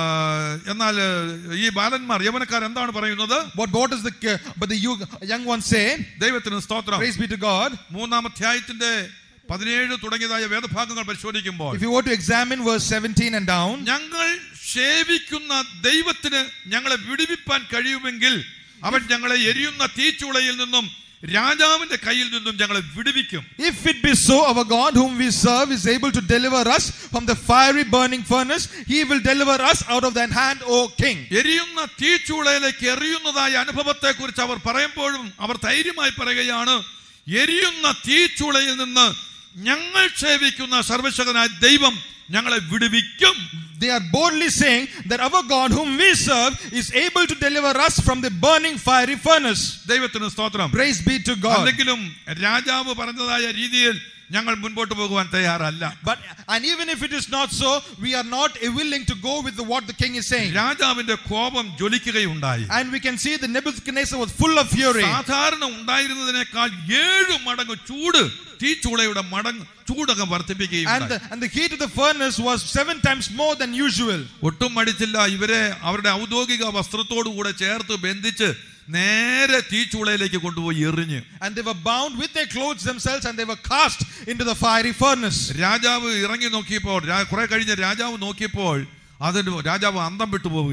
[SPEAKER 1] എന്നാൽ ഈ ബാലന്മാർ യവനക്കാർ എന്താണ് പറയുന്നത്
[SPEAKER 2] But what does the uh, but the young, young ones say?
[SPEAKER 1] ദൈവത്തിന് സ്തോത്രം
[SPEAKER 2] Praise be to God.
[SPEAKER 1] മൂന്നാം അധ്യായത്തിന്റെ പതിനേഴ് തുടങ്ങിയതായ വേദഭാഗങ്ങൾ പരിശോധിക്കുമ്പോൾ
[SPEAKER 2] If you were to examine verse 17 and down,
[SPEAKER 1] ഞങ്ങൾ സേവിക്കുന്ന ദൈവത്തിന് ഞങ്ങളെ വിടുവിപ്പാൻ കഴിയുമെങ്കിൽ അവൻ ഞങ്ങളെ എരിയുന്ന തീച്ചുളയിൽ നിന്നും രാജാവിന്റെ കയ്യിൽ നിന്നും ഞങ്ങളെ വിടുവിക്കും
[SPEAKER 2] if it be so, our God whom we serve is able to deliver us from the fiery burning furnace, he will deliver us out of thine hand, O king.
[SPEAKER 1] എരിയുന്ന തീച്ചുളയിലേക്ക് എറിയുന്നതായ അനുഭവത്തെ കുറിച്ച് അവർ പറയുമ്പോഴും അവർ ധൈര്യമായി പറയുകയാണ് എരിയുന്ന തീച്ചുളയിൽ നിന്ന് ഞങ്ങൾ സേവിക്കുന്ന സർവശക്തനായ ദൈവം ഞങ്ങളെ വിടുവിക്കും
[SPEAKER 2] They are boldly saying that our God whom we serve is able to deliver us from the burning fiery furnace.
[SPEAKER 1] ദൈവത്തിന് സ്തോത്രം
[SPEAKER 2] Praise be to God.
[SPEAKER 1] അല്ലെങ്കിലും രാജാവ് പറഞ്ഞതായ രീതിയിൽ ഞങ്ങൾ മുൻപോട്ട് പോകുവാൻ തയ്യാറല്ല
[SPEAKER 2] But and even if it is not so, we are not willing to go with the, what the king is saying.
[SPEAKER 1] രാജാവിന്റെ കോപം ജ്വലിക്കുകയുണ്ടായി
[SPEAKER 2] And we can see that Nebuchadnezzar was full of fury.
[SPEAKER 1] സാധാരണ ഉണ്ടായിരുന്നതിനേക്കാൾ ഏഴു മടങ്ങ് ചൂട് തീച്ചൂളയുടെ മടങ്ങ് ചൂടകം
[SPEAKER 2] And
[SPEAKER 1] വർദ്ധിപ്പിക്കുകയുണ്ടായി
[SPEAKER 2] the, and the heat of the furnace was seven times more than usual.
[SPEAKER 1] ഒട്ടും മടിച്ചില്ല ഇവരെ അവരുടെ ഔദ്യോഗിക വസ്ത്രത്തോടു കൂടെ ചേർത്ത് ബന്ധിച്ച് നേരെ തീച്ചൂളയിലേക്ക് കൊണ്ടുപോയി എറിഞ്ഞ്
[SPEAKER 2] And they were bound with their clothes themselves and they were cast into the fiery furnace.
[SPEAKER 1] രാജാവ് ഇറങ്ങി നോക്കിയപ്പോൾ രാ- കുറെ കഴിഞ്ഞ് രാജാവ് നോക്കിയപ്പോൾ അതിന് രാജാവ് അന്തം വിട്ടു പോവുകയാണ്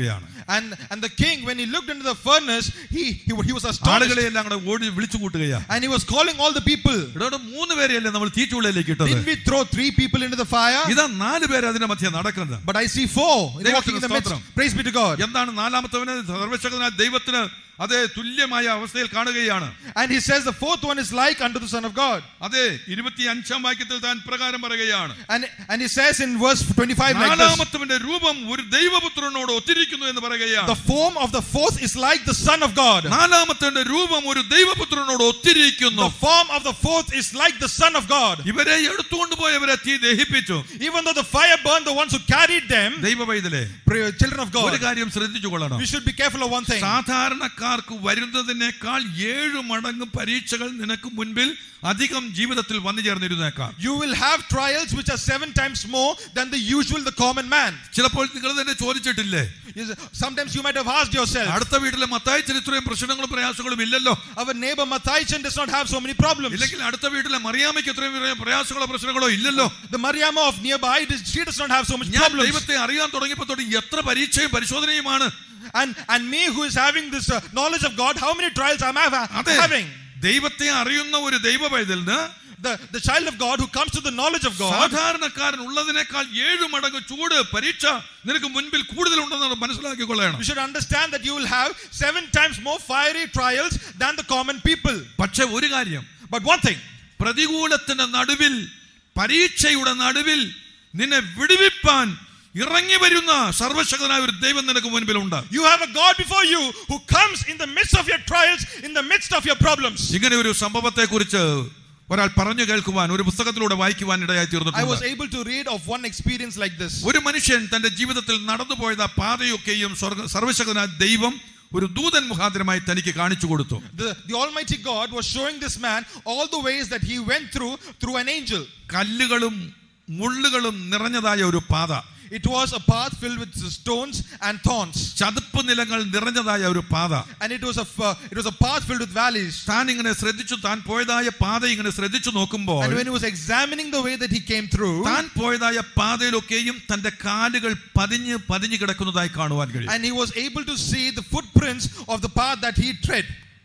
[SPEAKER 2] And, and the king, when he looked into the furnace, he, he, he was astonished.
[SPEAKER 1] ആളുകളെ എല്ലാം കൂടെ ഓടി വിളിച്ചു കൂട്ടുകയാ
[SPEAKER 2] And he was calling all the people.
[SPEAKER 1] ഇവിടെ മൂന്ന് പേരെയല്ലേ നമ്മൾ തീച്ചുള്ളിലേക്ക് ഇട്ടത്
[SPEAKER 2] Didn't we throw three people into the fire?
[SPEAKER 1] ഇതാ നാല് പേര് അതിന്റെ മധ്യ നടക്കുന്നത്
[SPEAKER 2] But I see four walking in the midst.
[SPEAKER 1] സ്തോത്രം.
[SPEAKER 2] Praise be to God.
[SPEAKER 1] എന്താണ് നാലാമത്തവന് സർവശക്തനായ ദൈവത്തിന് അതേ തുല്യമായ അവസ്ഥയിൽ കാണുകയാണ്
[SPEAKER 2] And he says the fourth one is like unto the Son of God.
[SPEAKER 1] അതെ ഇരുപത്തി അഞ്ചാം വാക്യത്തിൽ താൻ പ്രകാരം പറയുകയാണ്
[SPEAKER 2] And, and he says in verse 25 like this
[SPEAKER 1] നാലാമത്തവന്റെ രൂപം ഒരു ദൈവപുത്രനോട് ഒത്തിരിക്കുന്നു എന്ന് പറയുകയാണ്
[SPEAKER 2] The form of the fourth is like the Son of God.
[SPEAKER 1] നാലാമത്തവന്റെ രൂപം ഒരു ദൈവപുത്രനോട് ഒത്തിരിക്കുന്നു
[SPEAKER 2] The form of the fourth is like the Son of God.
[SPEAKER 1] ഇവരെ എടുത്തുകൊണ്ട് പോയവരെ തീ ദഹിപ്പിച്ചു
[SPEAKER 2] Even though the fire burned the ones who carried them,
[SPEAKER 1] ദൈവ പൈതലെ
[SPEAKER 2] pray- children of
[SPEAKER 1] ഒരു
[SPEAKER 2] God,
[SPEAKER 1] കാര്യം ശ്രദ്ധിച്ചു കൊള്ളണം
[SPEAKER 2] we should be careful of one thing.
[SPEAKER 1] സാധാരണക്കാർക്ക് വരുന്നതിനേക്കാൾ ഏഴ് മടങ്ങ് പരീക്ഷകൾ നിനക്ക് മുൻപിൽ അധികം ജീവിതത്തിൽ വന്നു ചേർന്നിരുന്നേക്കാം
[SPEAKER 2] You will have trials which are seven times more than the usual, the common man.
[SPEAKER 1] ചിലപ്പോൾ നിങ്ങൾ തന്നെ ചോദിച്ചിട്ടില്ലേ
[SPEAKER 2] Yes, Sometimes you might have asked yourself,
[SPEAKER 1] അടുത്ത വീട്ടിലെ മത്തായി ചരിത്രവും പ്രശ്നങ്ങളും പ്രയാസങ്ങളും ഇല്ലല്ലോ
[SPEAKER 2] our neighbor Mathaichan does not have so many problems.
[SPEAKER 1] ഇല്ലെങ്കിൽ അടുത്ത വീട്ടിലെ മറിയാമയ്ക്ക് ഇത്രയും വലിയ പ്രയാസങ്ങളോ പ്രശ്നങ്ങളോ ഇല്ലല്ലോ
[SPEAKER 2] The Mariama of nearby, does- she does not have so much
[SPEAKER 1] ഞാൻ
[SPEAKER 2] problems.
[SPEAKER 1] ദൈവത്തെ അറിയാൻ തുടങ്ങിയപ്പോൾ തൊട്ട് എത്ര പരീക്ഷയും പരിശോധനയുമാണ്
[SPEAKER 2] And, and me who is having this uh, knowledge of God, how many trials am I ha-
[SPEAKER 1] അതെ
[SPEAKER 2] having?
[SPEAKER 1] ദൈവത്തെ അറിയുന്ന ഒരു ദൈവ പൈതലിന്
[SPEAKER 2] The, the child of God who comes to the knowledge of God,
[SPEAKER 1] സാധാരണക്കാരൻ ഉള്ളതിനേക്കാൾ ഏഴ് മടങ്ങ് ചൂട് പരീക്ഷ നിനക്ക് മുൻപിൽ കൂടുതലുണ്ടെന്ന് മനസ്സിലാക്കിക്കൊള്ളണം
[SPEAKER 2] you should understand that you will have seven times more fiery trials than the common people.
[SPEAKER 1] പക്ഷെ ഒരു കാര്യം
[SPEAKER 2] But one thing,
[SPEAKER 1] പ്രതികൂലത്തിന്റെ നടുവിൽ പരീക്ഷയുടെ നടുവിൽ നിന്നെ വിടുവിപ്പാൻ ഇറങ്ങി വരുന്ന സർവശക്തനായ ഒരു ദൈവം നിനക്ക് മുൻപിലുണ്ട്
[SPEAKER 2] you have a God before you who comes in the midst of your trials, in the midst of your problems.
[SPEAKER 1] ഇങ്ങനെ ഒരു സംഭവത്തെ കുറിച്ച് ഒരാൾ പറഞ്ഞു കേൾക്കുവാൻ ഒരു പുസ്തകത്തിലൂടെ വായിക്കുവാൻ ഇടയായി
[SPEAKER 2] I was
[SPEAKER 1] തീർന്നിട്ടുണ്ട്
[SPEAKER 2] able to read of one experience like this.
[SPEAKER 1] ഒരു മനുഷ്യൻ തന്റെ ജീവിതത്തിൽ നടന്നുപോയത് ആ പാതയൊക്കെയും സ്വർഗ സർവശക്തനായ ദൈവം ഒരു ദൂതൻ മുഖാന്തരമായി തനിക്ക് കാണിച്ചു കൊടുത്തു
[SPEAKER 2] The, the Almighty God was showing this man all the ways that he went through through an angel.
[SPEAKER 1] കല്ലുകളും മുള്ളുകളും നിറഞ്ഞതായ ഒരു പാത
[SPEAKER 2] It was a path filled with stones and thorns,
[SPEAKER 1] ചതുപ്പ് നിലങ്ങൾ നിറഞ്ഞതായ ഒരു പാത
[SPEAKER 2] and it was a f- uh, it was a path filled with valleys.
[SPEAKER 1] താൻ ഇങ്ങനെ ശ്രദ്ധിച്ചു താൻ പോയതായ പാത ഇങ്ങനെ ശ്രദ്ധിച്ചു നോക്കുമ്പോൾ
[SPEAKER 2] And when he was examining the way that he came through,
[SPEAKER 1] താൻ പോയതായ പാതയിലൊക്കെയും തന്റെ കാലുകൾ പതിഞ്ഞ് പതിഞ്ഞു കിടക്കുന്നതായി കാണുവാൻ കഴിയും
[SPEAKER 2] and he was able to see the footprints of the path that he tread.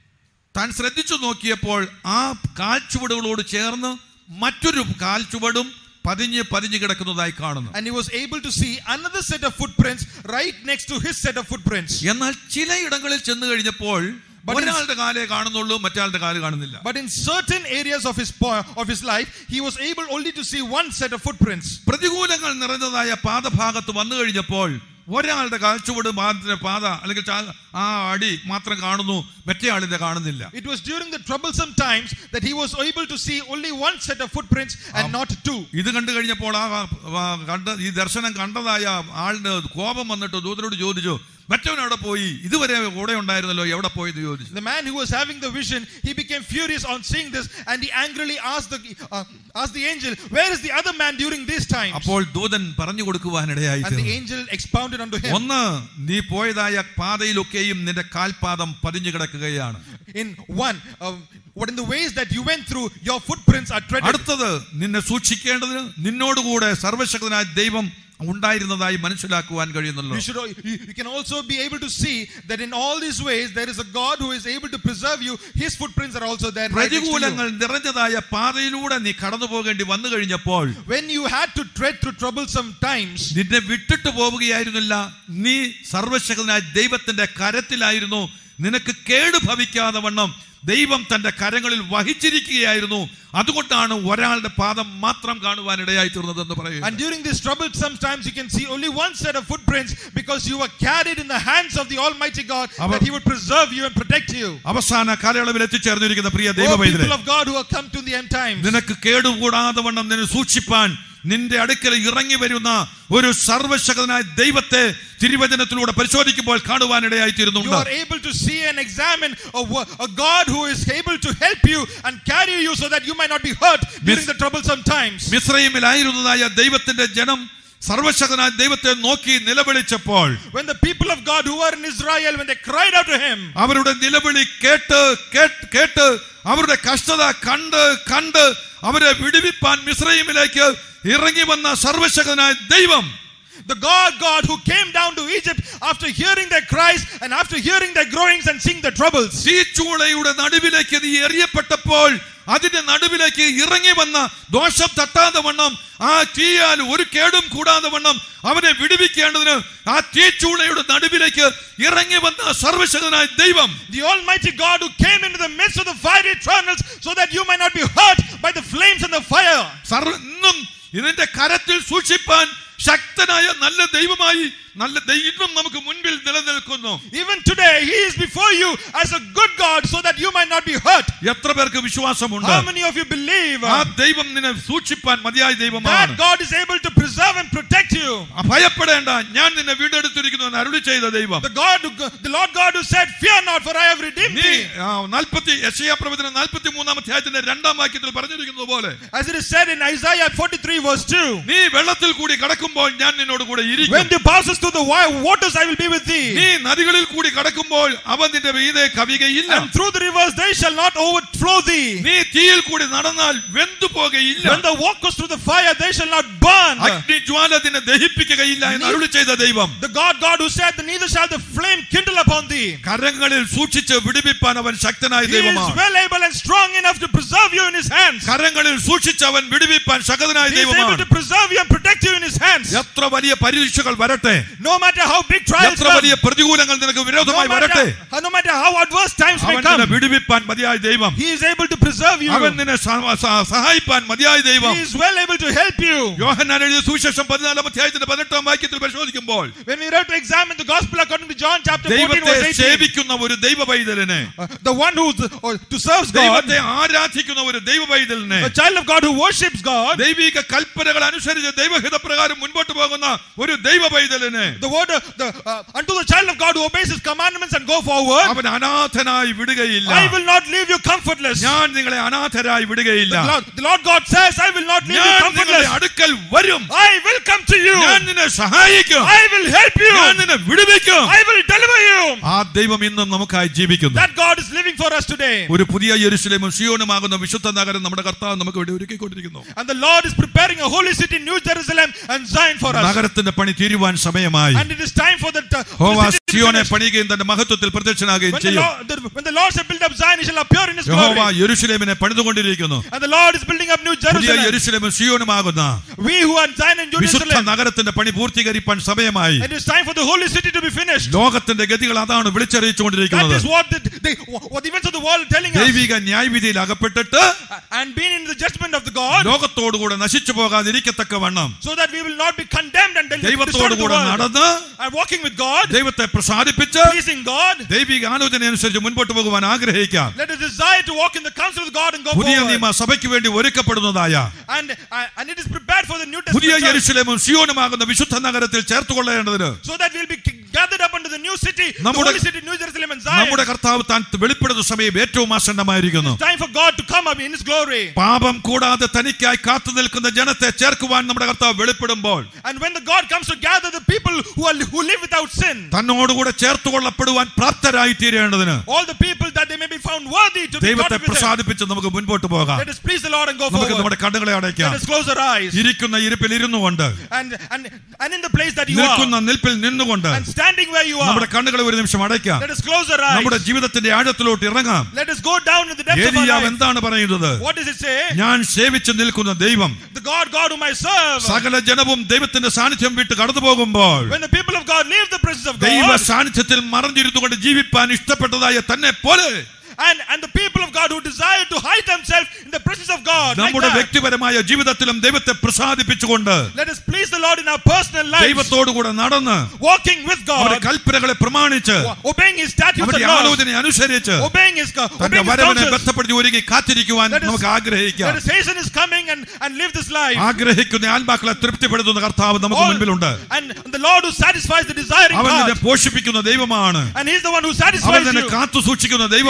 [SPEAKER 1] താൻ ശ്രദ്ധിച്ചു നോക്കിയപ്പോൾ ആ കാൽച്ചുവടുകളോട് ചേർന്ന് മറ്റൊരു കാൽച്ചുവടും പതിഞ്ഞ് പതിഞ്ഞു കിടക്കുന്നതായി കാണുന്നു
[SPEAKER 2] And he was able to see another set of footprints right next to his set of footprints.
[SPEAKER 1] എന്നാൽ ചിലയിടങ്ങളിൽ ചെന്ന് കഴിഞ്ഞപ്പോൾ
[SPEAKER 2] But in-
[SPEAKER 1] ഒരാളുടെ കാലേ കാണുന്നുള്ളൂ മറ്റാളുടെ കാല് കാണുന്നില്ല
[SPEAKER 2] But in certain areas of his po- of his life, he was able only to see one set of footprints.
[SPEAKER 1] പ്രതികൂലങ്ങൾ നിറഞ്ഞതായ പാദഭാഗത്ത് വന്നു കഴിഞ്ഞപ്പോൾ ഒരാളുടെ കാൽച്ചുവട് പാദത്തിന്റെ പാത അല്ലെങ്കിൽ ചാ- ആ അടി മാത്രം കാണുന്നു മറ്റേ ആളിന്റെ കാണുന്നില്ല
[SPEAKER 2] It was during the troublesome times that he was able to see only one set of footprints and not two.
[SPEAKER 1] ഇത് കണ്ടു കഴിഞ്ഞപ്പോൾ ആ ആ കണ്ട ഈ ദർശനം കണ്ടതായ ആളിന് കോപം വന്നിട്ട് ദൂതനോട് ചോദിച്ചു മറ്റവൻ എവിടെ പോയി ഇതുവരെ കൂടെ ഉണ്ടായിരുന്നല്ലോ എവിടെ പോയി എന്ന് ചോദിച്ചു
[SPEAKER 2] The man who was having the vision, he became furious on seeing this, and he angrily asked the uh, asked the angel, "Where is the other man during these times?"
[SPEAKER 1] അപ്പോൾ ദൂതൻ പറഞ്ഞു കൊടുക്കുവാനിടയായി
[SPEAKER 2] And the
[SPEAKER 1] തീർന്നു.
[SPEAKER 2] angel expounded unto him.
[SPEAKER 1] ഒന്ന് നീ പോയതായ പാതയിലൊക്കെയും നിന്റെ കാൽപാദം പതിഞ്ഞു കിടക്കുകയാണ്
[SPEAKER 2] In one, uh, what in the ways that you went through, your footprints are treaded.
[SPEAKER 1] അടുത്തത് നിന്നെ സൂക്ഷിക്കേണ്ടതിന് നിന്നോടുകൂടെ സർവശക്തനായ ദൈവം ഉണ്ടായിരുന്നതായി മനസ്സിലാക്കുവാൻ കഴിയുന്നല്ലോ
[SPEAKER 2] You should you, you can also be able to see that in all these ways there is a God who is able to preserve you. His footprints are also there. Right next to you.
[SPEAKER 1] പ്രതികൂലങ്ങൾ നിറഞ്ഞതായ പാതയിലൂടെ നീ കടന്നു പോകേണ്ടി വന്നു കഴിഞ്ഞപ്പോൾ
[SPEAKER 2] When you had to tread through troublesome times,
[SPEAKER 1] നിന്നെ വിട്ടിട്ട് പോവുകയായിരുന്നില്ല നീ സർവശക്തനായ ദൈവത്തിന്റെ കരത്തിലായിരുന്നു നിനക്ക് കേട് ഭവിക്കാതെ വണ്ണം ദൈവം തന്റെ കരങ്ങളിൽ വഹിച്ചിരിക്കുകയായിരുന്നു അതുകൊണ്ടാണ് ഒരാളുടെ പാദം മാത്രം കാണുവാൻ ഇടയായി തീർന്നതെന്ന്
[SPEAKER 2] and
[SPEAKER 1] പറയുന്നു
[SPEAKER 2] during these troublesome times, you can see only one set of footprints because you were carried in the hands of the Almighty God
[SPEAKER 1] Our-
[SPEAKER 2] that He would preserve you and protect you.
[SPEAKER 1] അവസാന കാലയളവിൽ എത്തിച്ചേർന്നിരിക്കുന്ന പ്രിയ
[SPEAKER 2] Oh,
[SPEAKER 1] ദൈവവൈദ്യരെ
[SPEAKER 2] people of God who have come to the end times.
[SPEAKER 1] നിനക്ക് കേടുകൂടാതെ വണ്ണം നിന്നെ സൂക്ഷിപ്പാൻ നിന്റെ അടുക്കൽ ഇറങ്ങി വരുന്ന ഒരു സർവശക്തനായ ദൈവത്തെ തിരുവചനത്തിലൂടെ പരിശോധിക്കുമ്പോൾ കാണുവാനിടയായി
[SPEAKER 2] You
[SPEAKER 1] തീരുന്നുണ്ട്
[SPEAKER 2] are able to see and examine a, wo- a God who is able to help you and carry you so that you might not be hurt during the troublesome times.
[SPEAKER 1] മിസ്രൈമിലായിരുന്നതായ ദൈവത്തിന്റെ ജനം സർവശക്തനായ ദൈവത്തെ നോക്കി നിലവിളിച്ചപ്പോൾ
[SPEAKER 2] When the people of God who were in Israel, when they cried out to Him,
[SPEAKER 1] അവരുടെ നിലവിളി കേട്ട് കേട്ട് കേട്ട് അവരുടെ കഷ്ടത കണ്ട് കണ്ട് അവരെ വിടുവിപ്പാൻ മിസ്രൈമിലേക്ക് ഇറങ്ങി വന്ന സർവശക്തനായ ദൈവം
[SPEAKER 2] The God, God who came down to Egypt after hearing their cries and after hearing their groanings and seeing their troubles.
[SPEAKER 1] തീച്ചൂളയുടെ നടുവിലേക്ക് നീ എറിയപ്പെട്ടപ്പോൾ അതിന്റെ നടുവിലേക്ക് ഇറങ്ങി വന്ന ദോഷം തട്ടാതെ വണ്ണം ആ തീയാൽ ഒരു കേടും കൂടാതെ വണ്ണം അവനെ വിടുവിക്കേണ്ടതിന് ആ തീച്ചൂളയുടെ നടുവിലേക്ക് ഇറങ്ങി വന്ന സർവശക്തനായ ദൈവം
[SPEAKER 2] The Almighty God who came into the midst of the fiery trials so that you might not be hurt by the flames and the fire.
[SPEAKER 1] സർവ ഇന്നും ഇതിന്റെ കരത്തിൽ സൂക്ഷിപ്പാൻ ശക്തനായ നല്ല ദൈവമായി നല്ല ദൈ- ഇന്നും നമുക്ക് മുൻപിൽ നിലനിൽക്കുന്നു
[SPEAKER 2] Even today, He is before you as a good God so that you might not be hurt.
[SPEAKER 1] എത്ര പേർക്ക് വിശ്വാസമുണ്ട്
[SPEAKER 2] How many of you believe
[SPEAKER 1] ആ
[SPEAKER 2] uh,
[SPEAKER 1] ദൈവം നിന്നെ സൂക്ഷിപ്പാൻ മതിയായ ദൈവമാണ്
[SPEAKER 2] that God is able to preserve and protect you?
[SPEAKER 1] ആ ഭയപ്പെടേണ്ട ഞാൻ നിന്നെ വീണ്ടെടുത്തിരിക്കുന്നു എന്ന് അരുളി ചെയ്ത ദൈവം
[SPEAKER 2] The God, who- the Lord God who said, "Fear not, for I have redeemed
[SPEAKER 1] നീ
[SPEAKER 2] thee."
[SPEAKER 1] നാൽപ്പത്തി യശയാ പ്രവചനം നാൽപ്പത്തി മൂന്നാം അധ്യായത്തിന്റെ രണ്ടാം വാക്യത്തിൽ പറഞ്ഞിരിക്കുന്നത് പോലെ
[SPEAKER 2] As it is said in Isaiah 43 verse 2,
[SPEAKER 1] നീ വെള്ളത്തിൽ കൂടി കടക്കുമ്പോൾ ഞാൻ നിന്നോട് കൂടെ ഇരിക്കും
[SPEAKER 2] "When thou passest through the wi- waters, I will be with thee,
[SPEAKER 1] നീ നദികളിൽ കൂടി കടക്കുമ്പോൾ അവ നിന്റെ മീതെ കവികയില്ല
[SPEAKER 2] and through the rivers they shall not overflow thee.
[SPEAKER 1] നീ തീയിൽ കൂടി നടന്നാൽ വെന്തു പോകയില്ല
[SPEAKER 2] When thou walkest through the fire, they shall not burn."
[SPEAKER 1] അഗ്നിജ്വാല നിന്നെ ദഹിപ്പിക്കുകയില്ല എന്ന് അരുളി ചെയ്ത ദൈവം
[SPEAKER 2] The God, God who said, "Neither shall the flame kindle upon thee."
[SPEAKER 1] കരങ്ങളിൽ സൂക്ഷിച്ച് വിടുവിപ്പാൻ അവൻ ശക്തനായ
[SPEAKER 2] He is
[SPEAKER 1] ദൈവമാണ്
[SPEAKER 2] well able and strong enough to preserve you in his hands.
[SPEAKER 1] കരങ്ങളിൽ സൂക്ഷിച്ച് അവൻ വിടുവിപ്പാൻ ശക്തനായ
[SPEAKER 2] He is able
[SPEAKER 1] ദൈവമാണ്
[SPEAKER 2] to preserve you and protect you in his hands.
[SPEAKER 1] എത്ര വലിയ പരീക്ഷകൾ വരട്ടെ
[SPEAKER 2] No matter how big trials
[SPEAKER 1] എത്ര
[SPEAKER 2] come,
[SPEAKER 1] വലിയ പ്രതികൂലങ്ങൾ നിനക്ക്
[SPEAKER 2] no
[SPEAKER 1] വിരോധമായി വരട്ടെ
[SPEAKER 2] matter, no matter how adverse times may
[SPEAKER 1] അവൻ നിന്നെ
[SPEAKER 2] come,
[SPEAKER 1] വിടുവിപ്പാൻ മതിയായ ദൈവം
[SPEAKER 2] he is able to preserve you.
[SPEAKER 1] അവൻ നിന്നെ സഹ- സഹ- സഹായിപ്പാൻ മതിയായ ദൈവം
[SPEAKER 2] He is well able to help you.
[SPEAKER 1] യോഹന്നാൻ എഴുതിയ സുവിശേഷം പതിനാലാം അധ്യായത്തിന്റെ പതിനെട്ടാം വാക്യത്തിൽ പരിശോധിക്കുമ്പോൾ
[SPEAKER 2] When we have to examine the gospel according to John chapter 14
[SPEAKER 1] ദൈവത്തെ
[SPEAKER 2] verse 18,
[SPEAKER 1] സേവിക്കുന്ന ഒരു ദൈവ പൈതലിനെ
[SPEAKER 2] uh, the one who or to serves God,
[SPEAKER 1] ദൈവത്തെ ആരാധിക്കുന്ന ഒരു ദൈവ പൈതലിനെ
[SPEAKER 2] a child of God who worships God,
[SPEAKER 1] ദൈവിക കൽപ്പനകൾ അനുസരിച്ച് ദൈവഹിതപ്രകാരം മുൻപോട്ട് പോകുന്ന ഒരു ദൈവ പൈതലിനെ
[SPEAKER 2] the word uh, the, uh, unto the child of God who obeys his commandments and go forward,
[SPEAKER 1] അവൻ അനാഥനായി വിടുകയില്ല
[SPEAKER 2] I will not leave you comfortless.
[SPEAKER 1] ഞാൻ നിങ്ങളെ അനാഥരായി വിടുകയില്ല
[SPEAKER 2] The Lord, the Lord God says, I will not leave you
[SPEAKER 1] ഞാൻ നിങ്ങളുടെ
[SPEAKER 2] comfortless.
[SPEAKER 1] അടുക്കൽ വരും
[SPEAKER 2] I will come to you.
[SPEAKER 1] ഞാൻ നിന്നെ സഹായിക്കും
[SPEAKER 2] I will help you.
[SPEAKER 1] ഞാൻ നിന്നെ വിടുവിക്കും
[SPEAKER 2] I will deliver you.
[SPEAKER 1] ആ ദൈവം ഇന്നും നമുക്കായി ജീവിക്കുന്നു
[SPEAKER 2] That God is living for us today.
[SPEAKER 1] ഒരു പുതിയ യെരുശലേമും സിയോനുമാകുന്ന വിശുദ്ധ നഗരം നമ്മുടെ കർത്താവ് നമുക്ക് വേണ്ടി ഒരുക്കിക്കൊണ്ടിരിക്കുന്നു
[SPEAKER 2] And the Lord is preparing a holy city, New Jerusalem and Zion for us.
[SPEAKER 1] നഗരത്തിന്റെ പണി തീരുവാൻ സമയമായി
[SPEAKER 2] And it is time for the, uh,
[SPEAKER 1] ഹോവ
[SPEAKER 2] for the city to be
[SPEAKER 1] സിയോനെ
[SPEAKER 2] finished.
[SPEAKER 1] പണിയുകയും തന്റെ മഹത്വത്തിൽ പ്രത്യക്ഷനാകുകയും
[SPEAKER 2] when the,
[SPEAKER 1] ചെയ്യും
[SPEAKER 2] Lord, the, when the Lord shall build up Zion, he shall appear in his
[SPEAKER 1] യഹോവ
[SPEAKER 2] glory.
[SPEAKER 1] യെരുശലേമിനെ പണിതുകൊണ്ടിരിക്കുന്നു
[SPEAKER 2] And the Lord is building up New
[SPEAKER 1] പുതിയ
[SPEAKER 2] Jerusalem.
[SPEAKER 1] യെരുശലേമും സിയോനുമാകുന്ന
[SPEAKER 2] We who are in Zion and
[SPEAKER 1] വിശുദ്ധ
[SPEAKER 2] Jerusalem.
[SPEAKER 1] നഗരത്തിന്റെ പണി പൂർത്തീകരിപ്പാൻ സമയമായി
[SPEAKER 2] It is time for the holy city to be finished.
[SPEAKER 1] ലോകത്തിന്റെ ഗതികൾ അതാണ്
[SPEAKER 2] That
[SPEAKER 1] വിളിച്ചറിയിച്ചുകൊണ്ടിരിക്കുന്നത്
[SPEAKER 2] is what the, they, what the events of the world are telling us.
[SPEAKER 1] ദൈവിക ന്യായവിധിയിൽ അകപ്പെട്ടിട്ട്
[SPEAKER 2] And being in the judgment of the God,
[SPEAKER 1] ലോകത്തോടുകൂടെ നശിച്ചു പോകാതിരിക്കത്തക്കവണ്ണം
[SPEAKER 2] so that we will not be condemned and destroyed of the
[SPEAKER 1] ദൈവത്തോടുകൂടെ
[SPEAKER 2] world.
[SPEAKER 1] നടന്ന്
[SPEAKER 2] And walking with God,
[SPEAKER 1] ദൈവത്തെ പ്രസാദിപ്പിച്ച്
[SPEAKER 2] pleasing God.
[SPEAKER 1] ദൈവിക ആലോചന അനുസരിച്ച് മുൻപോട്ട് പോകുവാൻ ആഗ്രഹിക്കാം
[SPEAKER 2] Let us desire to walk in the counsel of God and go
[SPEAKER 1] പുതിയ
[SPEAKER 2] forward.
[SPEAKER 1] നിയമ സഭയ്ക്ക് വേണ്ടി ഒരുക്കപ്പെടുന്നതായ
[SPEAKER 2] And, uh, and it is prepared for the New
[SPEAKER 1] പുതിയ
[SPEAKER 2] Testament church,
[SPEAKER 1] യെരുശലേമും സിയോനുമാകുന്ന വിശുദ്ധ നഗരത്തിൽ ചേർത്തുകൊള്ളേണ്ടതിന്
[SPEAKER 2] so that we'll be gathered up into the new city, the
[SPEAKER 1] നമ്മുടെ-
[SPEAKER 2] holy city, New Jerusalem and Zion.
[SPEAKER 1] നമ്മുടെ കർത്താവ് താൻ വെളിപ്പെടുന്ന സമയം ഏറ്റവും ആസന്നമായിരിക്കുന്നു
[SPEAKER 2] Time for God to come up in His glory.
[SPEAKER 1] പാപം കൂടാതെ തനിക്കായി കാത്തു നിൽക്കുന്ന ജനത്തെ ചേർക്കുവാൻ നമ്മുടെ കർത്താവ് വെളിപ്പെടുമ്പോൾ
[SPEAKER 2] And when the God comes to gather the people who are who live without sin,
[SPEAKER 1] തന്നോടുകൂടെ ചേർത്തുകൊള്ളപ്പെടുവാൻ പ്രാപ്തരായി തീരേണ്ടതിന്
[SPEAKER 2] all the people that they may be found worthy to be
[SPEAKER 1] ദൈവത്തെ
[SPEAKER 2] gathered with Him.
[SPEAKER 1] പ്രസാദിപ്പിച്ച് നമുക്ക് മുൻപോട്ട് പോകാം
[SPEAKER 2] Let us please the Lord and go
[SPEAKER 1] നമുക്ക്
[SPEAKER 2] forward.
[SPEAKER 1] നമ്മുടെ കണ്ണുകളെ അടയ്ക്കാം
[SPEAKER 2] Let us close our eyes.
[SPEAKER 1] ഇരിക്കുന്ന ഇരിപ്പിൽ ഇരുന്നു കൊണ്ട്
[SPEAKER 2] And, and, and in the place that you
[SPEAKER 1] നിൽക്കുന്ന
[SPEAKER 2] are,
[SPEAKER 1] നിൽപ്പിൽ നിന്നുകൊണ്ട്
[SPEAKER 2] and standing where you are,
[SPEAKER 1] നമ്മുടെ കണ്ണുകളെ ഒരു നിമിഷം അടയ്ക്കാം
[SPEAKER 2] let us close our eyes.
[SPEAKER 1] നമ്മുടെ ജീവിതത്തിന്റെ ആഴത്തിലോട്ട് ഇറങ്ങാം
[SPEAKER 2] Let us go down in the depths of our
[SPEAKER 1] ഏലിയാവ്
[SPEAKER 2] life.
[SPEAKER 1] എന്താണ് പറയുന്നത്
[SPEAKER 2] What does it say?
[SPEAKER 1] ഞാൻ സേവിച്ചു നിൽക്കുന്ന ദൈവം
[SPEAKER 2] The God, God whom I serve.
[SPEAKER 1] സകല ജനവും ദൈവത്തിന്റെ സാന്നിധ്യം വിട്ട് കടന്നു പോകുമ്പോൾ
[SPEAKER 2] When the people of God leave the presence of
[SPEAKER 1] ദൈവ
[SPEAKER 2] God,
[SPEAKER 1] സാന്നിധ്യത്തിൽ മറഞ്ഞിരുന്നുകൊണ്ട് ജീവിപ്പാൻ ഇഷ്ടപ്പെട്ടതായ തന്നെ പോലെ
[SPEAKER 2] and, and the people of God who desire to hide themselves in the presence of God, like
[SPEAKER 1] നമ്മുടെ
[SPEAKER 2] that,
[SPEAKER 1] വ്യക്തിപരമായ ജീവിതത്തിലും ദൈവത്തെ പ്രസാദിപ്പിച്ചുകൊണ്ട്
[SPEAKER 2] let us please the Lord in our personal lives,
[SPEAKER 1] ദൈവത്തോടുകൂടെ നടന്ന്
[SPEAKER 2] walking with
[SPEAKER 1] അവരുടെ
[SPEAKER 2] God,
[SPEAKER 1] കൽപ്പനകളെ പ്രമാണിച്ച്
[SPEAKER 2] obeying His statutes and
[SPEAKER 1] അവരുടെ
[SPEAKER 2] laws,
[SPEAKER 1] ആലോചന അനുസരിച്ച്
[SPEAKER 2] obeying His,
[SPEAKER 1] തന്റെ
[SPEAKER 2] obeying His
[SPEAKER 1] വരവിനെ
[SPEAKER 2] counsels.
[SPEAKER 1] ബന്ധപ്പെടുത്തി ഒരുങ്ങി കാത്തിരിക്കുവാൻ
[SPEAKER 2] Let us-
[SPEAKER 1] നമുക്ക് ആഗ്രഹിക്കാം
[SPEAKER 2] Let us hasten His coming and, and live this life.
[SPEAKER 1] ആഗ്രഹിക്കുന്ന ആത്മാക്കളെ തൃപ്തിപ്പെടുത്തുന്ന കർത്താവ് നമുക്ക്
[SPEAKER 2] All-
[SPEAKER 1] മുൻപിലുണ്ട്
[SPEAKER 2] and the Lord who satisfies the desiring
[SPEAKER 1] അവൻ നിന്നെ
[SPEAKER 2] heart,
[SPEAKER 1] പോഷിപ്പിക്കുന്ന ദൈവമാണ്
[SPEAKER 2] and He's the one who
[SPEAKER 1] അവൻ
[SPEAKER 2] satisfies
[SPEAKER 1] നിന്നെ
[SPEAKER 2] you.
[SPEAKER 1] കാത്തു സൂക്ഷിക്കുന്ന
[SPEAKER 2] He's the one
[SPEAKER 1] ദൈവമാണ്
[SPEAKER 2] who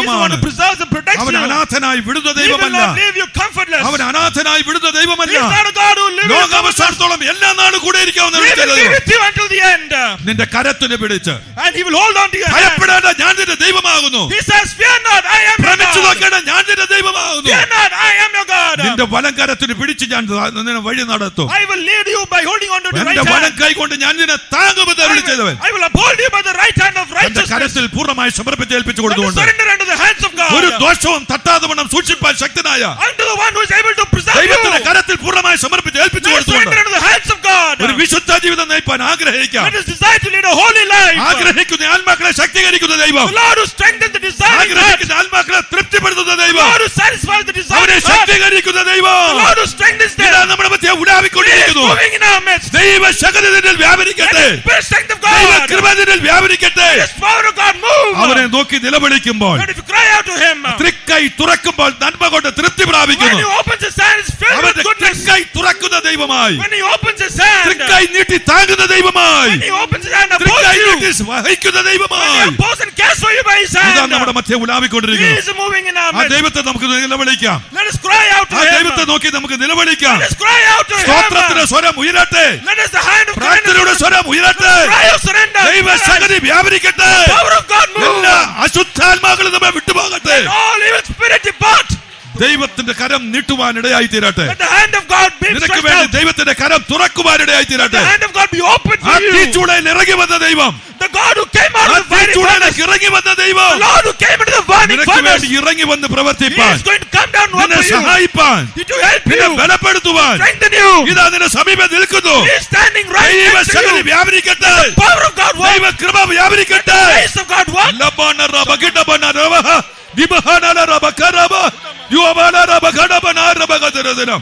[SPEAKER 4] preserves and protects
[SPEAKER 1] അവൻ
[SPEAKER 4] you.
[SPEAKER 1] അനാഥനായി വിടുന്ന
[SPEAKER 4] He will
[SPEAKER 1] ദൈവമല്ല
[SPEAKER 4] not leave you comfortless.
[SPEAKER 1] അവൻ അനാഥനായി വിടുന്ന
[SPEAKER 4] He
[SPEAKER 1] ദൈവമല്ല
[SPEAKER 4] is not a God who leaves you comfortless.
[SPEAKER 1] ലോകാവസാനത്തോളം എല്ലാ നാളും കൂടെ ഇരിക്കാവുന്ന
[SPEAKER 4] He will be with you until the end.
[SPEAKER 1] നിന്റെ കരത്തിന് പിടിച്ച്
[SPEAKER 4] And he will hold on to your hand.
[SPEAKER 1] ഭയപ്പെടേണ്ട ഞാൻ നിന്റെ ദൈവമാകുന്നു
[SPEAKER 4] He says, fear not, I am your
[SPEAKER 1] ഭ്രമിച്ചു
[SPEAKER 4] God.
[SPEAKER 1] നോക്കേണ്ട ഞാൻ നിന്റെ ദൈവമാകുന്നു
[SPEAKER 4] Fear not, I am your God.
[SPEAKER 1] നിന്റെ വലം കരത്തിന് പിടിച്ച് ഞാൻ നിന്നെ വഴി നടത്തും
[SPEAKER 4] I will lead you by holding on to the right
[SPEAKER 1] എന്റെ വലം
[SPEAKER 4] hand.
[SPEAKER 1] കൈ കൊണ്ട് ഞാൻ നിന്നെ താങ്ങുമെന്ന്
[SPEAKER 4] I
[SPEAKER 1] അരുളി
[SPEAKER 4] will,
[SPEAKER 1] ചെയ്തവൻ
[SPEAKER 4] I will uphold you by the right hand of
[SPEAKER 1] എന്റെ
[SPEAKER 4] righteousness.
[SPEAKER 1] കരത്തിൽ പൂർണ്ണമായി സമർപ്പിച്ച് ഏൽപ്പിച്ചു
[SPEAKER 4] Let us
[SPEAKER 1] കൊടുത്തുകൊണ്ട്
[SPEAKER 4] surrender unto the hands of
[SPEAKER 1] ഒരു
[SPEAKER 4] God.
[SPEAKER 1] ദോഷവും തട്ടാതെ വണ്ണം സൂക്ഷിപ്പാൻ ശക്തനായ
[SPEAKER 4] Unto the one who is able to preserve you.
[SPEAKER 1] ദൈവത്തിന്റെ കരത്തിൽ പൂർണ്ണമായി സമർപ്പിച്ച് ഏൽപ്പിച്ചു
[SPEAKER 4] Let us surrender
[SPEAKER 1] കൊടുത്തുകൊണ്ട്
[SPEAKER 4] unto the hands of God.
[SPEAKER 1] ഒരു വിശുദ്ധ ജീവിതം നയിപ്പാൻ ആഗ്രഹിക്കാം
[SPEAKER 4] Let us desire to lead a holy life.
[SPEAKER 1] ആഗ്രഹിക്കുന്ന ആത്മാക്കളെ ശക്തീകരിക്കുന്ന ദൈവം
[SPEAKER 4] The Lord who strengthens the desiring heart.
[SPEAKER 1] ആഗ്രഹിക്കുന്ന ആത്മാക്കളെ തൃപ്തിപ്പെടുത്തുന്ന
[SPEAKER 4] The
[SPEAKER 1] ദൈവം
[SPEAKER 4] Lord who satisfies the
[SPEAKER 1] അവനെ
[SPEAKER 4] desiring heart.
[SPEAKER 1] ശക്തീകരിക്കുന്ന
[SPEAKER 4] The
[SPEAKER 1] ദൈവം
[SPEAKER 4] Lord who strengthens them.
[SPEAKER 1] ഇതാ നമ്മുടെ മധ്യ
[SPEAKER 4] He is
[SPEAKER 1] ഉലാവിക്കൊണ്ടിരിക്കുന്നു
[SPEAKER 4] moving in our midst.
[SPEAKER 1] ദൈവ ശക്തി നിന്നിൽ വ്യാപരിക്കട്ടെ
[SPEAKER 4] Let the spirit strength of
[SPEAKER 1] ദൈവ
[SPEAKER 4] God.
[SPEAKER 1] കൃപ നിന്നിൽ വ്യാപരിക്കട്ടെ
[SPEAKER 4] This power of God move.
[SPEAKER 1] അവനെ നോക്കി നിലവിളിക്കുമ്പോൾ
[SPEAKER 4] And if you cry out to him,
[SPEAKER 1] തൃക്കൈ തുറക്കുമ്പോൾ നന്മ കൊണ്ട് തൃപ്തി
[SPEAKER 4] when
[SPEAKER 1] പ്രാപിക്കുന്നു
[SPEAKER 4] he opens his hand, it's filled with
[SPEAKER 1] അവന്റെ
[SPEAKER 4] goodness.
[SPEAKER 1] തൃക്കൈ തുറക്കുന്ന ദൈവമായി
[SPEAKER 4] When he opens his hand,
[SPEAKER 1] തൃക്കൈ നീട്ടി താങ്ങുന്ന ദൈവമായി
[SPEAKER 4] when he opens his hand,
[SPEAKER 1] തൃക്കൈ
[SPEAKER 4] opposes you.
[SPEAKER 1] നീട്ടി വഹിക്കുന്ന
[SPEAKER 4] When he
[SPEAKER 1] ദൈവമായി
[SPEAKER 4] opposes and cares for you by his
[SPEAKER 1] ഇതാ
[SPEAKER 4] hand,
[SPEAKER 1] നമ്മുടെ മധ്യ
[SPEAKER 4] he
[SPEAKER 1] ഉലാവിക്കൊണ്ടിരിക്കുന്നു
[SPEAKER 4] is moving in our
[SPEAKER 1] ആ
[SPEAKER 4] midst.
[SPEAKER 1] ദൈവത്തെ നമുക്ക് നിലവിളിക്കാം
[SPEAKER 4] Let us cry out to
[SPEAKER 1] ആ
[SPEAKER 4] him.
[SPEAKER 1] ദൈവത്തെ നോക്കി നമുക്ക് നിലവിളിക്കാം
[SPEAKER 4] Let us cry out to
[SPEAKER 1] സ്തോത്രത്തിന്റെ
[SPEAKER 4] him.
[SPEAKER 1] സ്വരം ഉയരട്ടെ
[SPEAKER 4] Let us the hand of
[SPEAKER 1] പ്രാർത്ഥനയുടെ
[SPEAKER 4] kindness,
[SPEAKER 1] സ്വരം ഉയരട്ടെ
[SPEAKER 4] cry of surrender.
[SPEAKER 1] ദൈവ
[SPEAKER 4] Let us-
[SPEAKER 1] Shakti വ്യാപരിക്കട്ടെ
[SPEAKER 4] Power of God move.
[SPEAKER 1] എല്ലാ അശുദ്ധാത്മാക്കളും നമ്മെ വിട്ടുപോകട്ടെ
[SPEAKER 4] All evil spirit depart.
[SPEAKER 1] ദൈവത്തിന്റെ കരം നീട്ടുവാൻ ഇടയായി തീരട്ടെ
[SPEAKER 4] Let the hand of God be
[SPEAKER 1] നിനക്ക്
[SPEAKER 4] stretched
[SPEAKER 1] വേണ്ടി
[SPEAKER 4] out.
[SPEAKER 1] ദൈവത്തിന്റെ കരം തുറക്കുവാൻ ഇടയായി
[SPEAKER 4] The
[SPEAKER 1] തീരട്ടെ
[SPEAKER 4] hand of God be open
[SPEAKER 1] ആ
[SPEAKER 4] for you.
[SPEAKER 1] തീച്ചൂടയിൽ ഇറങ്ങി വന്ന ദൈവം
[SPEAKER 4] The God who came out
[SPEAKER 1] ആ
[SPEAKER 4] of the fiery furnace.
[SPEAKER 1] തീച്ചൂടയിലേക്ക് ഇറങ്ങി വന്ന ദൈവം
[SPEAKER 4] The Lord who came into the burning
[SPEAKER 1] നിനക്ക്
[SPEAKER 4] furnace.
[SPEAKER 1] വേണ്ടി ഇറങ്ങി വന്ന്
[SPEAKER 4] He
[SPEAKER 1] പ്രവർത്തിപ്പാൻ
[SPEAKER 4] is going to come down and work
[SPEAKER 1] നിന്നെ
[SPEAKER 4] for you.
[SPEAKER 1] സഹായിപ്പാൻ
[SPEAKER 4] He to help
[SPEAKER 1] നിന്നെ
[SPEAKER 4] you.
[SPEAKER 1] ബലപ്പെടുത്തുവാൻ
[SPEAKER 4] Strengthen you.
[SPEAKER 1] ഇതാ നിന്റെ സമീപം നിൽക്കുന്നു
[SPEAKER 4] He is standing right
[SPEAKER 1] ദൈവ
[SPEAKER 4] next to
[SPEAKER 1] Shakti
[SPEAKER 4] you.
[SPEAKER 1] വ്യാപരിക്കട്ടെ
[SPEAKER 4] Power of God work.
[SPEAKER 1] ദൈവ കൃപ വ്യാപരിക്കട്ടെ
[SPEAKER 4] Grace of God work.
[SPEAKER 1] ലബാന റബ ഗിഡബന റബഹ ദിബഹാന റബ കറബ യുവബാന റബ ഗഡബന റബ ഗദരദനം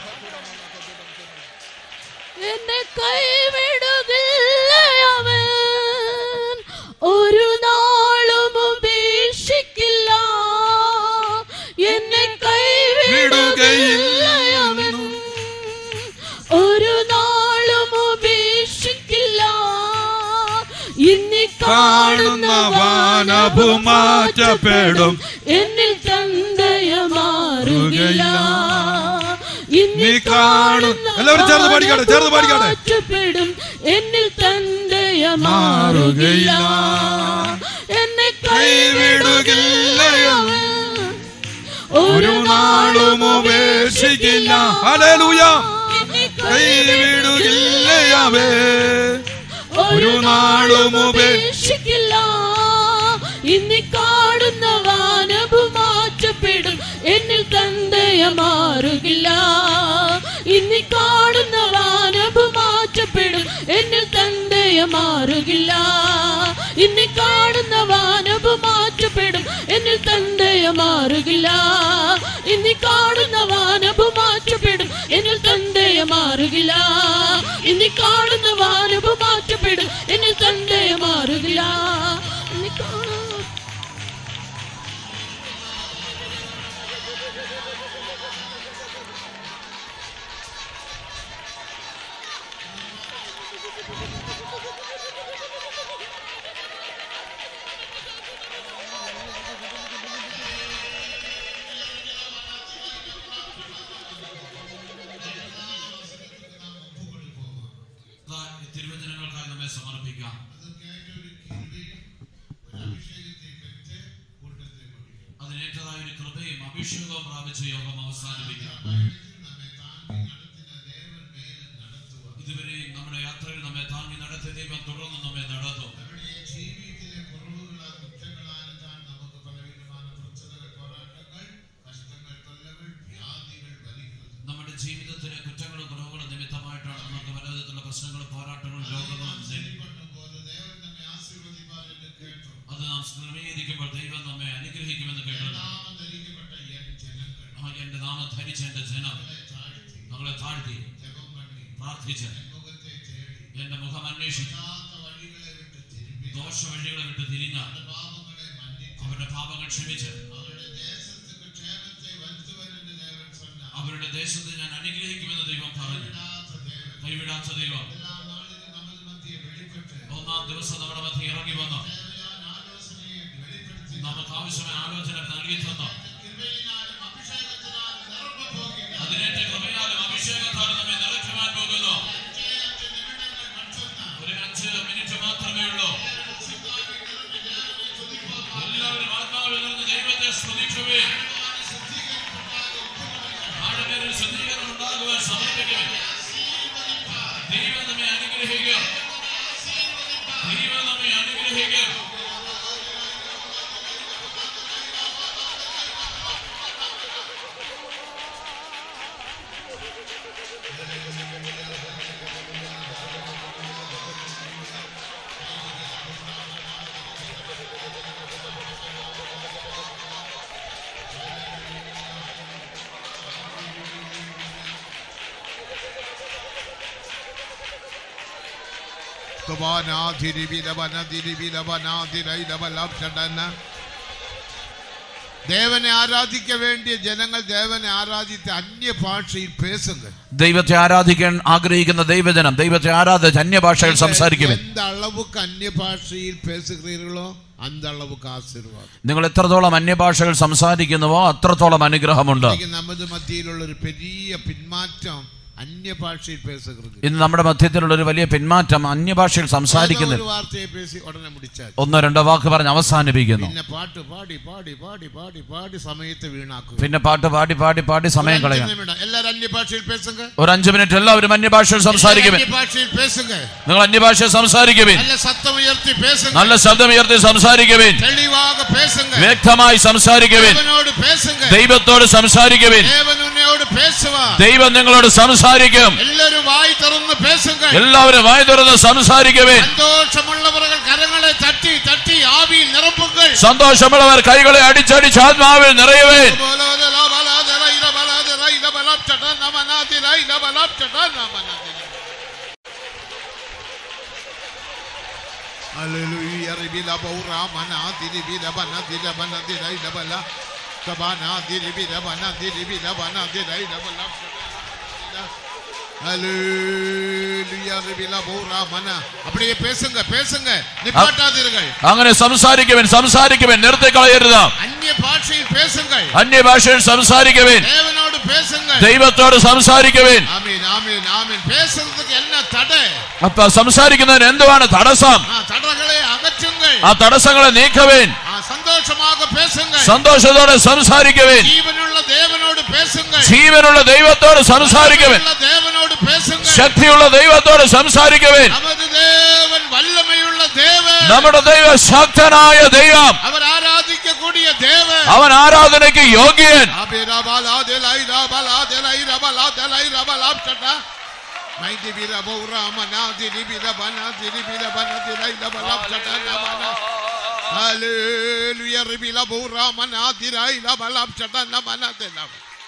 [SPEAKER 3] എന്നെ കൈവിടുകില്ല അവൻ ഒരു നാളും ഉപേക്ഷിക്കില്ല എന്നെ കൈവിടുകയില്ല അവൻ ഒരു നാളും ഉപേക്ഷിക്കില്ല ഇന്നി കാണുന്ന വാനഭു മാറ്റപ്പെടും എന്നിൽ തന്തയ മാറുകയില്ല ഇന്നി കാണുന്ന
[SPEAKER 1] എല്ലാവരും ചേർന്ന് പാടിക്കാട്ടെ, ചേർന്ന് പാടിക്കാട്ടെ.
[SPEAKER 3] മാറ്റപ്പെടും എന്നിൽ തന്തയ മാറുകയില്ല എന്നെ കൈവിടുകില്ല അവൻ ഒരു നാളും ഉപേക്ഷിക്കില്ല
[SPEAKER 1] ഹല്ലേലൂയ
[SPEAKER 3] എന്നെ
[SPEAKER 1] കൈവിടുകില്ല അവേ
[SPEAKER 3] ഒരു നാളും ഉപേക്ഷിക്കില്ല ഇന്നി കാണുന്ന വാനഭു മാറ്റപ്പെടും എന്നിൽ തന്തയ മാറുകില്ല ഇന്നി കാണുന്ന വാനഭു മാറ്റപ്പെടും എന്നിൽ തന്തയ മാറുകില്ല ഇന്നി കാണുന്ന വാനഭു മാറ്റപ്പെടും എന്നിൽ തന്തയ മാറുകില്ല ഇന്നി കാണുന്ന വാനഭു മാറ്റപ്പെടും എന്നിൽ തന്തയ മാറുകില്ല ഇന്നി കാണുന്ന വാനഭു മാറ്റപ്പെടും എന്നിൽ തന്തയ മാറുകില്ല ഇന്നി കാണുന്ന
[SPEAKER 5] തിരുവചനങ്ങൾക്കായി നമ്മെ സമർപ്പിക്കാം അതിനേറ്റതായ ഒരു കൃപയും അഭിഷേകവും പ്രാപിച്ച യോഗം അവസാനിപ്പിക്കാം ഇതുവരെയും നമ്മുടെ യാത്രയിൽ നമ്മെ താങ്ങി നടത്തിയ ദൈവം തുടർന്ന് നമ്മെ നടത്തും നമ്മുടെ ജീവിതത്തിലെ കുറ്റങ്ങളും കുറവുകളും നിമിത്തമായിട്ടാണ് നമുക്ക് പലവിധത്തിലുള്ള പ്രശ്നങ്ങളും പോരാട്ടങ്ങളും രോഗങ്ങളും നേരിടുന്നത്. അത് നാം ക്രമീകരിക്കുമ്പോൾ ദൈവം നമ്മെ അനുഗ്രഹിക്കുമെന്ന് കേട്ടത് ആ എന്റെ നാമം ധരിച്ച എന്റെ ജനം ഞങ്ങളെ താഴ്ത്തി പ്രാർത്ഥിച്ച് എന്റെ മുഖം അന്വേഷിച്ച് ദോഷ വഴികളെ വിട്ട് തിരിഞ്ഞ അവരുടെ പാപങ്ങൾ ക്ഷമിച്ച് അവരുടെ ദേശത്ത് ഞാൻ അനുഗ്രഹിക്കുമെന്ന് ദൈവം പറഞ്ഞു കൈവിടാത്ത ദൈവം ഒന്നാം ദിവസം നമ്മുടെ മധ്യ ഇറങ്ങി വന്നു നമുക്ക് ആവശ്യമായ ആലോചന നൽകി തന്നു അതിനേറ്റ കൃപയാലും അഭിഷേകത്താലും നമ്മെ നിറയ്ക്കുവാൻ പോകുന്നു ഒരു അഞ്ച് മിനിറ്റ് മാത്രമേ ഉള്ളൂ എല്ലാവരും ആത്മാവിൽ നിന്ന് ദൈവത്തെ സ്തുതിക്കുവേ ആഴമേറിയ ശുദ്ധീകരണം ഉണ്ടാകുവാൻ സമർപ്പിക്കുവേ ദൈവം നമ്മെ അനുഗ്രഹിക്കും ദൈവം നമ്മെ അനുഗ്രഹിക്കും
[SPEAKER 6] தேவனை ஆராதிக்க வேண்டிய ஜனங்கள் தேவனை ஆராதித்து அந்நிய பாஷையில் பேசுங்க
[SPEAKER 5] ദൈവത്തെ ആരാധിക്കാൻ ആഗ്രഹിക്കുന്ന ദൈവജനം ദൈവത്തെ ആരാധിച്ച് അന്യഭാഷകൾ സംസാരിക്കുവൻ
[SPEAKER 6] எந்த அளவுக்கு அந்நிய பாஷையில் பேசுகிறீர்களோ அந்த அளவுக்கு ஆசீர்வாதம்
[SPEAKER 5] നിങ്ങൾ എത്രത്തോളം അന്യഭാഷകൾ സംസാരിക്കുന്നുവോ അത്രത്തോളം അനുഗ്രഹമുണ്ട്
[SPEAKER 6] இன்னைக்கு நமது மத்தியில் ஒரு பெரிய பின்மாற்றம் அந்நிய பாஷையில் பேசுகிறது
[SPEAKER 5] ഇന്ന് നമ്മുടെ മധ്യത്തിലുള്ള ഒരു വലിയ പിന്മാറ്റം അന്യഭാഷയിൽ
[SPEAKER 6] ஏதோ
[SPEAKER 5] സംസാരിക്കുന്നില്ല
[SPEAKER 6] ஒரு വാർത്തയെ பேசி ഉടനെ முடிச்சாச்சு
[SPEAKER 5] ഒന്നോ രണ്ടോ വാക്ക് പറഞ്ഞ് അവസാനിപ്പിക്കുന്നു
[SPEAKER 6] പിന്നെ പാട്ട് പാടി പാടി പാടി പാടി പാടി സമയത്തെ വീണാക്കുക
[SPEAKER 5] പിന്നെ പാട്ട് പാടി പാടി പാടി സമയം
[SPEAKER 6] ഒരു
[SPEAKER 5] കളയാം
[SPEAKER 6] അഞ്ച് നിമിഷം. എല്ലാരും അന്യഭാഷയിൽ പേസുങ്ക
[SPEAKER 5] ഒരു അഞ്ചു മിനിറ്റ് എല്ലാവരും അന്യഭാഷയിൽ സംസാരിക്കുവിൻ
[SPEAKER 6] അന്യഭാഷയിൽ പേസുങ്ക
[SPEAKER 5] നിങ്ങൾ അന്യഭാഷയിൽ സംസാരിക്കുവിൻ
[SPEAKER 6] நல்ல சத்தம் உயர்த்தி பேசுங்க
[SPEAKER 5] നല്ല ശബ്ദം ഉയർത്തി സംസാരിക്കുവിൻ
[SPEAKER 6] தெளிவாக பேசுங்க
[SPEAKER 5] വ്യക്തമായി സംസാരിക്കുവിൻ
[SPEAKER 6] தேவனோடு பேசுங்க
[SPEAKER 5] ദൈവത്തോട് സംസാരിക്കുവിൻ
[SPEAKER 6] தேவன் உன்னையோடு பேசுவார்
[SPEAKER 5] ദൈവം നിങ്ങളോട് സംസാരിക്കും
[SPEAKER 6] எல்லாரும் வாய் திறந்து பேசுங்க
[SPEAKER 5] എല്ലാവരും വായ തുറന്ന് സംസാരിക്കുവിൻ
[SPEAKER 6] சந்தோஷமுள்ளவர்கள் கரங்களை தட்டி தட்டி ஆவியில் நிரப்புங்கள்
[SPEAKER 5] സന്തോഷമുള്ളവർ കൈകളെ അടിച്ചടിച്ച് ആത്മാവിൽ നിറയുവേൻ
[SPEAKER 6] Hallelujah, ribila baura mana diribila bana dirabana diraila bala kabana diribila bana diribila bana diraila bala Hallelujah, ribila baura mana அப்படியே பேசுங்க பேசுங்க நிப்பாட்டாதீர்கள்
[SPEAKER 5] അങ്ങനെ സംസാരിക്കുവിൻ സംസാരിക്കുവിൻ നിർത്തിക്കളയരുത്
[SPEAKER 6] அந்நிய பாஷையில் பேசுங்கள்
[SPEAKER 5] അന്യഭാഷയിൽ സംസാരിക്കുവിൻ
[SPEAKER 6] தேவனோடு பேசுங்கள்
[SPEAKER 5] ദൈവത്തോട് സംസാരിക്കുവിൻ
[SPEAKER 6] ஆமீன் ஆமீன் ஆமீன் பேசுறதுக்கு என்ன தடை
[SPEAKER 5] അപ്പൊ സംസാരിക്കുന്നതിന് എന്തുവാണ് തടസ്സം
[SPEAKER 6] ஆ, தடைகளை அகற்றுங்கள்
[SPEAKER 5] ആ തടസ്സങ്ങളെ നീക്കുവിൻ
[SPEAKER 6] ஆ, சந்தோஷமாக பேசுங்கள்
[SPEAKER 5] സന്തോഷത്തോടെ സംസാരിക്കുവിൻ
[SPEAKER 6] ஜீவனுள்ள தேவனோடு பேசுங்கள்
[SPEAKER 5] ജീവനുള്ള ദൈവത്തോട് സംസാരിക്കുവിൻ
[SPEAKER 6] உள்ள தேவனோடு பேசுங்கள்
[SPEAKER 5] ശക്തിയുള്ള ദൈവത്തോട് സംസാരിക്കുവിൻ
[SPEAKER 6] நமது தேவன் வல்லமையுள்ள தேவன்
[SPEAKER 5] നമ്മുടെ ദൈവ ശക്തനായ ദൈവം
[SPEAKER 6] அவர் ஆராதிக்கக்கூடிய தேவன்
[SPEAKER 5] അവൻ ആരാധനയ്ക്ക് യോഗ്യൻ
[SPEAKER 6] அபிரபலா தெலை ரபலா தெலை ரபலா தெலை ரபலா சட்டா மைதி வீர பௌராமனா திரி வீர பனா திரி வீர பனா திரை ரபலா சட்டா நமனா ஹalleluya ரிபில பௌராமனா திரை ரபலா சட்டா நமனா தெலா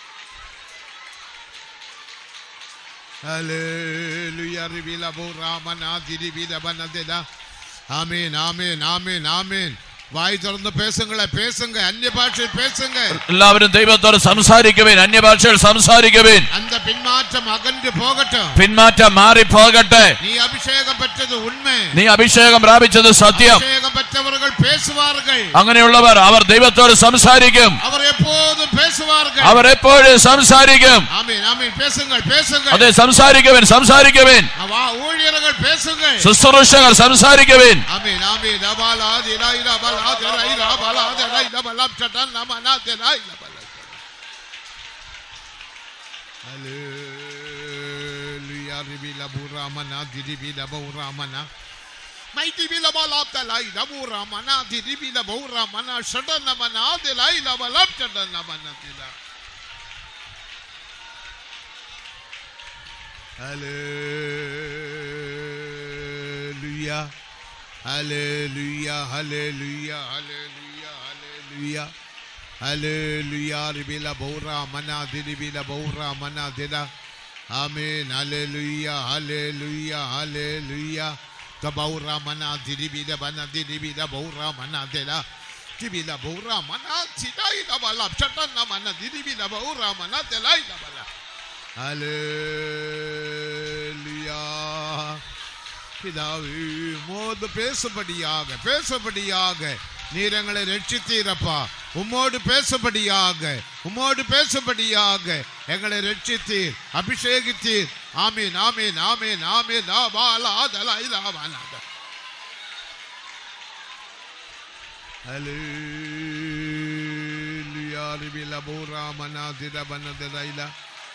[SPEAKER 6] ஹalleluya ரிபில பௌராமனா திரி வீர பனா தெலா ஆமென் ஆமென் ஆமென் ஆமென் வாய் திறந்து பேசுங்களே பேசுங்க அந்நிய பாஷையில் பேசுங்க
[SPEAKER 5] എല്ലാവരും ദൈവത്തോട് സംസാരിക്കുവിൻ അന്യഭാഷയിൽ സംസാരിക്കുവിൻ
[SPEAKER 6] அந்த பின்மாற்றம் அகன்று போகட்டும்
[SPEAKER 5] പിന്മാറ്റം മാറിപ്പോകട്ടെ
[SPEAKER 6] நீ அபிஷேகம் பெற்றது உண்மை
[SPEAKER 5] നീ അഭിഷേകം പ്രാപിച്ചത് സത്യം
[SPEAKER 6] அபிஷேகம் பெற்றவர்கள் பேசுவார்கள்
[SPEAKER 5] അങ്ങനെയുള്ളവർ അവർ ദൈവത്തോട് സംസാരിക്കും
[SPEAKER 6] அவர் எப்போதும் பேசுவார்கள்
[SPEAKER 5] അവർ എപ്പോഴും സംസാരിക്കും
[SPEAKER 6] ஆமீன் ஆமீன் பேசுங்கள் பேசுங்கள்
[SPEAKER 5] അതെ സംസാരിക്കുവിൻ സംസാരിക്കുവിൻ
[SPEAKER 6] வா ஊழியர்கள் பேசுங்கள்
[SPEAKER 5] ശുശ്രൂഷകർ സംസാരിക്കുവിൻ
[SPEAKER 6] ஆமீன் ஆமீன் ரபாலா திராய் ரபாலா திராய் ரபாலா திராய் ரபாலா சட்டன் நமனா திராய் ரபாலா ஹalleluya ரிபில புராமனா திரிபில பௌராமனா மைதி பில பலாப்த லை ரபுராமனா திரிபில பௌராமனா சட்டன் நமனா திராய் ரபாலா சட்டன் நமனா திராய் Hallelujah. Hallelujah. Hallelujah. Hallelujah. Hallelujah. Hallelujah. Ribila Baura Mana Diribila Baura Mana Dira. Amen. Hallelujah. Hallelujah. Hallelujah. Kabaura Mana Diribila Bana Diribila Baura Mana Dira. Diribila Baura Mana Tidai Labala. Chatana Mana Diribila Baura Mana Delai Labala. ஹalleluya பிதாவே மோது பேசும்படியாக பேசும்படியாக நீர் எங்களை ரட்சித்தீரப்பா உம்மோடு பேசும்படியாக உம்மோடு பேசும்படியாக எங்களை ரட்சித்தீர் அபிஷேகித்தீர் ஆமீன் ஆமீன் ஆமீன் ஆமீன் ஆபாலா தலா இலாபாலா Hallelujah. Ribila bora manadira banadiraila.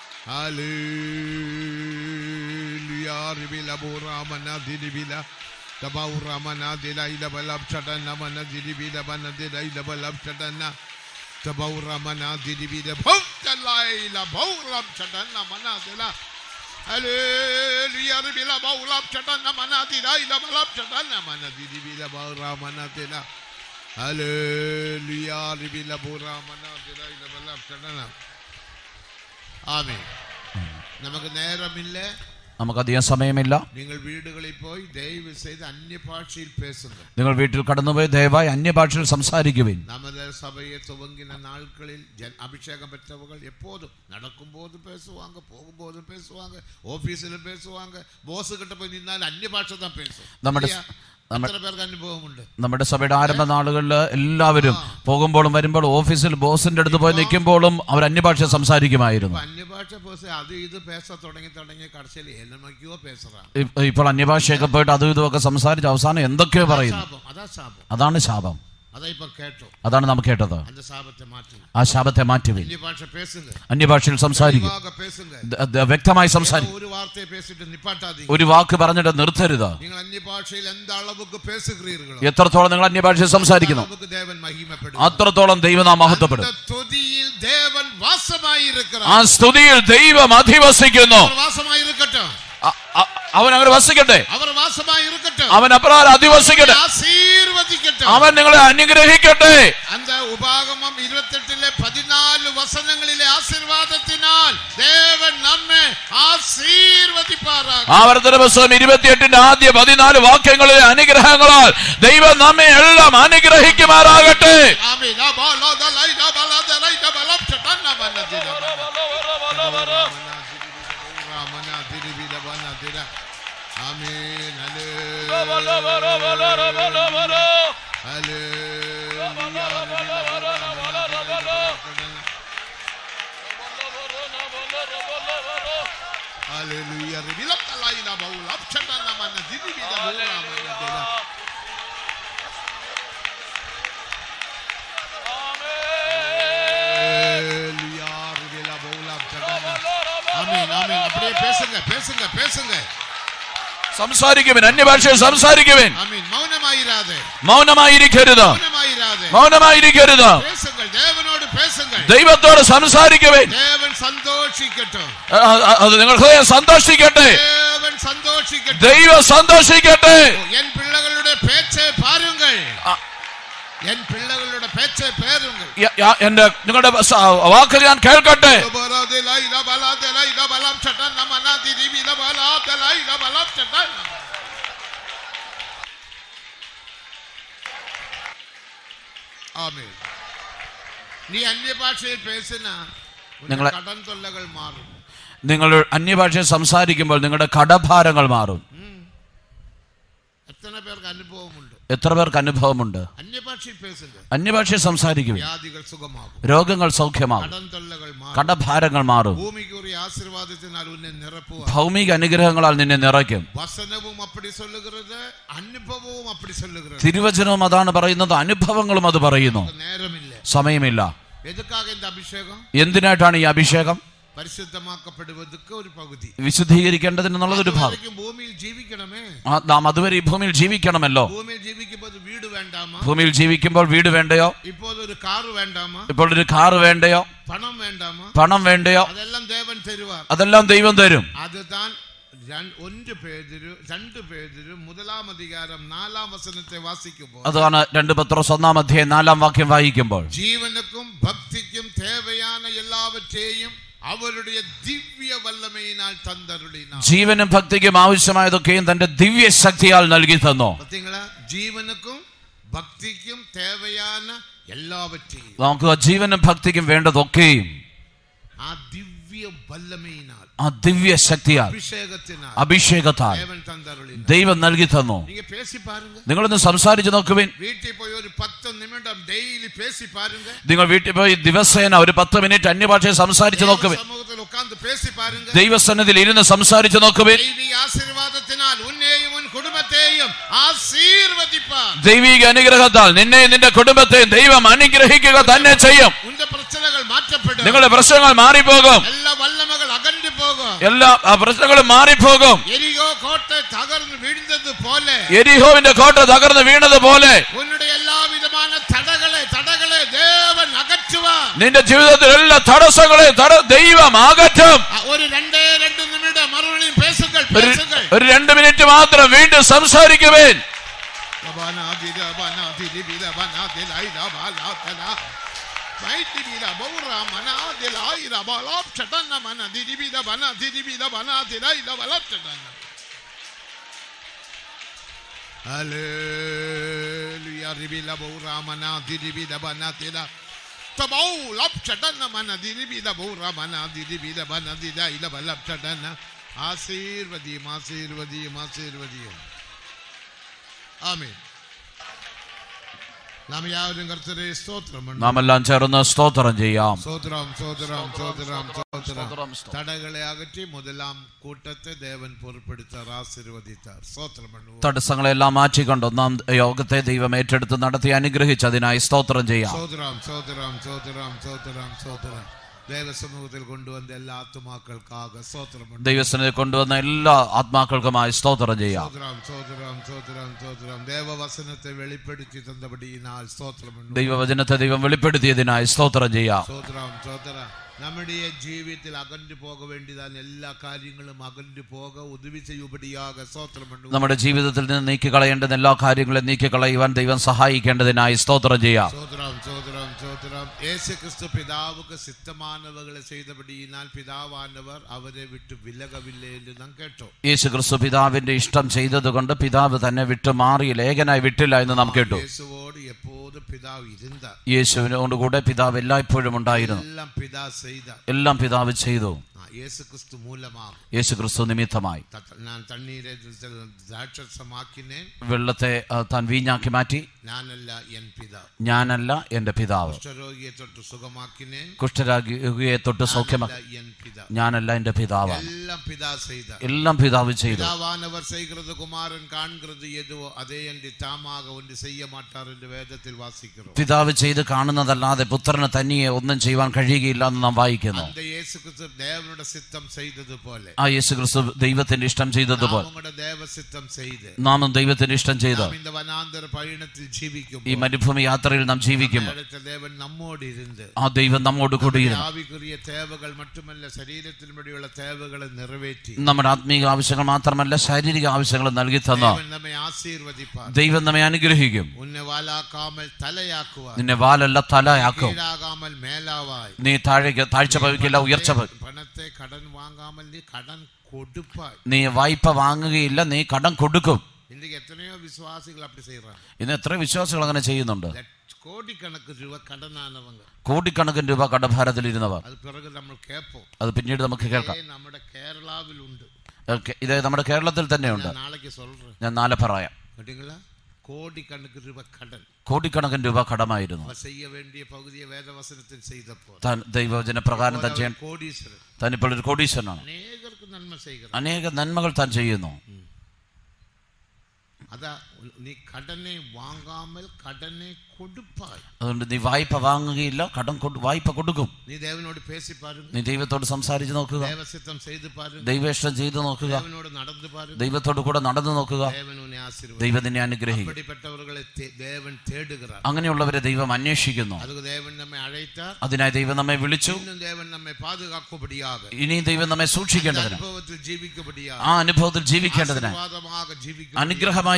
[SPEAKER 6] Hallelujah. Ribila bora manadiribila. Tabaura manadira ila balab chatana manadiribila banadira ila balab chatana. Tabaura manadiribila. Bhautalaila bauram chatana manadira. Hallelujah. Ribila bauram chatana manadira ila balab chatana manadiribila baura manadira. Hallelujah. Ribila bora manadira ila balab chatana. ആമേൻ നമുക്ക് നേരമില്ല
[SPEAKER 5] നമുക്കധികം സമയമില്ല
[SPEAKER 6] നിങ്ങൾ വീടുകളിൽ പോയി ദയവ് ചെയ്ത് അന്യഭാഷയിൽ പേസുക
[SPEAKER 5] നിങ്ങൾ വീട്ടിൽ കടന്നുപോയി ദയവായി അന്യഭാഷയിൽ സംസാരിക്കുവിൻ
[SPEAKER 6] நமது சபையை துவங்கின நாட்களில் ஜன் அபிஷேகம் பெற்றவர்கள் எப்போதும் நடக்கும்போது பேசுவாங்க போகும்போதும் பேசுவாங்க ஆபீஸில் பேசுவாங்க போஸ் கிட்ட போய் நின்னால் அந்நிய பாஷை தான் பேசும்
[SPEAKER 5] നമ്മുടെ-
[SPEAKER 6] இல்லையா?
[SPEAKER 5] നമ്മ-
[SPEAKER 6] എത്ര പേർക്ക് അനുഭവമുണ്ട്
[SPEAKER 5] നമ്മുടെ സഭയുടെ ആരംഭ നാളുകളിൽ എല്ലാവരും പോകുമ്പോഴും വരുമ്പോഴും ഓഫീസിൽ ബോസിന്റെ അടുത്ത് പോയി നിൽക്കുമ്പോഴും അവർ അന്യഭാഷ സംസാരിക്കുമായിരുന്നു
[SPEAKER 6] இப்ப அந்நிய பாஷை பேச அது இது பேச தொடங்கி தொடங்கி கடைசியில் என்னமைக்கோ பேசுறாங்க
[SPEAKER 5] ഇപ്പ- ഇപ്പോൾ അന്യഭാഷയൊക്കെ പോയിട്ട് അതും ഇതുമൊക്കെ സംസാരിച്ച് അവസാനം എന്തൊക്കെയോ പറയുന്നു
[SPEAKER 6] சாபம் அதான் சாபம்
[SPEAKER 5] അതാണ് ശാപം
[SPEAKER 6] அதை இப்ப கேட்டோம்
[SPEAKER 5] അതാണ് നാം കേട്ടത്
[SPEAKER 6] அந்த சாபத்தை மாற்றுங்க
[SPEAKER 5] ആ ശാപത്തെ മാറ്റുവിൻ
[SPEAKER 6] அந்நிய பாஷை பேசுங்க
[SPEAKER 5] അന്യഭാഷയിൽ സംസാരിക്കും
[SPEAKER 6] தெளிவாக பேசுங்க
[SPEAKER 5] ദ- ദ- വ്യക്തമായി സംസാരിക്കും
[SPEAKER 6] ஒரு வார்த்தையை பேசிட்டு நிப்பாட்டாதீங்க
[SPEAKER 5] ഒരു വാക്ക് പറഞ്ഞിട്ട് നിർത്തരുത്
[SPEAKER 6] நீங்கள் அந்நிய பாஷையில் எந்த அளவுக்கு பேசுகிறீர்களோ
[SPEAKER 5] എത്രത്തോളം നിങ്ങൾ അന്യഭാഷയിൽ സംസാരിക്കുന്നു
[SPEAKER 6] அளவுக்கு தேவன் மகிமைப்படும்
[SPEAKER 5] അത്രത്തോളം ദൈവനാം മഹത്വപ്പെടും
[SPEAKER 6] அந்த துதியில் தேவன் வாசமாயிருக்கிறார்
[SPEAKER 5] ആ സ്തുതിയിൽ ദൈവം അധിവസിക്കുന്നു
[SPEAKER 6] அவர் வாசமாயிருக்கட்டும்
[SPEAKER 5] അ- അ- അവൻ അങ്ങനെ വസിക്കട്ടെ
[SPEAKER 6] அவர் வாசமாயிருக்கட்டும்
[SPEAKER 5] അവൻ അപ്രകാരം അധിവസിക്കട്ടെ
[SPEAKER 6] ஆசீர்வதிக்கட்டும்
[SPEAKER 5] അവൻ നിങ്ങളെ അനുഗ്രഹിക്കട്ടെ
[SPEAKER 6] அந்த உபாகமம் இருபத்தெட்டுல பதினாலு வசனங்களிலே ஆசீர்வாதத்தினால் தேவன் நம்மை ஆசீர்வதிப்பாராக
[SPEAKER 5] ആവർത്തന പുസ്തകം ഇരുപത്തിയെട്ടിന്റെ ആദ്യ പതിനാല് വാക്യങ്ങളിലെ അനുഗ്രഹങ്ങളാൽ ദൈവം നമ്മെ എല്ലാം അനുഗ്രഹിക്കുമാറാകട്ടെ
[SPEAKER 6] ஆமென். லபா, லத, லை, லபா, லத, லை, லபா, லப், சடன், நம, நதி, லபா. ராமனா, திரிபி, லபனா, திர. ஆமென். ஹல்லேலூயா. Hallelujah. Ribi, lap, talai, laba, u, lap, satan, nama, nadi, ribi, laba, u, ramana, dira. Hallelujah. Ribi, laba, u, lap, satan, nama. ஆமென் ஆமென் அப்படியே பேசுங்க பேசுங்க பேசுங்க
[SPEAKER 5] സംസാരിക്കുവിൻ അന്യഭാഷയിൽ സംസാരിക്കുവിൻ
[SPEAKER 6] ஆமென் மௌனமாயிராதே
[SPEAKER 5] മൗനമായിരിക്കരുത്
[SPEAKER 6] மௌனமாயிராதே
[SPEAKER 5] മൗനമായിരിക്കരുത്
[SPEAKER 6] பேசுங்கள் தேவனோடு பேசுங்கள்
[SPEAKER 5] ദൈവത്തോട് സംസാരിക്കുവിൻ
[SPEAKER 6] தேவன் സന്തോഷിക്കட்டும்
[SPEAKER 5] അ- അ- അത് നിങ്ങൾ ഹൃദയം സന്തോഷിക്കട്ടെ
[SPEAKER 6] தேவன் சந்தோஷிக்கட்டும்
[SPEAKER 5] ദൈവം സന്തോഷിക്കട്ടെ
[SPEAKER 6] என் பிள்ளைகளுடைய பேச்சை பாருங்கள்
[SPEAKER 5] അ-
[SPEAKER 6] என் பிள்ளைகளுடைய பேச்சை பாருங்கள்
[SPEAKER 5] യ- യ- എന്റെ നിങ്ങളുടെ സ- വാക്ക് ഞാൻ കേൾക്കട്ടെ
[SPEAKER 6] ஆமென். നീ അന്യഭാഷയിൽ പേസിന
[SPEAKER 5] നിങ്ങളെ-
[SPEAKER 6] കടൻ തൊല്ലകൾ മാറും
[SPEAKER 5] നിങ്ങൾ അന്യഭാഷയിൽ സംസാരിക്കുമ്പോൾ നിങ്ങളുടെ കടഭാരങ്ങൾ മാറും
[SPEAKER 6] എത്ര പേർക്ക് അനുഭവമുണ്ട്
[SPEAKER 5] എത്ര പേർക്ക് അനുഭവമുണ്ട്
[SPEAKER 6] അന്യഭാഷയിൽ പേസുക
[SPEAKER 5] അന്യഭാഷയിൽ സംസാരിക്കുവിൻ
[SPEAKER 6] വ്യാധികൾ സുഖമാകും
[SPEAKER 5] രോഗങ്ങൾ സൗഖ്യമാകും
[SPEAKER 6] കടൻ തൊല്ലകൾ മാറും
[SPEAKER 5] കടഭാരങ്ങൾ മാറും
[SPEAKER 6] ഭൂമിക്കുറിയ ആശീർവാദത്തിനാൽ ഉന്നെ നിറപ്പുക
[SPEAKER 5] ഭൗമിക അനുഗ്രഹങ്ങളാൽ നിന്നെ നിറയ്ക്കും
[SPEAKER 6] വസനവും അപ്പടി சொல்லுகிறது അനുഭവവും അപ്പടി சொல்லுகிறது
[SPEAKER 5] തിരുവചനവും അതാണ് പറയുന്നത് അനുഭവങ്ങളും അത് പറയുന്നു
[SPEAKER 6] നേരമില്ല
[SPEAKER 5] സമയമില്ല
[SPEAKER 6] എതുക്കാക இந்த അഭിഷേകം
[SPEAKER 5] എന്തിനായിട്ടാണ് ഈ അഭിഷേകം
[SPEAKER 6] പരിശുദ്ധമാക്കപ്പെടുവதற்கு ഒരു പകുതി
[SPEAKER 5] വിശുദ്ധീകരിക്കേണ്ടതിനുള്ളതൊരു ഭാഗം
[SPEAKER 6] അതുവരയ്ക്കും ഭൂമിയിൽ ജീവിക്കണമേ
[SPEAKER 5] ആ, നാം അതുവരെ ഈ ഭൂമിയിൽ ജീവിക്കണമല്ലോ
[SPEAKER 6] ഭൂമിയിൽ ജീവിക്കുമ്പോൾ വീട് വേണ്ടാമ
[SPEAKER 5] ഭൂമിയിൽ ജീവിക്കുമ്പോൾ വീട് വേണ്ടയോ
[SPEAKER 6] ഇപ്പോൾ ഒരു കാറ് വേണ്ടാമ
[SPEAKER 5] ഇപ്പോൾ ഒരു കാറ് വേണ്ടയോ
[SPEAKER 6] പണം വേണ്ടാമ
[SPEAKER 5] പണം വേണ്ടയോ
[SPEAKER 6] അതെല്ലാം ദേവൻ തരുവാർ
[SPEAKER 5] അതെല്ലാം ദൈവം തരും
[SPEAKER 6] അതുതാൻ രൺ- ഒன்று പേതിരു രണ്ട് പേതിരു മുതലാം അധികാരം നാലാം വസനത്തെ വാസിക്കുമ്പോൾ
[SPEAKER 5] അതാണ് രണ്ട് പത്രോസ് ഒന്നാം അധ്യായം നാലാം വാക്യം വായിക്കുമ്പോൾ
[SPEAKER 6] ജീവനുക്കും ഭക്തിക്കും தேவையான எல்லாவற்றையும் അവരുടെ ദിവ്യ വല്ലമയിനാൽ തന്തരുളിനാർ
[SPEAKER 5] ജീവനും ഭക്തിക്കും ആവശ്യമായതൊക്കെയും തന്റെ ദിവ്യശക്തിയാൽ നൽകി തന്നു
[SPEAKER 6] பார்த்தீங்களா ജീവനുക്കും ഭക്തിക്കും தேவையான എല്ലാവற்றைയും
[SPEAKER 5] നമുക്ക് ജീവനും ഭക്തിക്കും വേണ്ടതൊക്കെയും
[SPEAKER 6] ആ ദിവ്യ ദിവ്യ വല്ലമയിനാൽ
[SPEAKER 5] ആ ദിവ്യ ശക്തിയാൽ
[SPEAKER 6] അഭിഷേകത്തിനാൽ
[SPEAKER 5] അഭിഷേകത്താൽ
[SPEAKER 6] ദേവൻ തന്തരുളി
[SPEAKER 5] ദൈവം നൽകി തന്നു
[SPEAKER 6] நீங்க பேசி பாருங்க
[SPEAKER 5] നിങ്ങളൊന്ന് സംസാരിച്ചു നോക്കുവിൻ
[SPEAKER 6] வீட்டை போய் ஒரு பத்து நிமிடம் டெய்லி பேசி பாருங்க
[SPEAKER 5] നിങ്ങൾ വീട്ടിൽ പോയി ദിവസേന ഒരു പത്ത് മിനിറ്റ് അന്യഭാഷയെ സംസാരിച്ചു
[SPEAKER 6] தேவ
[SPEAKER 5] നോക്കുവിൻ
[SPEAKER 6] சமூகத்தில் உட்கார்ந்து பேசி பாருங்க
[SPEAKER 5] ദൈവസന്നിധിയിൽ ഇരുന്ന് സംസാരിച്ചു നോക്കുവിൻ
[SPEAKER 6] ദൈവിക ആശീർവാദത്തിനാൽ ഉന്നെയും ഉൻ കുടുംബത്തെയും ആശീർവദിപ്പാൻ
[SPEAKER 5] ദൈവിക അനുഗ്രഹത്താൽ നിന്നെ നിന്റെ കുടുംബത്തെ ദൈവം അനുഗ്രഹിക്കുക തന്നെ ചെയ്യും
[SPEAKER 6] ഉന്റെ പ്രശ്നങ്ങൾ മാറ്റപ്പെടും
[SPEAKER 5] നിങ്ങളുടെ പ്രശ്നങ്ങൾ മാറിപ്പോകും
[SPEAKER 6] എല്ലാ വല്ലമകൾ അകന്നു പോകും
[SPEAKER 5] എല്ലാ ആ പ്രശ്നങ്ങളും മാറിപ്പോകും
[SPEAKER 6] എരിയോ കോട്ടை തകർന്ന് വീഴുന്നത് പോലെ
[SPEAKER 5] എരിഹോവിന്റെ കോട്ട തകർന്ന് വീണതുപോലെ
[SPEAKER 6] ഉன்னுடைய എല്ലാ വിധமான തടകളെ തടകളെ ദേവൻ അകറ്റുവാൻ
[SPEAKER 5] നിന്റെ ജീവിതത്തിൽ എല്ലാ തടസ്സങ്ങളെയും തട- ദൈവം അകറ്റും
[SPEAKER 6] ആ, ഒരു രണ്ടേ രണ്ട് നിമിഷം മറുപടിയും പേസുകൾ
[SPEAKER 5] ഒരു
[SPEAKER 6] പേസുകൾ
[SPEAKER 5] ഒരു രണ്ട് മിനിറ്റ് മാത്രം വീണ്ടും സംസാരിക്കുവേൻ
[SPEAKER 6] Hallelujah. Ribila Bora Mana Diribida Banatila. Tabau Lapchatana Mana Diribida Bora Mana Diribida Banadida Ila Balapchatana. ആശീർവദിയും ആശീർവദിയും ആശീർവദിയും ആമേൻ നാം യാവരും കർത്തരെ സ്തോത്രം
[SPEAKER 5] നാം എല്ലാം ചേർന്ന് സ്തോത്രം ചെയ്യാം
[SPEAKER 6] സ്തോത്രം സ്തോത്രം സ്തോത്രം സ്തോത്രം
[SPEAKER 5] സ്തോത്രം, സ്തോത്രം.
[SPEAKER 6] തടകളെ അകറ്റി മുതലാം കൂട്ടത്തെ ദേവൻ പൊറുപ്പെടുത്താർ ആശീർവദിത്താർ സ്തോത്രം பண்ணுவோம்.
[SPEAKER 5] തടസ്സങ്ങളെല്ലാം മാറ്റിക്കൊണ്ട് ഒന്നാം യോഗത്തെ ദൈവം ഏറ്റെടുത്ത് നടത്തി അനുഗ്രഹിച്ചതിനായി സ്തോത്രം ചെയ്യാം
[SPEAKER 6] സ്തോത്രം സ്തോത്രം സ്തോത്രം സ്തോത്രം സ്തോത്രം ദേവസമൂഹത്തിൽ കൊണ്ടുവന്ന എല്ലാ ആത്മാക്കൾക്കാക സ്തോത്രം பண்ணுவோம்.
[SPEAKER 5] ദൈവസന്നിധി കൊണ്ടുവന്ന എല്ലാ ആത്മാക്കൾക്കുമായി സ്തോത്രം ചെയ്യാം
[SPEAKER 6] സ്തോത്രം സ്തോത്രം സ്തോത്രം സ്തോത്രം ദേവവസനത്തെ വെളിപ്പെടുത്തി തന്നപടിയിനാൽ സ്തോത്രം பண்ணுவோம்.
[SPEAKER 5] ദൈവവചനത്തെ ദൈവം വെളിപ്പെടുത്തിയതിനായി സ്തോത്രം ചെയ്യാം
[SPEAKER 6] സ്തോത്രം സ്തോത്രം നമ്മുടെ ജീവിതത്തിൽ അകന്നു പോക വേണ്ടിയതാണ് എല്ലാ കാര്യങ്ങളും അകന്നു പോക ഉദവി ചെയ്യുപടിയാക സ്തോത്രം பண்ணுவோம்.
[SPEAKER 5] നമ്മുടെ ജീവിതത്തിൽ നിന്ന് നീക്കിക്കളയേണ്ടുന്ന എല്ലാ കാര്യങ്ങളും നീക്കിക്കളയുവാൻ ദൈവം സഹായിക്കേണ്ടതിനായി സ്തോത്രം ചെയ്യാം
[SPEAKER 6] സ്തോത്രം സ്തോത്രം സ്തോത്രം യേശു ക്രിസ്തു പിതാവുക്ക് സിദ്ധമാനവകളെ ചെയ്തപടിയിനാൽ പിതാവാനവർ അവരെ വിട്ട് വിലകവില്ലേ എന്ന് നാം കേട്ടോ
[SPEAKER 5] യേശു ക്രിസ്തു പിതാവിന്റെ ഇഷ്ടം ചെയ്തതുകൊണ്ട് പിതാവ് തന്നെ വിട്ടു മാറിയില്ല ഏകനായി വിട്ടില്ല എന്ന് നാം കേട്ടു
[SPEAKER 6] യേശുവോട് എപ്പോഴും പിതാവ് ഇരുന്ന
[SPEAKER 5] യേശുവിനോട് കൂടെ പിതാവ് എല്ലായ്പ്പോഴും ഉണ്ടായിരുന്നു
[SPEAKER 6] എല്ലാം പിതാ ചെയ്ത
[SPEAKER 5] എല്ലാം പിതാവ് ചെയ്തു
[SPEAKER 6] ആ, യേശു ക്രിസ്തു മൂലമാകും
[SPEAKER 5] യേശു ക്രിസ്തു നിമിത്തമായി
[SPEAKER 6] ത- ഞാൻ തണ്ണീരെ ദ്രാക്ഷസമാക്കിനേൻ
[SPEAKER 5] വെള്ളത്തെ ആ, താൻ വീഞ്ഞാക്കി മാറ്റി
[SPEAKER 6] ഞാനല്ല എൻ പിതാവ്
[SPEAKER 5] ഞാനല്ല എന്റെ പിതാവ്
[SPEAKER 6] കുഷ്ഠരോഗിയെ തൊട്ട് സുഖമാക്കിനേൻ
[SPEAKER 5] കുഷ്ഠരോഗിയെ തൊട്ട് സൗഖ്യമാക്കി
[SPEAKER 6] ഞാനല്ല എൻ പിതാവ്
[SPEAKER 5] ഞാനല്ല എന്റെ പിതാവാണ്
[SPEAKER 6] എല്ലാം പിതാ ചെയ്ത
[SPEAKER 5] എല്ലാം പിതാവ് ചെയ്തു
[SPEAKER 6] பிதாவானவர் செய்கிறது குமாரன் காண்கிறது எதுவோ அதே என்று தாமாக ஒன்று செய்ய மாட்டார் என்று வேதத்தில் வாசிக்கிறோம்
[SPEAKER 5] പിതാവ് ചെയ്ത് കാണുന്നതല്ലാതെ പുത്രന് തനിയെ ഒന്നും ചെയ്യുവാൻ കഴിയുകയില്ല എന്ന് നാം വായിക്കുന്നു
[SPEAKER 6] அந்த இயேசு கிறிஸ்து தேவனோட சித்தம் செய்தது போல
[SPEAKER 5] ആ യേശു ക്രിസ്തു ദൈവത്തിന്റെ ഇഷ്ടം ചെയ്തതുപോലെ
[SPEAKER 6] உங்களோட தேவ சித்தம் செய்து
[SPEAKER 5] നാമും ദൈവത്തിന്റെ ഇഷ്ടം ചെയ്ത്
[SPEAKER 6] நாம் இந்த வனாந்தர பயணத்தில் ஜீவிக்கும்
[SPEAKER 5] ഈ മരുഭൂമി യാത്രയിൽ നാം ജീവിക്കുമ്പോൾ
[SPEAKER 6] இடத்த தேவன் நம்மோடு இருந்து
[SPEAKER 5] ആ ദൈവം നമ്മോട് കൂടിയിരുന്നു
[SPEAKER 6] ஆவிக்குரிய தேவைகள் மட்டுமல்ல சரீரத்தின்படிയുള്ള தேவைகளை நிறைவேற்றி
[SPEAKER 5] നമ്മുടെ ആത്മീക ആവശ്യങ്ങൾ മാത്രമല്ല ശാരീരിക ആവശ്യങ്ങൾ നൽകി തന്ന
[SPEAKER 6] தேவன் நம்மை ஆசீர்வதிப்பார்
[SPEAKER 5] ദൈവം നമ്മെ അനുഗ്രഹിക്കും
[SPEAKER 6] உன்னை வாலாக்காமல் தலையாக்குவார்
[SPEAKER 5] നിന്നെ വാലല്ല തലയാക്കും
[SPEAKER 6] கீழாகாமல் மேலாவாய்
[SPEAKER 5] നീ താഴേക്ക് താഴ്ച ഭവിക്കില്ല ഉയർച്ച ഭവി-
[SPEAKER 6] പണത്തെ കടൻ വാങ്ങാമൽ നീ കടൻ കൊടുപ്പാய்
[SPEAKER 5] നീ വായ്പ വാങ്ങുകയില്ല നീ കടം കൊടുക്കും
[SPEAKER 6] ഇன்றைக்கு എത്രയോ വിശ്വാസികൾ അപ്പടി செய்யறாங்க
[SPEAKER 5] ഇന്ന് എത്ര വിശ്വാസികൾ അങ്ങനെ ചെയ്യുന്നുണ്ട്
[SPEAKER 6] കോടിക്കണക്ക് രൂപ കടനാണവங்க
[SPEAKER 5] കോടിക്കണക്കിന് രൂപ കടഭാരത്തിലിരുന്നവർ
[SPEAKER 6] അത് പിറகு നമ്മൾ കേൾப்போம்
[SPEAKER 5] അത് പിന്നീട് നമുക്ക് കേൾക്കാം
[SPEAKER 6] ഏ, നമ്മുടെ കേരളാവിലുണ്ട്
[SPEAKER 5] ഓക്കെ, ഇത് നമ്മുടെ കേരളത്തിൽ തന്നെയുണ്ട്
[SPEAKER 6] ഞാൻ നാളേക്ക് சொல்றேன்
[SPEAKER 5] ഞാൻ നാളെ പറയാം
[SPEAKER 6] കേട്ടீங்களா കോടിക്കണക്ക് രൂപ കടൻ
[SPEAKER 5] കോടിക്കണക്കിന് രൂപ കടമായിരുന്നു
[SPEAKER 6] അവ ചെയ്യ വേണ്ടിയ പകുതിയെ വേദവസനത്തിൽ ചെയ്തപ്പോൾ
[SPEAKER 5] താൻ ദൈവവചന പ്രകാരം താൻ ചെയ്യാൻ
[SPEAKER 6] കോടീശ്വരൻ
[SPEAKER 5] താൻ ഇപ്പോൾ ഒരു കോടീശ്വരനാണ്
[SPEAKER 6] അനേകർക്ക് നന്മ ചെയ്യുക
[SPEAKER 5] അനേക നന്മകൾ താൻ ചെയ്യുന്നു
[SPEAKER 6] അതാ നീ കടനെ വാങ്ങാമൽ കടനെ കൊടുപ്പാய்
[SPEAKER 5] അതുകൊണ്ട് നീ വായ്പ വാങ്ങുകയില്ല കടം കൊടു- വായ്പ കൊടുക്കും
[SPEAKER 6] നീ ദേവനോട് പേശി പാരുங்க
[SPEAKER 5] നീ ദൈവത്തോട് സംസാരിച്ച് നോക്കുക
[SPEAKER 6] ദേവസിത്തം ചെയ്ത് പാരുங்க
[SPEAKER 5] ദൈവേഷ്ടം ചെയ്തു നോക്കുക
[SPEAKER 6] ദേവനോട് നടന്നു പാരുங்க
[SPEAKER 5] ദൈവത്തോട് കൂടെ നടന്നു നോക്കുക
[SPEAKER 6] ദേവൻ ഉന്നെ ആശീർവദിക്കും
[SPEAKER 5] ദൈവം നിന്നെ അനുഗ്രഹിക്കും
[SPEAKER 6] அப்படிப்பட்டவர்களை தே- தேவன் தேடுகிறார்
[SPEAKER 5] അങ്ങനെയുള്ളവരെ ദൈവം അന്വേഷിക്കുന്നു
[SPEAKER 6] அதுக்கு தேவன் நம்மை அழைத்தார்
[SPEAKER 5] അതിനായി ദൈവം നമ്മെ വിളിച്ചു
[SPEAKER 6] இன்னும் தேவன் நம்மை பாதுகாக்கும்படியாக
[SPEAKER 5] ഇനിയും ദൈവം നമ്മെ സൂക്ഷിക്കേണ്ടതിന്
[SPEAKER 6] அனுபவத்தில் ஜீவிக்கும்படியாக
[SPEAKER 5] ആ അനുഭവത്തിൽ ജീവിക്കേണ്ടതിന്
[SPEAKER 6] ஆசீர்வாதமாக ஜீவிக்கும்
[SPEAKER 5] അനുഗ്രഹമായി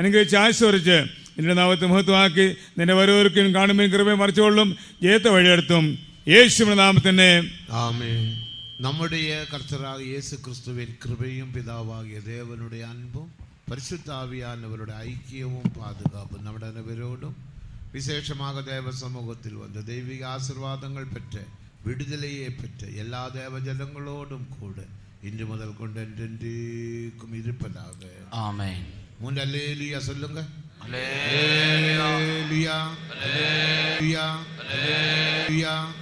[SPEAKER 7] അനുഗ്രഹിച്ച് ആശ്വസിച്ച് നിന്റെ നാമത്തെ മഹത്വമാക്കി നിന്റെ ഓരോരുക്കും കാണുമ്പോൾ കൃപയെ മറിച്ചുകൊള്ളും ജയത്തെ വഴിയെടുത്തും യേശുവിന്റെ നാമത്തിന്റെ
[SPEAKER 6] ആമേ நம்முடைய கர்த்தராக இயேசு கிறிஸ்துவின் கிருபையும் பிதாவாகிய தேவனுடைய அன்பும் பரிசுத்தாவியானவருடைய ஐக்கியமும் பாதுகாப்பும் നമ്മുടെ அனைவரோடும் விசேஷமாக தேவ சமூகத்தில் வந்த தெய்வீக ஆசிர்வாதங்கள் பெற்ற விடுதலையை பெற்ற எல்லா தேவஜனங்களோடும் கூட இன்று முதல் கொண்டு என்றென்றைக்கும் இருப்பதாக
[SPEAKER 5] ആമേൻ
[SPEAKER 6] மூன்று அல்லேலியா சொல்லுங்க அல்லேலியா அல்லேலியா அல்லேலியா